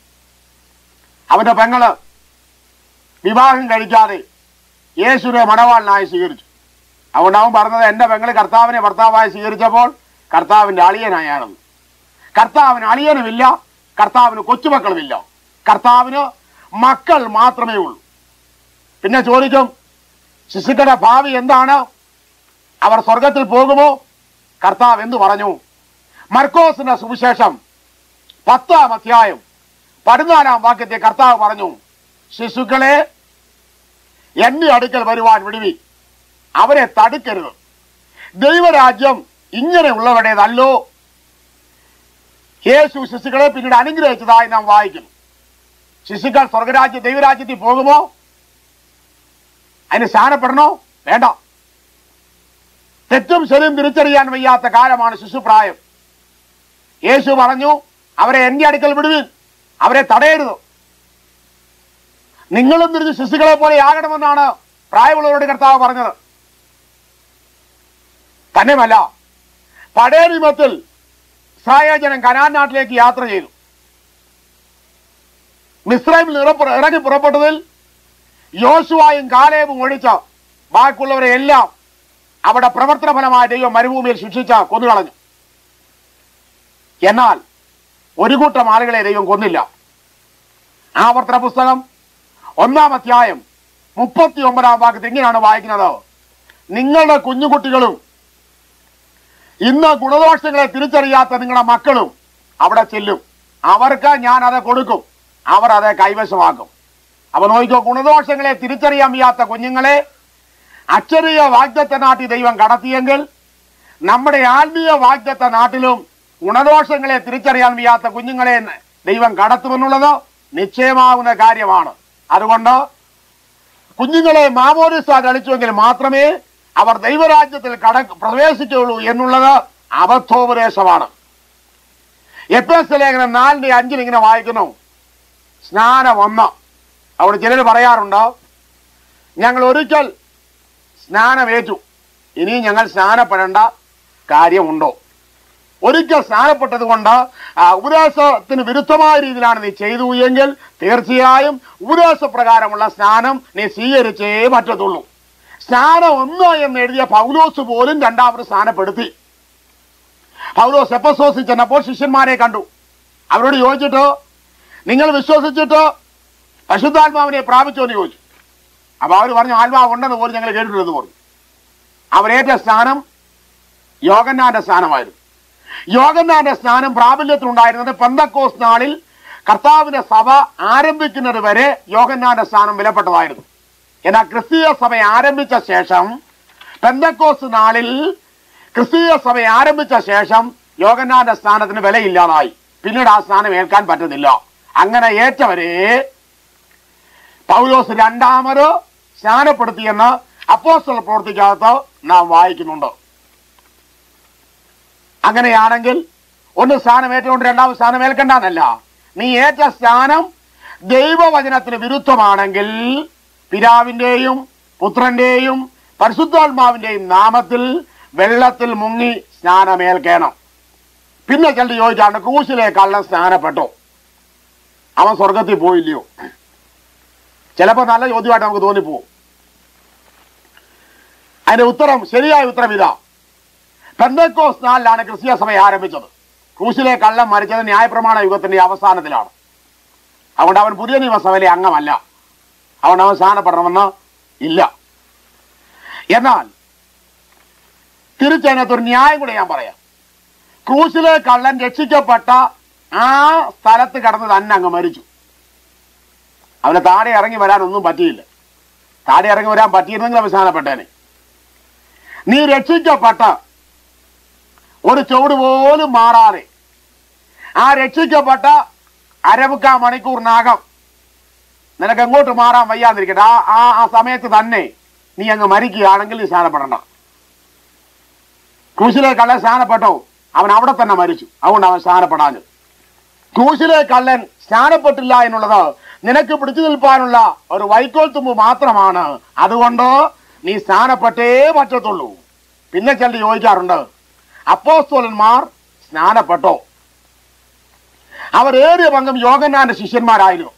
അവന്റെ പെങ്ങള് വിവാഹം കഴിക്കാതെ യേശുവിനെ മണവാളിനായി സ്വീകരിച്ചു അതുകൊണ്ട് അവൻ പറഞ്ഞത് എന്റെ പെങ്ങള് കർത്താവിനെ ഭർത്താവായി സ്വീകരിച്ചപ്പോൾ കർത്താവിന്റെ അളിയനായാണെന്ന് കർത്താവിന് അളിയനുമില്ല കർത്താവിന് കൊച്ചുമക്കളുമില്ല കർത്താവിന് മക്കൾ മാത്രമേ ഉള്ളൂ പിന്നെ ചോദിക്കും ശിശുക്കളുടെ ഭാവി എന്താണ് അവർ സ്വർഗത്തിൽ പോകുമോ കർത്താവ് എന്തു പറഞ്ഞു മർക്കോസിന്റെ സുവിശേഷം പത്താം അധ്യായം പതിനാലാം വാക്യത്തെ കർത്താവ് പറഞ്ഞു ശിശുക്കളെ എന്റെ അടുക്കൽ വരുവാൻ വിടുവി അവരെ തടുക്കരുത് ദൈവരാജ്യം ഇങ്ങനെയുള്ളവരുടേതല്ലോ യേശു ശിശുക്കളെ പിന്നീട് അനുഗ്രഹിച്ചതായി നാം വായിക്കുന്നു ശിശുക്കൾ സ്വർഗരാജ്യ ദൈവരാജ്യത്തിൽ പോകുമോ അതിന് സ്ഥാനപ്പെടണോ വേണ്ട തെറ്റും ശരിയും തിരിച്ചറിയാൻ വയ്യാത്ത കാലമാണ് ശിശുപ്രായം യേശു പറഞ്ഞു അവരെ എന്റെ അടുക്കൽ വിടുവിൻ അവരെ തടയരുത് നിങ്ങളും തിരിച്ച് ശിശുക്കളെ പോലെ ആകണമെന്നാണ് പ്രായമുള്ളവരോട് കർത്താവ് പറഞ്ഞത് തന്നെയുമല്ല പഴയ നിയമത്തിൽ ഇസ്രായേൽ ജനം കനാൻ നാട്ടിലേക്ക് യാത്ര ചെയ്തു മിസ്രൈമിൽ ഇറപ്പുറ- ഇറങ്ങി പുറപ്പെട്ടതിൽ യോശുവായും കാലേബും ഒഴിച്ച ബാക്കിയുള്ളവരെ എല്ലാം അവിടെ പ്രവർത്തന ഫലമായ ദൈവം മരുഭൂമിയിൽ ശിക്ഷിച്ച കൊന്നുകളഞ്ഞു എന്നാൽ ഒരു കൂട്ടം ആളുകളെ ദൈവം കൊന്നില്ല ആവർത്തന പുസ്തകം ഒന്നാം അധ്യായം മുപ്പത്തി ഒമ്പതാം ഭാഗത്ത് ഇങ്ങനെയാണ് വായിക്കുന്നത് നിങ്ങളുടെ കുഞ്ഞുകുട്ടികളും ഇന്ന് ഗുണദോഷങ്ങളെ തിരിച്ചറിയാത്ത നിങ്ങളുടെ മക്കളും അവിടെ ചെല്ലും അവർക്ക് ഞാൻ അത് കൊടുക്കും അവർ അത് കൈവശമാക്കും അപ്പൊ നോക്കിക്കോ ഗുണദോഷങ്ങളെ തിരിച്ചറിയാൻ വയ്യാത്ത കുഞ്ഞുങ്ങളെ അക്ഷരീയ വാഗ്ദത്ത നാട്ടിൽ ദൈവം കടത്തിയെങ്കിൽ നമ്മുടെ ആത്മീയ വാഗ്ദത്ത നാട്ടിലും ഗുണദോഷങ്ങളെ തിരിച്ചറിയാൻ വയ്യാത്ത കുഞ്ഞുങ്ങളെ ദൈവം കടത്തുമെന്നുള്ളത് നിശ്ചയമാകുന്ന കാര്യമാണ് അതുകൊണ്ട് കുഞ്ഞുങ്ങളെ മാമോദിസ കളിച്ചുവെങ്കിൽ മാത്രമേ അവർ ദൈവരാജ്യത്തിൽ കട പ്രവേശിക്കുകയുള്ളൂ എന്നുള്ളത് അബദ്ധോപദേശമാണ് എഫ് എസ് ലേഖനം നാലിന്റെ അഞ്ചിൽ ഇങ്ങനെ വായിക്കുന്നു സ്നാനം ഒന്ന് അവിടെ ചിലർ പറയാറുണ്ട് ഞങ്ങൾ ഒരിക്കൽ സ്നാനമേറ്റു ഇനി ഞങ്ങൾ സ്നാനപ്പെടേണ്ട കാര്യമുണ്ടോ ഒരിക്കൽ സ്നാനപ്പെട്ടത് കൊണ്ട് ആ ഉപദേശത്തിന് വിരുദ്ധമായ രീതിയിലാണ് നീ ചെയ്തു എങ്കിൽ തീർച്ചയായും ഉപദേശപ്രകാരമുള്ള സ്നാനം നീ സ്വീകരിച്ചേ പറ്റത്തുള്ളൂ സ്നാനം ഒന്ന് എന്ന് എഴുതിയ പൗലോസ് പോലും രണ്ടാമത് സ്നാനപ്പെടുത്തി പൗലോസ് എപ്പസോസിൽ ചെന്നപ്പോൾ ശിഷ്യന്മാരെ കണ്ടു അവരോട് ചോദിച്ചിട്ട് നിങ്ങൾ വിശ്വസിച്ചിട്ട് പശുദ്ധാത്മാവിനെ പ്രാപിച്ചോ എന്ന് ചോദിച്ചു അപ്പൊ അവർ പറഞ്ഞു ആത്മാവ് ഉണ്ടെന്ന് പോലും ഞങ്ങൾ കേട്ടിട്ടുണ്ടെന്ന് പറഞ്ഞു അവരേറ്റ സ്നാനം യോഗന്നാന്റെ സ്നാനമായിരുന്നു യോഗന്നാന്റെ സ്നാനം പ്രാബല്യത്തിലുണ്ടായിരുന്നത് പെന്തക്കോസ് നാളിൽ കർത്താവിന്റെ സഭ ആരംഭിക്കുന്നത് വരെ യോഗന്നാന്റെ സ്നാനം വിലപ്പെട്ടതായിരുന്നു എന്നാൽ ക്രിസ്തീയ സഭ ആരംഭിച്ച ശേഷം പെന്തക്കോസ് നാളിൽ ക്രിസ്തീയ സഭ ആരംഭിച്ച ശേഷം യോഗന്നാന്റെ സ്നാനത്തിന് വിലയില്ലാതായി പിന്നീട് ആ സ്നാനം ഏൽക്കാൻ പറ്റുന്നില്ല അങ്ങനെ ഏറ്റവരെ പൗലോസ് രണ്ടാമത് സ്നാനപ്പെടുത്തിയെന്ന് അപ്പോസ്തല പ്രവർത്തിക്കകത്ത് നാം വായിക്കുന്നുണ്ട് അങ്ങനെയാണെങ്കിൽ ഒന്ന് സ്ഥാനം ഏറ്റുകൊണ്ട് രണ്ടാമത് സ്ഥാനം ഏൽക്കണ്ടെന്നല്ല നീ ഏറ്റ സ്ഥാനം ദൈവവചനത്തിന് വിരുദ്ധമാണെങ്കിൽ പിതാവിന്റെയും പുത്രന്റെയും പരിശുദ്ധാത്മാവിന്റെയും നാമത്തിൽ വെള്ളത്തിൽ മുങ്ങി സ്നാനമേൽക്കണം പിന്നെ ചിലർ ചോദിച്ചാണ് ക്രൂശിലെ കള്ളൻ സ്നാനപ്പെട്ടോ അവൻ സ്വർഗത്തിൽ പോയില്ലയോ ചിലപ്പോ നല്ല ചോദ്യമായിട്ട് നമുക്ക് തോന്നിപ്പോവും അതിന്റെ ഉത്തരം ശരിയായ ഉത്തരം ഇതാ പെന്തക്കോസ് നാളിലാണ് ക്രിസ്തീയ സഭ ആരംഭിച്ചത് ക്രൂശിലെ കള്ളം മരിച്ചത് ന്യായപ്രമാണ യുഗത്തിന്റെ അവസാനത്തിലാണ് അതുകൊണ്ട് അവൻ പുതിയ നിയമസഭയിലെ അംഗമല്ല അതുകൊണ്ട് അവൻ സ്ഥാനപ്പെടണമെന്ന് ഇല്ല എന്നാൽ തിരിച്ചതിനകത്തൊരു ന്യായം കൂടെ ഞാൻ പറയാം ക്രൂശിലെ കള്ളൻ രക്ഷിക്കപ്പെട്ട ആ സ്ഥലത്ത് കിടന്ന് തന്നെ അങ്ങ് മരിച്ചു അവന് താഴെ ഇറങ്ങി വരാനൊന്നും പറ്റിയില്ല താഴെ ഇറങ്ങി വരാൻ പറ്റിയിരുന്നെങ്കിൽ അവസാനപ്പെട്ടേനെ നീ രക്ഷിക്കപ്പെട്ട ഒരു ചുവട് പോലും മാറാതെ ആ രക്ഷിക്കപ്പെട്ട അരമുക്കാ മണിക്കൂറിനകം നിനക്ക് എങ്ങോട്ട് മാറാൻ വയ്യാതിരിക്കട്ടെ ആ ആ ആ സമയത്ത് തന്നെ നീ അങ്ങ് മരിക്കുകയാണെങ്കിൽ നീ സ്ഥാനപ്പെടണ്ട ക്രൂശിലെ കള്ളൻ സ്ഥാനപ്പെട്ടോ അവൻ അവിടെ തന്നെ മരിച്ചു അതുകൊണ്ട് അവൻ സ്ഥാനപ്പെടാഞ്ഞത് ക്രൂശിലെ കള്ളൻ സ്ഥാനപ്പെട്ടില്ല എന്നുള്ളത് നിനക്ക് പിടിച്ചു നിൽപ്പാനുള്ള ഒരു വൈക്കോൽ തുമ്പ് മാത്രമാണ് അതുകൊണ്ട് നീ സ്ഥാനപ്പെട്ടേ പറ്റത്തുള്ളൂ പിന്നെ ചിലർ ചോദിക്കാറുണ്ട് അപ്പോസ്തോലന്മാർ സ്നാനപ്പെട്ടോ അവർ ഏറിയ പങ്കും യോഗന്നാന്റെ ശിഷ്യന്മാരായിരുന്നു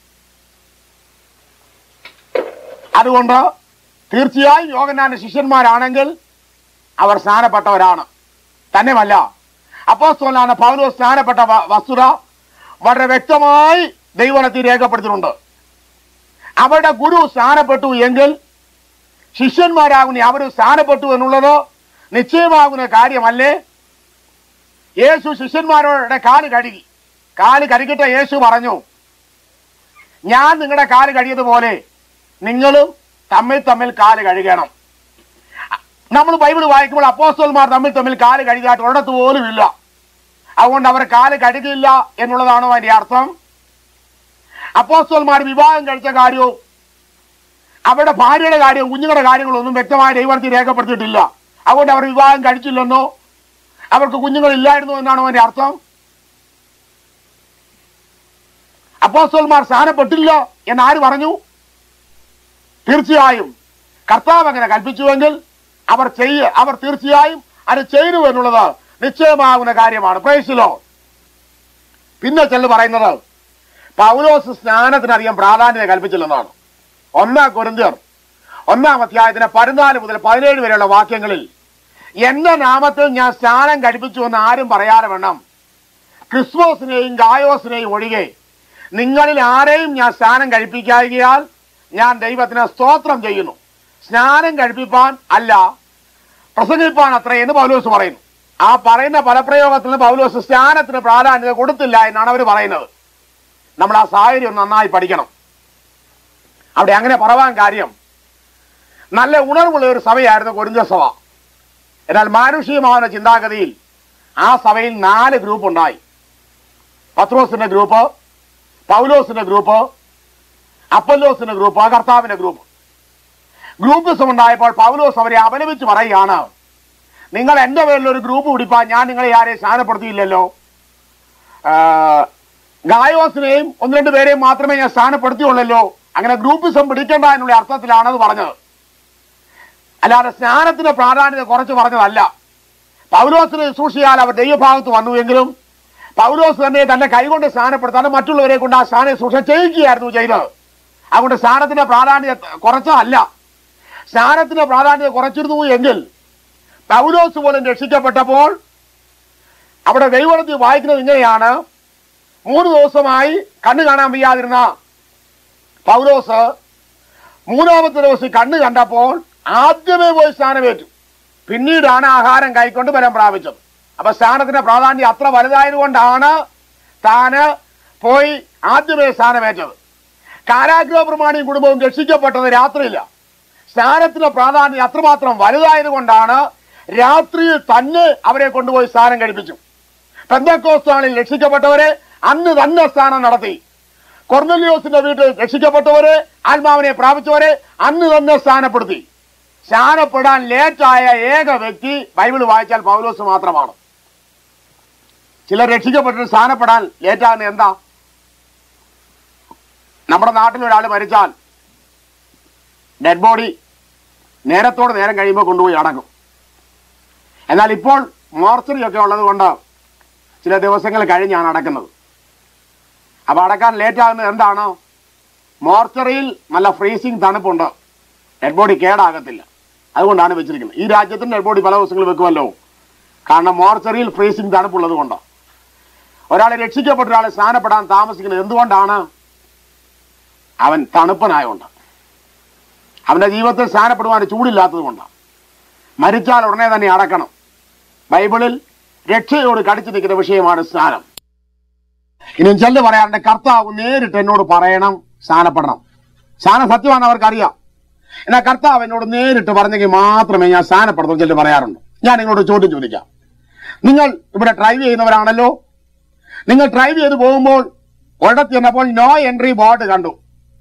അതുകൊണ്ട് തീർച്ചയായും യോഗന്നാന്റെ ശിഷ്യന്മാരാണെങ്കിൽ അവർ സ്നാനപ്പെട്ടവരാണ് തന്നെയല്ല അപ്പോസ്തോലാണ് പൗലോ സ്നാനപ്പെട്ട വ- വസ്തുത വളരെ വ്യക്തമായി ദൈവനത്തിൽ രേഖപ്പെടുത്തിയിട്ടുണ്ട് അവരുടെ ഗുരു സ്നാനപ്പെട്ടു എങ്കിൽ ശിഷ്യന്മാരാകുന്ന അവർ സ്ഥാനപ്പെട്ടു എന്നുള്ളത് നിശ്ചയമാകുന്ന കാര്യമല്ലേ യേശു ശിഷ്യന്മാരുടെ കാല് കഴുകി കാല് കഴുകിട്ട യേശു പറഞ്ഞു ഞാൻ നിങ്ങളുടെ കാല് കഴിയതുപോലെ നിങ്ങളും തമ്മിൽ തമ്മിൽ കാല് കഴുകണം നമ്മൾ ബൈബിൾ വായിക്കുമ്പോൾ അപ്പോസ്റ്റൽമാർ തമ്മിൽ തമ്മിൽ കാല് കഴുകിയായിട്ട് ഒരിടത്ത് പോലും ഇല്ല അതുകൊണ്ട് അവർ കാല് കഴുകില്ല എന്നുള്ളതാണോ അതിന്റെ അർത്ഥം അപ്പോസ്റ്റൽമാർ വിവാഹം കഴിച്ച കാര്യവും അവരുടെ ഭാര്യയുടെ കാര്യവും കുഞ്ഞുങ്ങളുടെ കാര്യങ്ങളൊന്നും വ്യക്തമായ ദൈവത്തിൽ രേഖപ്പെടുത്തിയിട്ടില്ല അതുകൊണ്ട് അവർ വിവാഹം കഴിച്ചില്ലെന്നോ അവർക്ക് കുഞ്ഞുങ്ങളില്ലായിരുന്നു എന്നാണോ അതിന്റെ അർത്ഥം അപ്പോസ്റ്റൽമാർ സ്ഥാനപ്പെട്ടില്ല എന്ന് ആര് പറഞ്ഞു തീർച്ചയായും കർത്താവ് അങ്ങനെ കൽപ്പിച്ചുവെങ്കിൽ അവർ ചെയ്യ അവർ തീർച്ചയായും അത് ചെയ്തു എന്നുള്ളത് നിശ്ചയമാകുന്ന കാര്യമാണ് പ്രേസിലോ പിന്നെ ചെല്ലു പറയുന്നത് പൗലോസ് സ്നാനത്തിന് അധികം പ്രാധാന്യത കൽപ്പിച്ചില്ലെന്നാണ് ഒന്നാം കൊരിന്തിയർ ഒന്നാം അധ്യായത്തിന് പതിനാല് മുതൽ പതിനേഴ് വരെയുള്ള വാക്യങ്ങളിൽ എന്റെ നാമത്തിൽ ഞാൻ സ്നാനം കഴിപ്പിച്ചു എന്ന് ആരും പറയാതെ വേണം ക്രിസ്മസിനെയും ഗായോസിനെയും ഒഴികെ നിങ്ങളിൽ ആരെയും ഞാൻ സ്നാനം കഴിപ്പിക്കായികയാൽ ഞാൻ ദൈവത്തിന് സ്തോത്രം ചെയ്യുന്നു സ്നാനം കഴിപ്പിപ്പാൻ അല്ല പ്രസംഗിപ്പാൻ അത്രയെന്ന് പൗലോസ് പറയുന്നു ആ പറയുന്ന പലപ്രയോഗത്തിൽ നിന്ന് പൗലോസ് സ്നാനത്തിന് പ്രാധാന്യത കൊടുത്തില്ല എന്നാണ് അവർ പറയുന്നത് നമ്മൾ ആ സാഹചര്യം നന്നായി പഠിക്കണം അവിടെ അങ്ങനെ പറവാൻ കാര്യം നല്ല ഉണർവുള്ള ഒരു സഭയായിരുന്നു കൊരിന്ത സഭ എന്നാൽ മാനുഷികമാവുന്ന ചിന്താഗതിയിൽ ആ സഭയിൽ നാല് ഗ്രൂപ്പ് ഉണ്ടായി പത്രോസിന്റെ ഗ്രൂപ്പ് പൗലോസിന്റെ ഗ്രൂപ്പ് അപ്പല്ലോസിന്റെ ഗ്രൂപ്പ് കർത്താവിന്റെ ഗ്രൂപ്പ് ഗ്രൂപ്പിസം ഉണ്ടായപ്പോൾ പൗലോസ് അവരെ അപലപിച്ച് പറയുകയാണ് നിങ്ങൾ എന്റെ പേരിൽ ഒരു ഗ്രൂപ്പ് പിടിപ്പാൻ ഞാൻ നിങ്ങളെ ആരെയും സ്ഥാനപ്പെടുത്തിയില്ലല്ലോ ആ, ഗായോസിനെയും ഒന്ന് രണ്ട് പേരെയും മാത്രമേ ഞാൻ സ്ഥാനപ്പെടുത്തിയുള്ളല്ലോ അങ്ങനെ ഗ്രൂപ്പിസം പിടിക്കേണ്ട എന്നുള്ള അർത്ഥത്തിലാണ് അത് പറഞ്ഞത് അല്ലാതെ സ്നാനത്തിന്റെ പ്രാധാന്യത കുറച്ച് പറഞ്ഞതല്ല പൗലോസിന് ശുശ്രൂഷയാൽ അവർ ദൈവഭാഗത്ത് വന്നുവെങ്കിലും പൗലോസ് തന്നെ തന്റെ കൈകൊണ്ട് സ്നാനപ്പെടുത്താതെ മറ്റുള്ളവരെ കൊണ്ട് ആ സ്നാന ശുശ്രൂഷ ചെയ്യിക്കുകയായിരുന്നു ചെയ്തത് അതുകൊണ്ട് സ്നാനത്തിന്റെ പ്രാധാന്യത കുറച്ചതല്ല സ്നാനത്തിന്റെ പ്രാധാന്യത കുറച്ചിരുന്നു എങ്കിൽ പൗലോസ് പോലും രക്ഷിക്കപ്പെട്ടപ്പോൾ അവിടെ ദൈവത്തിൽ വായിക്കുന്നത് ഇങ്ങനെയാണ് മൂന്ന് ദിവസമായി കണ്ണു കാണാൻ വയ്യാതിരുന്ന പൗലോസ് മൂന്നാമത്തെ ദിവസം കണ്ണ് കണ്ടപ്പോൾ ആദ്യമേ പോയി സ്നാനമേറ്റു പിന്നീടാണ് ആഹാരം കൈക്കൊണ്ട് ബലം പ്രാപിച്ചത് അപ്പൊ സ്നാനത്തിന്റെ പ്രാധാന്യം അത്ര വലുതായതുകൊണ്ടാണ് താന് പോയി ആദ്യമേ സ്ഥാനമേറ്റത് കാരാഗ്രഹ പ്രമാണിയും കുടുംബവും രക്ഷിക്കപ്പെട്ടത് രാത്രിയില്ല സ്നാനത്തിന്റെ പ്രാധാന്യം അത്രമാത്രം വലുതായതുകൊണ്ടാണ് രാത്രിയിൽ തന്നെ അവരെ കൊണ്ടുപോയി സ്നാനം കഴിപ്പിച്ചു പെന്തക്കോസ്താണിൽ രക്ഷിക്കപ്പെട്ടവരെ അന്ന് തന്നെ സ്നാനം നടത്തി കൊർന്നലിയോസിന്റെ വീട്ടിൽ രക്ഷിക്കപ്പെട്ടവരെ ആത്മാവിനെ പ്രാപിച്ചവരെ അന്ന് തന്നെ സ്ഥാനപ്പെടുത്തി സ്നാനപ്പെടാൻ ലേറ്റായ ഏക വ്യക്തി ബൈബിൾ വായിച്ചാൽ പൗലോസ് മാത്രമാണ് ചിലർ രക്ഷിക്കപ്പെട്ടിട്ട് സ്ഥാനപ്പെടാൻ ലേറ്റാകുന്ന എന്താ നമ്മുടെ നാട്ടിൽ ഒരാൾ മരിച്ചാൽ ഡെഡ് ബോഡി നേരത്തോട് നേരം കഴിയുമ്പോൾ കൊണ്ടുപോയി അടക്കും എന്നാൽ ഇപ്പോൾ മോർച്ചറി ഒക്കെ ഉള്ളത് കൊണ്ട് ചില ദിവസങ്ങൾ കഴിഞ്ഞാണ് അടക്കുന്നത് അപ്പൊ അടക്കാൻ ലേറ്റ് ആകുന്നത് എന്താണ് മോർച്ചറിയിൽ നല്ല ഫ്രീസിങ് തണുപ്പുണ്ട് ഡെഡ് ബോഡി കേടാകത്തില്ല അതുകൊണ്ടാണ് വെച്ചിരിക്കുന്നത് ഈ രാജ്യത്തിന് ഡെഡ് ബോഡി പല ദിവസങ്ങൾ വെക്കുമല്ലോ കാരണം മോർച്ചറിയിൽ ഫ്രീസിങ് തണുപ്പുള്ളത് കൊണ്ട് ഒരാളെ രക്ഷിക്കപ്പെട്ട ഒരാളെ സ്നാനപ്പെടാൻ താമസിക്കുന്നത് എന്തുകൊണ്ടാണ് അവൻ തണുപ്പനായോണ്ട് അവന്റെ ജീവിതത്തിൽ സ്നാനപ്പെടുവാൻ ചൂടില്ലാത്തത് കൊണ്ടാണ് മരിച്ചാൽ ഉടനെ തന്നെ അടക്കണം ബൈബിളിൽ രക്ഷയോട് കടിച്ചു നിൽക്കുന്ന വിഷയമാണ് സ്നാനം ഇനി ചെല്ല് പറയാറുണ്ട് കർത്താവ് നേരിട്ട് എന്നോട് പറയണം സ്നാനപ്പെടണം സ്നാനം സത്യമാണ് അവർക്കറിയാം എന്നാൽ കർത്താവ് എന്നോട് നേരിട്ട് പറഞ്ഞെങ്കിൽ മാത്രമേ ഞാൻ സ്നാനപ്പെടുന്നു ചെല്ല് പറയാറുണ്ട് ഞാൻ നിങ്ങളോട് ചോദ്യം ചോദിക്കാം നിങ്ങൾ ഇവിടെ ഡ്രൈവ് ചെയ്യുന്നവരാണല്ലോ നിങ്ങൾ ഡ്രൈവ് ചെയ്ത് പോകുമ്പോൾ ഒരിടത്ത് ചെന്നപ്പോൾ നോ എൻട്രി ബോർഡ് കണ്ടു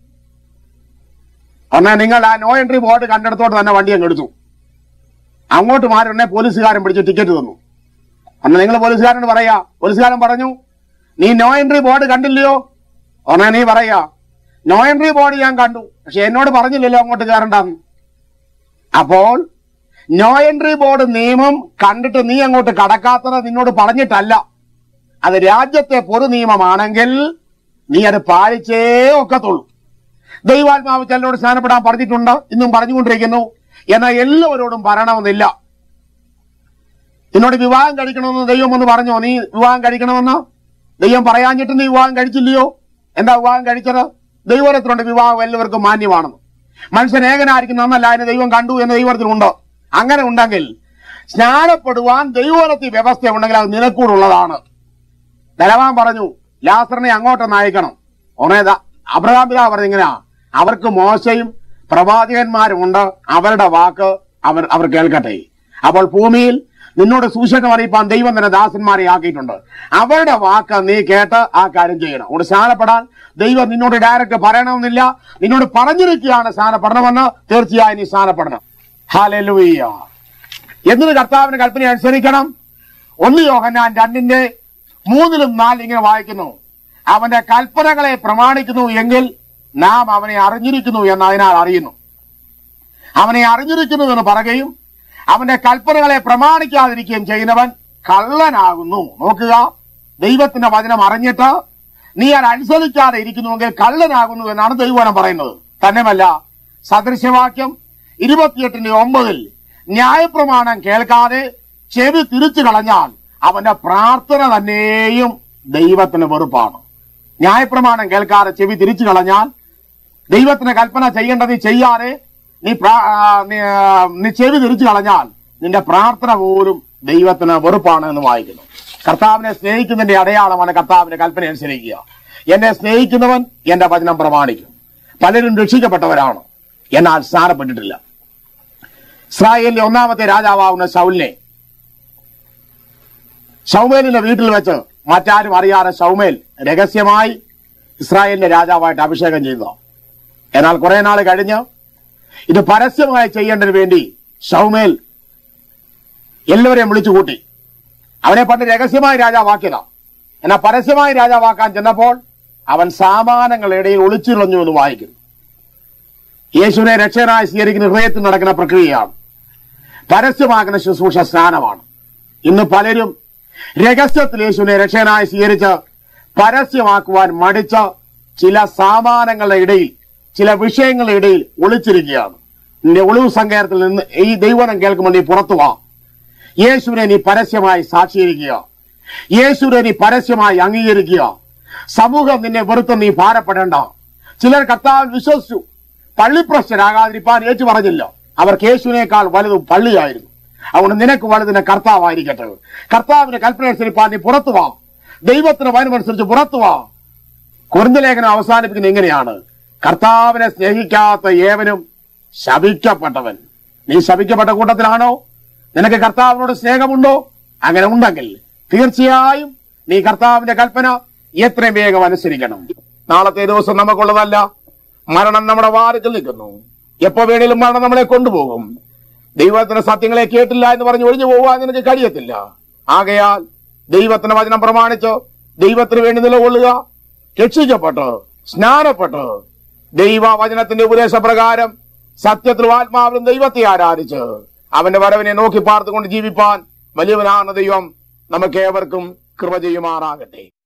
എന്നാൽ നിങ്ങൾ ആ നോ എൻട്രി ബോർഡ് കണ്ടിടത്തോട്ട് തന്നെ വണ്ടി അങ്ങ് എടുത്തു അങ്ങോട്ട് മാറി ഉടനെ പോലീസുകാരൻ പിടിച്ച് ടിക്കറ്റ് തന്നു അന്ന് നിങ്ങൾ പോലീസുകാരനോട് പറയാ പോലീസുകാരൻ പറഞ്ഞു നീ നോ എൻട്രി ബോർഡ് കണ്ടില്ലയോ ഉടനെ നീ പറയാ നോ എൻട്രി ബോർഡ് ഞാൻ കണ്ടു പക്ഷെ എന്നോട് പറഞ്ഞില്ലല്ലോ അങ്ങോട്ട് കയറണ്ടെന്ന് അപ്പോൾ നോ എൻട്രി ബോർഡ് നിയമം കണ്ടിട്ട് നീ അങ്ങോട്ട് കടക്കാത്തത് നിന്നോട് പറഞ്ഞിട്ടല്ല അത് രാജ്യത്തെ പൊതു നിയമമാണെങ്കിൽ നീ അത് പാലിച്ചേ ഒക്കത്തുള്ളൂ ദൈവാത്മാവ് ചിലരോട് സ്നാനപ്പെടാൻ പറഞ്ഞിട്ടുണ്ട് ഇന്നും പറഞ്ഞുകൊണ്ടിരിക്കുന്നു എന്നാൽ എല്ലാവരോടും പറയണമെന്നില്ല എന്നോട് വിവാഹം കഴിക്കണമെന്ന് ദൈവം ഒന്ന് പറഞ്ഞോ നീ വിവാഹം കഴിക്കണമെന്ന് ദൈവം പറയാഞ്ഞിട്ട് നീ വിവാഹം കഴിച്ചില്ലയോ എന്താ വിവാഹം കഴിച്ചത് ദൈവത്തിലുണ്ട് വിവാഹം എല്ലാവർക്കും മാന്യമാണെന്ന് മനുഷ്യൻ ഏകനായിരിക്കുന്നതല്ല അതിന് ദൈവം കണ്ടു എന്ന് ദൈവത്തിലുണ്ട് അങ്ങനെ ഉണ്ടെങ്കിൽ സ്നാനപ്പെടുവാൻ ദൈവത്തിൽ വ്യവസ്ഥ ഉണ്ടെങ്കിൽ അത് നിനക്കൂടുള്ളതാണ് ധനവാൻ പറഞ്ഞു ലാസറിനെ അങ്ങോട്ടൊന്ന് അയക്കണം ഒന്നേതാ അബ്രഹാം പിതാവ് പറഞ്ഞ ഇങ്ങനെയാ അവർക്ക് മോശയും പ്രവാചകന്മാരും ഉണ്ട് അവരുടെ വാക്ക് അവർ അവർ കേൾക്കട്ടെ അപ്പോൾ ഭൂമിയിൽ നിന്നോട് സൂക്ഷിക്കണം അറിയിപ്പാൻ ദൈവം തന്നെ ദാസന്മാരെ ആക്കിയിട്ടുണ്ട് അവരുടെ വാക്ക് നീ കേട്ട് ആ കാര്യം ചെയ്യണം അതുകൊണ്ട് സ്നാനപ്പെടാൻ ദൈവം നിന്നോട് ഡയറക്റ്റ് പറയണമെന്നില്ല നിന്നോട് പറഞ്ഞിരിക്കുകയാണ് സ്നാനപ്പെടണമെന്ന് തീർച്ചയായും നീ സ്നാനപ്പെടണം ഹാലലുയ്യ എന്നിട്ട് കർത്താവിന് കൽപ്പന അനുസരിക്കണം ഒന്ന് യോഹന്നാൻ രണ്ടിന്റെ മൂന്നിലും നാലിൽ ഇങ്ങനെ വായിക്കുന്നു അവന്റെ കൽപ്പനകളെ പ്രമാണിക്കുന്നു എങ്കിൽ നാം അവനെ അറിഞ്ഞിരിക്കുന്നു എന്ന് അതിനാൽ അറിയുന്നു അവനെ അറിഞ്ഞിരിക്കുന്നു എന്ന് പറയുകയും അവന്റെ കൽപ്പനകളെ പ്രമാണിക്കാതിരിക്കുകയും ചെയ്യുന്നവൻ കള്ളനാകുന്നു നോക്കുക ദൈവത്തിന്റെ വചനം അറിഞ്ഞിട്ട് നീ അത് അനുസരിക്കാതെ ഇരിക്കുന്നുവെങ്കിൽ കള്ളനാകുന്നു എന്നാണ് ദൈവനം പറയുന്നത് തന്നെയല്ല സദൃശവാക്യം ഇരുപത്തിയെട്ടിന്റെ ഒമ്പതിൽ ന്യായപ്രമാണം കേൾക്കാതെ ചെവി തിരിച്ചു കളഞ്ഞാൽ അവന്റെ പ്രാർത്ഥന തന്നെയും ദൈവത്തിന് വെറുപ്പാണ് ന്യായപ്രമാണം കേൾക്കാതെ ചെവി തിരിച്ചു കളഞ്ഞാൽ ദൈവത്തിന് കൽപ്പന ചെയ്യേണ്ടത് നീ ചെയ്യാതെ നീ പ്രാ- ആ, നീ, ആ, നീ ചെവി തിരിച്ചു കളഞ്ഞാൽ നിന്റെ പ്രാർത്ഥന പോലും ദൈവത്തിന് വെറുപ്പാണ് എന്ന് വായിക്കുന്നു കർത്താവിനെ സ്നേഹിക്കുന്നതിന്റെ അടയാളമാണ് കർത്താവിന്റെ കൽപ്പന അനുസരിക്കുക എന്നെ സ്നേഹിക്കുന്നവൻ എന്റെ വചനം പ്രമാണിക്കും പലരും രക്ഷിക്കപ്പെട്ടവരാണ് എന്നാൽ സ്നാനപ്പെട്ടിട്ടില്ല ഇസ്രായേലിലെ ഒന്നാമത്തെ രാജാവാകുന്ന ശൗലിനെ ഷൗമേലിന്റെ വീട്ടിൽ വെച്ച് മറ്റാരും അറിയാതെ ഷൗമേൽ രഹസ്യമായി ഇസ്രായേലിന്റെ രാജാവായിട്ട് അഭിഷേകം ചെയ്തതാണ് എന്നാൽ കുറെ നാൾ കഴിഞ്ഞ് ഇത് പരസ്യമായി ചെയ്യേണ്ടതിന് വേണ്ടി ഷൗമേൽ എല്ലാവരെയും വിളിച്ചു കൂട്ടി അവനെ പണ്ട് രഹസ്യമായി രാജാവാക്കിയതാ എന്നാൽ പരസ്യമായി രാജാവാക്കാൻ ചെന്നപ്പോൾ അവൻ സാമാനങ്ങളുടെ ഇടയിൽ ഒളിച്ചിറഞ്ഞു എന്ന് വായിക്കുന്നു യേശുവിനെ രക്ഷകനായി സ്വീകരിക്കുന്ന ഹൃദയത്തിൽ നടക്കുന്ന പ്രക്രിയയാണ് പരസ്യമാക്കുന്ന ശുശ്രൂഷ സ്നാനമാണ് ഇന്ന് പലരും രഹസ്യത്തിൽ യേശുവിനെ രക്ഷകനായി സ്വീകരിച്ച് പരസ്യമാക്കുവാൻ മടിച്ച ചില സാമാനങ്ങളുടെ ഇടയിൽ ചില വിഷയങ്ങളുടെ ഇടയിൽ ഒളിച്ചിരിക്കുകയാണ് നിന്റെ ഒളിവ് സങ്കേതത്തിൽ നിന്ന് ഈ ദൈവനം കേൾക്കുമ്പോൾ നീ പുറത്തു വാ യേശുവിനെ നീ പരസ്യമായി സാക്ഷീകരിക്കുക യേശുവിനെ നീ പരസ്യമായി അംഗീകരിക്കുക സമൂഹം നിന്നെ വെറുത്ത് നീ ഭാരപ്പെടേണ്ട ചിലർ കർത്താവിൽ വിശ്വസിച്ചു പള്ളിപ്രശ്നരാകാതിരിപ്പാൻ ഏറ്റു പറഞ്ഞില്ല അവർക്ക് യേശുവിനേക്കാൾ വലുതും പള്ളിയായിരുന്നു അതുകൊണ്ട് നിനക്ക് വലുതിനെ കർത്താവായിരിക്കട്ടെ കർത്താവിന്റെ കൽപ്പന അനുസരിപ്പാൻ നീ പുറത്തു വാ ദൈവത്തിന് വനമനുസരിച്ച് പുറത്തു വാ കുറുന്ത ലേഖനം അവസാനിപ്പിക്കുന്നത് എങ്ങനെയാണ് കർത്താവിനെ സ്നേഹിക്കാത്ത ഏവനും ശപിക്കപ്പെട്ടവൻ നീ ശപിക്കപ്പെട്ട കൂട്ടത്തിലാണോ നിനക്ക് കർത്താവിനോട് സ്നേഹമുണ്ടോ അങ്ങനെ ഉണ്ടെങ്കിൽ തീർച്ചയായും നീ കർത്താവിന്റെ കൽപ്പന എത്രയും വേഗം അനുസരിക്കണം നാളത്തെ ദിവസം നമുക്കുള്ളതല്ല മരണം നമ്മുടെ വാരത്തിൽ നിൽക്കുന്നു എപ്പോ വേണേലും മരണം നമ്മളെ കൊണ്ടുപോകും ദൈവത്തിന്റെ സത്യങ്ങളെ കേട്ടില്ല എന്ന് പറഞ്ഞ് ഒഴിഞ്ഞു പോകാൻ നിനക്ക് കഴിയത്തില്ല ആകയാൽ ദൈവത്തിന്റെ വചനം പ്രമാണിച്ച് ദൈവത്തിന് വേണ്ടി നിലകൊള്ളുക രക്ഷിക്കപ്പെട്ട് സ്നാനപ്പെട്ട് ദൈവ വചനത്തിന്റെ ഉപദേശപ്രകാരം സത്യത്തിലും ആത്മാവിലും ദൈവത്തെ ആരാധിച്ച് അവന്റെ വരവിനെ നോക്കി പാർത്തുകൊണ്ട് ജീവിപ്പാൻ വലിയവനാണ് ദൈവം നമുക്ക് ഏവർക്കും കൃപ ചെയ്യുമാറാകട്ടെ